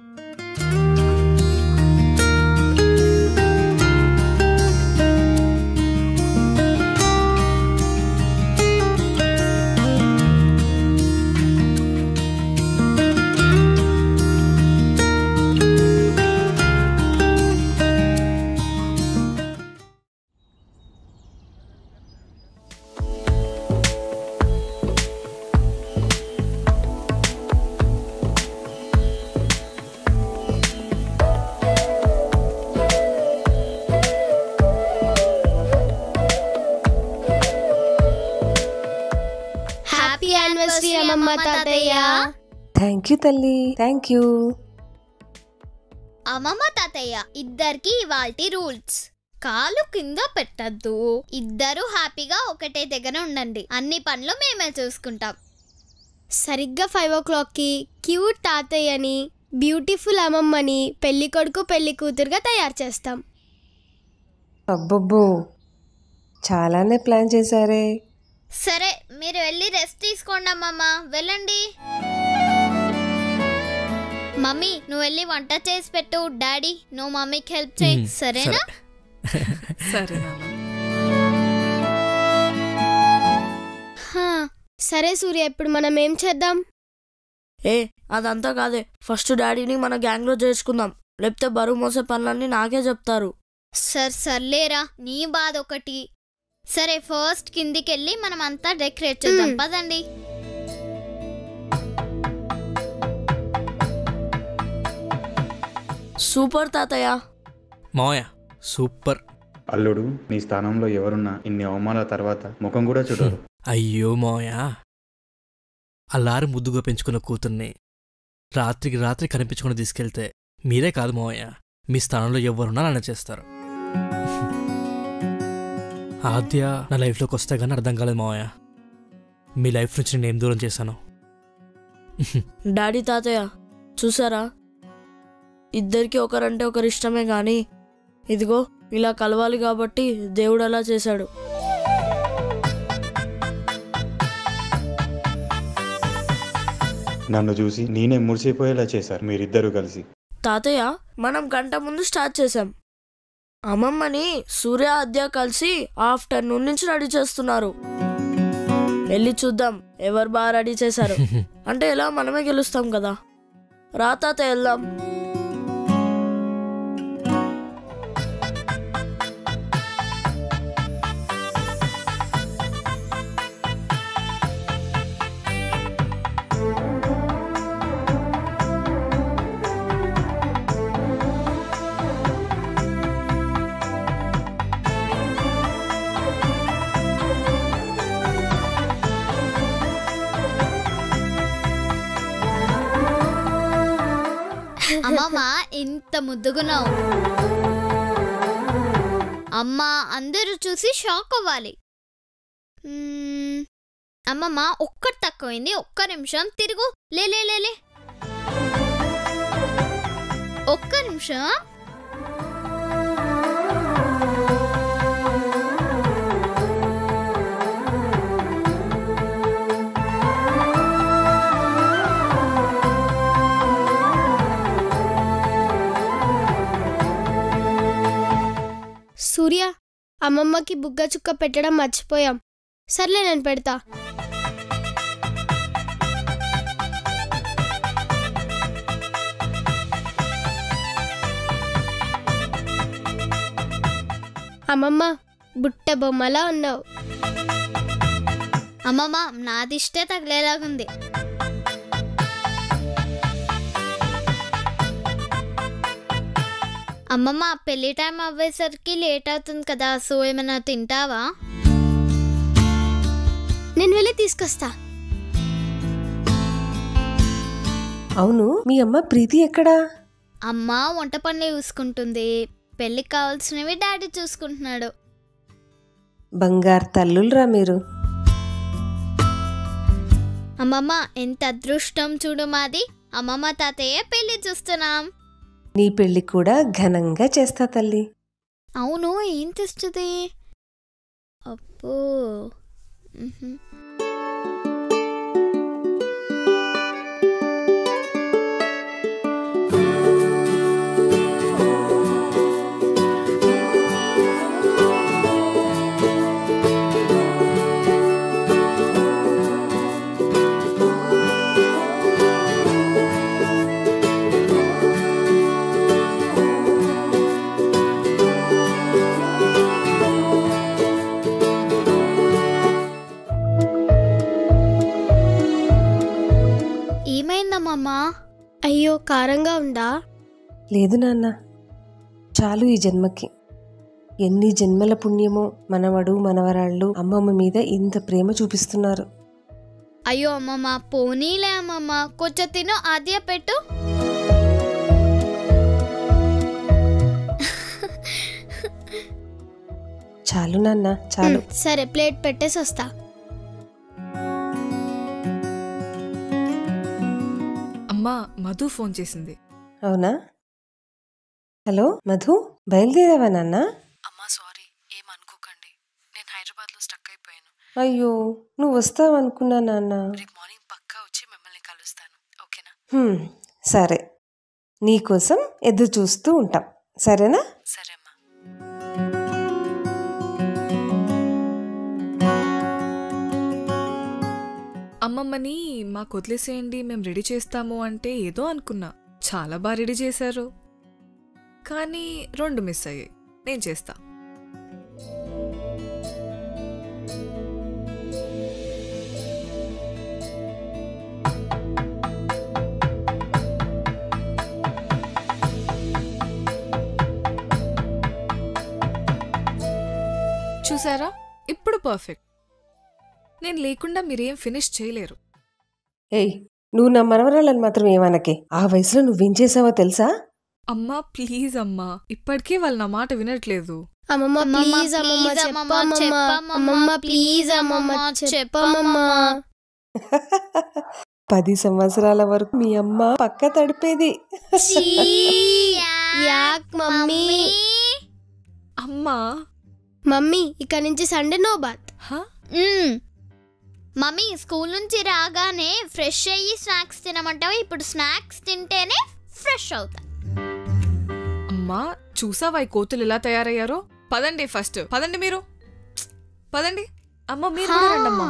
H: హ్యాపీ యానివర్సరీ అమ్మమ్మ తాతయ్య
I: థ్యాంక్ యూ తల్లి థ్యాంక్ యూ
A: అమ్మమ్మ తాతయ్య ఇద్దరికి ఇవాల్టి రూల్స్ కాలు కింద పెట్టద్దు ఇద్దరు హ్యాపీగా ఒకటే దగ్గర ఉండండి అన్ని పనులు మేమే చూసుకుంటాం
H: సరిగ్గా ఫైవ్ ఓ క్లాక్కి క్యూట్ తాతయ్యని బ్యూటిఫుల్ అమ్మమ్మని పెళ్లి కొడుకు పెళ్లి కూతురుగా తయారు చేస్తాం
I: అబ్బబ్బో చాలానే ప్లాన్ చేశారే
A: సరే మీరు వెళ్ళి రెస్ట్ తీసుకోండి అమ్మమ్మ వెళ్ళండి మమ్మీ నువ్వు వెళ్ళి వంట చేసి పెట్టు డాడీ నువ్వు మమ్మీకి హెల్ప్ చేయి
D: మ్మ్,
A: సరేనా
M: సరే నాన్న
H: హా, సరే సూర్య ఇప్పుడు మనం ఏం చేద్దాం
C: ఏ అదంతా కాదే ఫస్ట్ డాడీని మన గ్యాంగ్లో చేర్చుకుందాం లేకపోతే బరువు మోసే పనులన్నీ నాకే చెప్తారు
A: సర్ సర్లేరా నీ బాధ ఒకటి సరే ఫస్ట్ కిందికి వెళ్ళి మనం అంతా డెకరేట్ చేద్దాం
H: మ్మ్.
A: పదండి
C: సూపర్ తాతయ్య
D: మావయ్య సూపర్
L: అల్లుడు నీ స్థానంలో ఎవరున్నా ఇన్ని అవమానాల తర్వాత ముఖం కూడా చూడరు
D: అయ్యో మావయ్య అల్లారు ముద్దుగా పెంచుకున్న కూతుర్ని రాత్రికి రాత్రి కనిపించకుండా తీసుకెళ్తే మీరే కాదు మావయ్య మీ స్థానంలో ఎవరున్నా నన్ను చేస్తారు ఆద్య నా లైఫ్లోకి వస్తే కానీ అర్థం కాలేదు మావయ్య మీ లైఫ్ నుంచి నేను ఏం దూరం చేశాను
C: డాడీ తాతయ్య చూసారా ఇద్దరికి ఒకరంటే ఒకరు ఇష్టమే గాని ఇదిగో ఇలా కలవాలి కాబట్టి దేవుడు అలా చేశాడు
L: నన్ను చూసి నేనే మురిసిపోయేలా చేశారు మీరిద్దరూ కలిసి
C: తాతయ్య మనం గంట ముందు స్టార్ట్ చేశాం అమ్మమ్మని సూర్య అద్య కలిసి ఆఫ్టర్నూన్ నుంచి రెడీ చేస్తున్నారు వెళ్ళి చూద్దాం ఎవరు బాగా రెడీ చేశారు అంటే ఎలా మనమే గెలుస్తాం కదా రా తాతయ్య వెళ్దాం
A: అమ్మమ్మ ఇంత ముద్దుగున్నావు అమ్మ అందరూ చూసి షాక్ అవ్వాలి మ్మ్, అమ్మమ్మ ఒక్కటి తక్కువైంది ఒక్క నిమిషం తిరుగు లే లే లే, లే ఒక్క నిమిషం
H: సూర్య అమ్మమ్మకి బుగ్గ చుక్క పెట్టడం మర్చిపోయాం సర్లే నేను పెడతా అమ్మమ్మ బుట్ట బొమ్మలా ఉన్నావు
A: అమ్మమ్మ నాదిష్టే తగిలేలాగుంది అమ్మమ్మ పెళ్లి టైం అవ్వేసరికి లేట్ అవుతుంది కదా సో ఏమైనా తింటావా
H: నేను వెళ్ళి తీసుకొస్తా
I: అవును మీ అమ్మ ప్రీతి ఎక్కడా
A: అమ్మ వంట పనులు చూసుకుంటుంది పెళ్ళికి కావాల్సినవి డాడీ చూసుకుంటున్నాడు
I: బంగారు తల్లులరా మీరు
A: అమ్మమ్మ ఎంత అదృష్టం చూడు మాది అమ్మమ్మ తాతయ్య పెళ్లి చూస్తున్నాం
I: నీ పెళ్లి కూడా ఘనంగా చేస్తా తల్లి
A: అవును ఏం తెస్తుంది అబ్బో మ్హూ. ఏమైందమ్మమ్మా
H: అయ్యో కారంగా ఉందా
I: లేదు నాన్న చాలు ఈ జన్మకి ఎన్ని జన్మల పుణ్యమో మనవడు మనవరాళ్ళు అమ్మమ్మ మీద ఇంత ప్రేమ చూపిస్తున్నారు
A: అయ్యో అమ్మమ్మ పోనీలే అమ్మమ్మ కొంచెం తిను ఆద్య పెట్టు
I: చాలు నాన్న చాలు
H: మ్, సరే ప్లేట్ పెట్టేసి వస్తా
M: అమ్మా మధు ఫోన్ చేసింది
I: అవునా హలో మధు బయలుదేరావా నాన్న
M: అమ్మా సారీ ఏమనుకోకండి నేను హైదరాబాద్లో స్టక్ అయిపోయాను
I: అయ్యో నువ్వు వస్తావు అనుకున్నా నాన్న
M: రేపు మార్నింగ్ పక్కా వచ్చి మిమ్మల్ని కలుస్తాను ఓకేనా
I: హ్మ్, సరే నీకోసం ఎదురు చూస్తూ ఉంటాం సరేనా
M: సరే అమ్మా అమ్మమ్మని మాకు వదిలేసేయండి మేము రెడీ చేస్తాము అంటే ఏదో అనుకున్నా చాలా బాగా రెడీ చేశారు కానీ రెండు మిస్ అయ్యాయి నేను చేస్తా చూసారా ఇప్పుడు పర్ఫెక్ట్ నేను లేకుండా మీరేం ఫినిష్ చేయలేరు
I: ఏయ్ నువ్వు నా మనవరాలని మాత్రం ఏమనకే ఆ వయసులో నువ్వేం చేసావో తెలుసా
M: అమ్మా ప్లీజ్ అమ్మా ఇప్పటికే వాళ్ళు నా మాట వినట్లేదు
H: అమ్మమ్మ ప్లీజ్ అమ్మమ్మ చెప్పమ్మమ్మ అమ్మమ్మ ప్లీజ్ అమ్మమ్మ చెప్పమ్మమ్మ
I: పది సంవత్సరాల వరకు మీ అమ్మ పక్క తడిపేది
H: యాక్ మమ్మీ
M: అమ్మా
H: మమ్మీ ఇక నుంచి Sunday no bath
A: hmm. Mummy school నుంచి రాగానే ఫ్రెష్ అయ్యి స్నాక్స్ తినమంటావు ఇప్పుడు స్నాక్స్ తింటేనే ఫ్రెష్ అవుతా
M: అమ్మా చూసావా ఈ కోతులు ఎలా తయారయ్యారో పదండి ఫస్ట్ పదండి మీరు పదండి అమ్మ మీరు కూడా రండి అమ్మా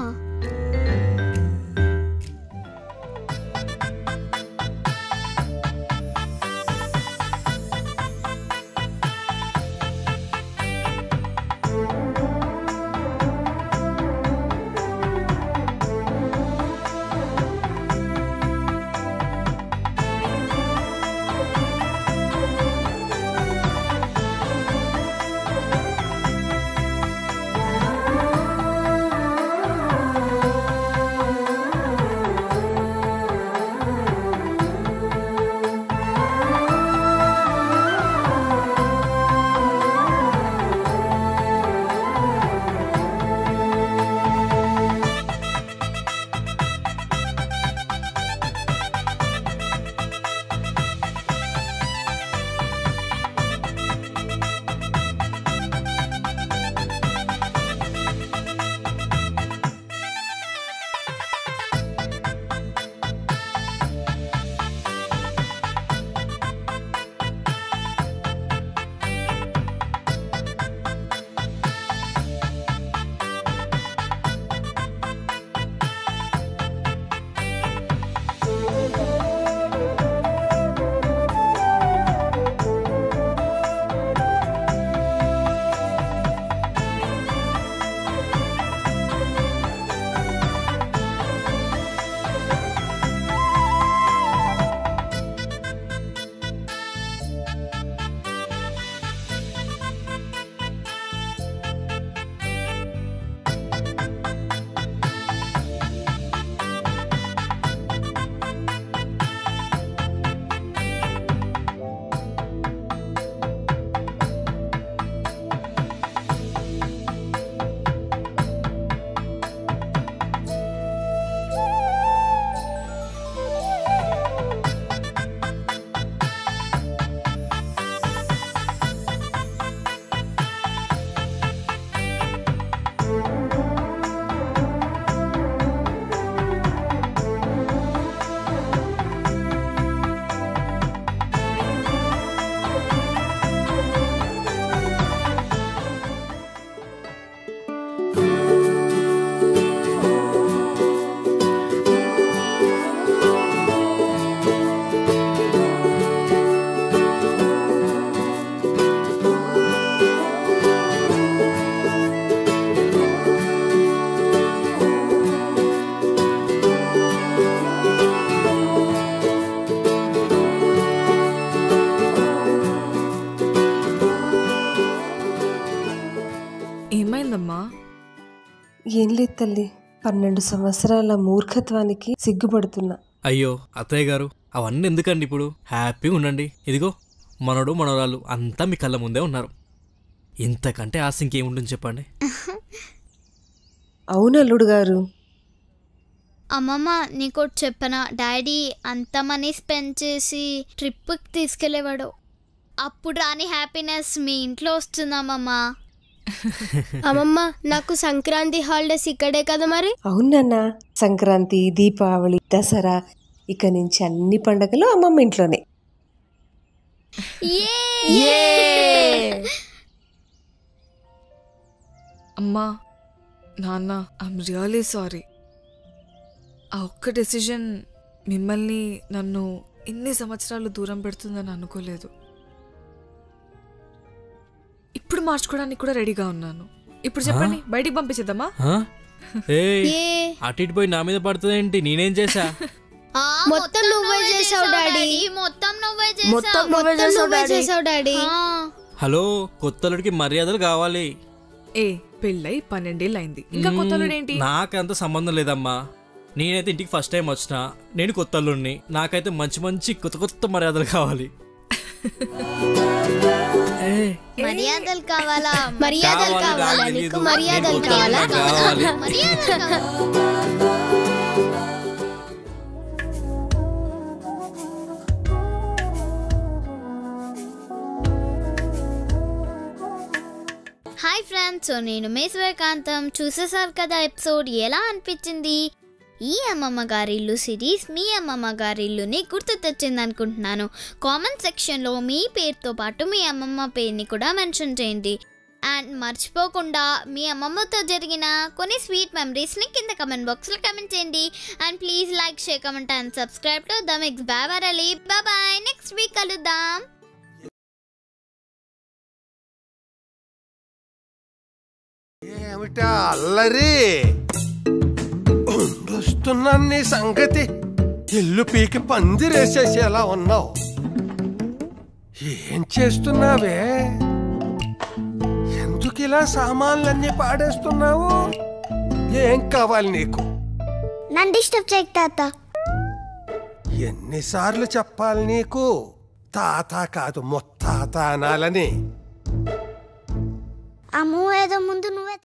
M: ఏమైందమ్మా
I: ఏం లేదు తల్లి పన్నెండు సంవత్సరాల మూర్ఖత్వానికి సిగ్గుపడుతున్నా
D: అయ్యో అత్తయ్య గారు అవన్నీ ఎందుకండి ఇప్పుడు హ్యాపీగా ఉండండి ఇదిగో మనోడు మనవరాలు అంతా మీ కళ్ళ ముందే ఉన్నారు ఇంతకంటే ఆశ ఇంకేముంటుంది చెప్పండి
I: అవును అల్లుడు గారు
A: అమ్మమ్మ నీకోటి చెప్పనా డాడీ అంత మనీ స్పెండ్ చేసి ట్రిప్కి తీసుకెళ్ళేవాడు అప్పుడు రాని హ్యాపీనెస్ మీ ఇంట్లో వస్తుందమ్మమ్మ
H: అమ్మమ్మ నాకు సంక్రాంతి హాలిడేస్ ఇక్కడే కదా మరి
I: అవునన్నా సంక్రాంతి దీపావళి దసరా ఇక నుంచి అన్ని పండగలు అమ్మమ్మ ఇంట్లోనే
M: అమ్మా నాన్న ఐఎమ్ రియలీ సారీ ఆ ఒక్క డెసిజన్ మిమ్మల్ని నన్ను ఇన్ని సంవత్సరాలు దూరం పెడుతుందని అనుకోలేదు ఇప్పుడు మార్చుకోవడానికి కూడా రెడీగా ఉన్నాను ఇప్పుడు చెప్పండి బయటికి పంపించేద్దామా
D: ఆ? ఏయ్ అటు ఇటు పోయి నా మీద పడుతుందేంటి నేనేం చేశా
H: మొత్తం నువ్వే చేసావు డాడీ
A: మొత్తం నువ్వే
H: మొత్తం నువ్వే చేసావు డాడీ
A: ఆ.
D: హలో కొత్తలుడికి మర్యాదలు కావాలి
M: ఏ పెళ్ళై పన్నెండేళ్ళు అయింది ఇంకా కొత్త ఏంటి
D: నాకంత సంబంధం లేదమ్మా నేనైతే ఇంటికి ఫస్ట్ టైం వచ్చిన నేను కొత్త అల్లుడిని నాకైతే మంచి మంచి కొత్త కొత్త మర్యాదలు కావాలి ఏ,
A: మర్యాదలు కావాలా
H: మర్యాదలు
D: కావాలి,
H: కావాలా
D: నాకు
H: నీకు
D: తెలీదు.
H: మర్యాదలు
D: నేను
H: కావాలా
D: కావాలి.
A: మర్యాదలు కావాలా హాయ్ ఫ్రెండ్స్ సో నేను మే సూర్యకాంతం చూసేసారు కదా ఎపిసోడ్ ఎలా అనిపించింది ఈ అమ్మమ్మ గారి ఇల్లు సిరీస్ మీ అమ్మమ్మ గారి ఇల్లుని గుర్తు తెచ్చింది అనుకుంటున్నాను కామెంట్ సెక్షన్లో మీ పేరుతో పాటు మీ అమ్మమ్మ పేరుని కూడా మెన్షన్ చేయండి అండ్ మర్చిపోకుండా మీ అమ్మమ్మతో జరిగిన కొన్ని స్వీట్ మెమరీస్ని కింద కమెంట్ బాక్స్లో కమెంట్ చేయండి and please like share comment and subscribe to the mix బాబారలి బాయ్ నెక్స్ట్ వీక్ కలుద్దాం
N: ఏమిటా అల్లరి వస్తున్నాను నీ సంగతి ఇల్లు పీకి పందిరేసేసేలా ఉన్నావు ఏం చేస్తున్నావే ఎందుకు ఇలా సామాన్లన్నీ పాడేస్తున్నావు ఏం కావాలి నీకు
H: నన్ను డిస్టర్బ్ చేయకు తాత
N: ఎన్నిసార్లు చెప్పాలి నీకు తాత కాదు ముత్తాత అనాలని
H: అమ్ము ఏదో ముందు నువ్వే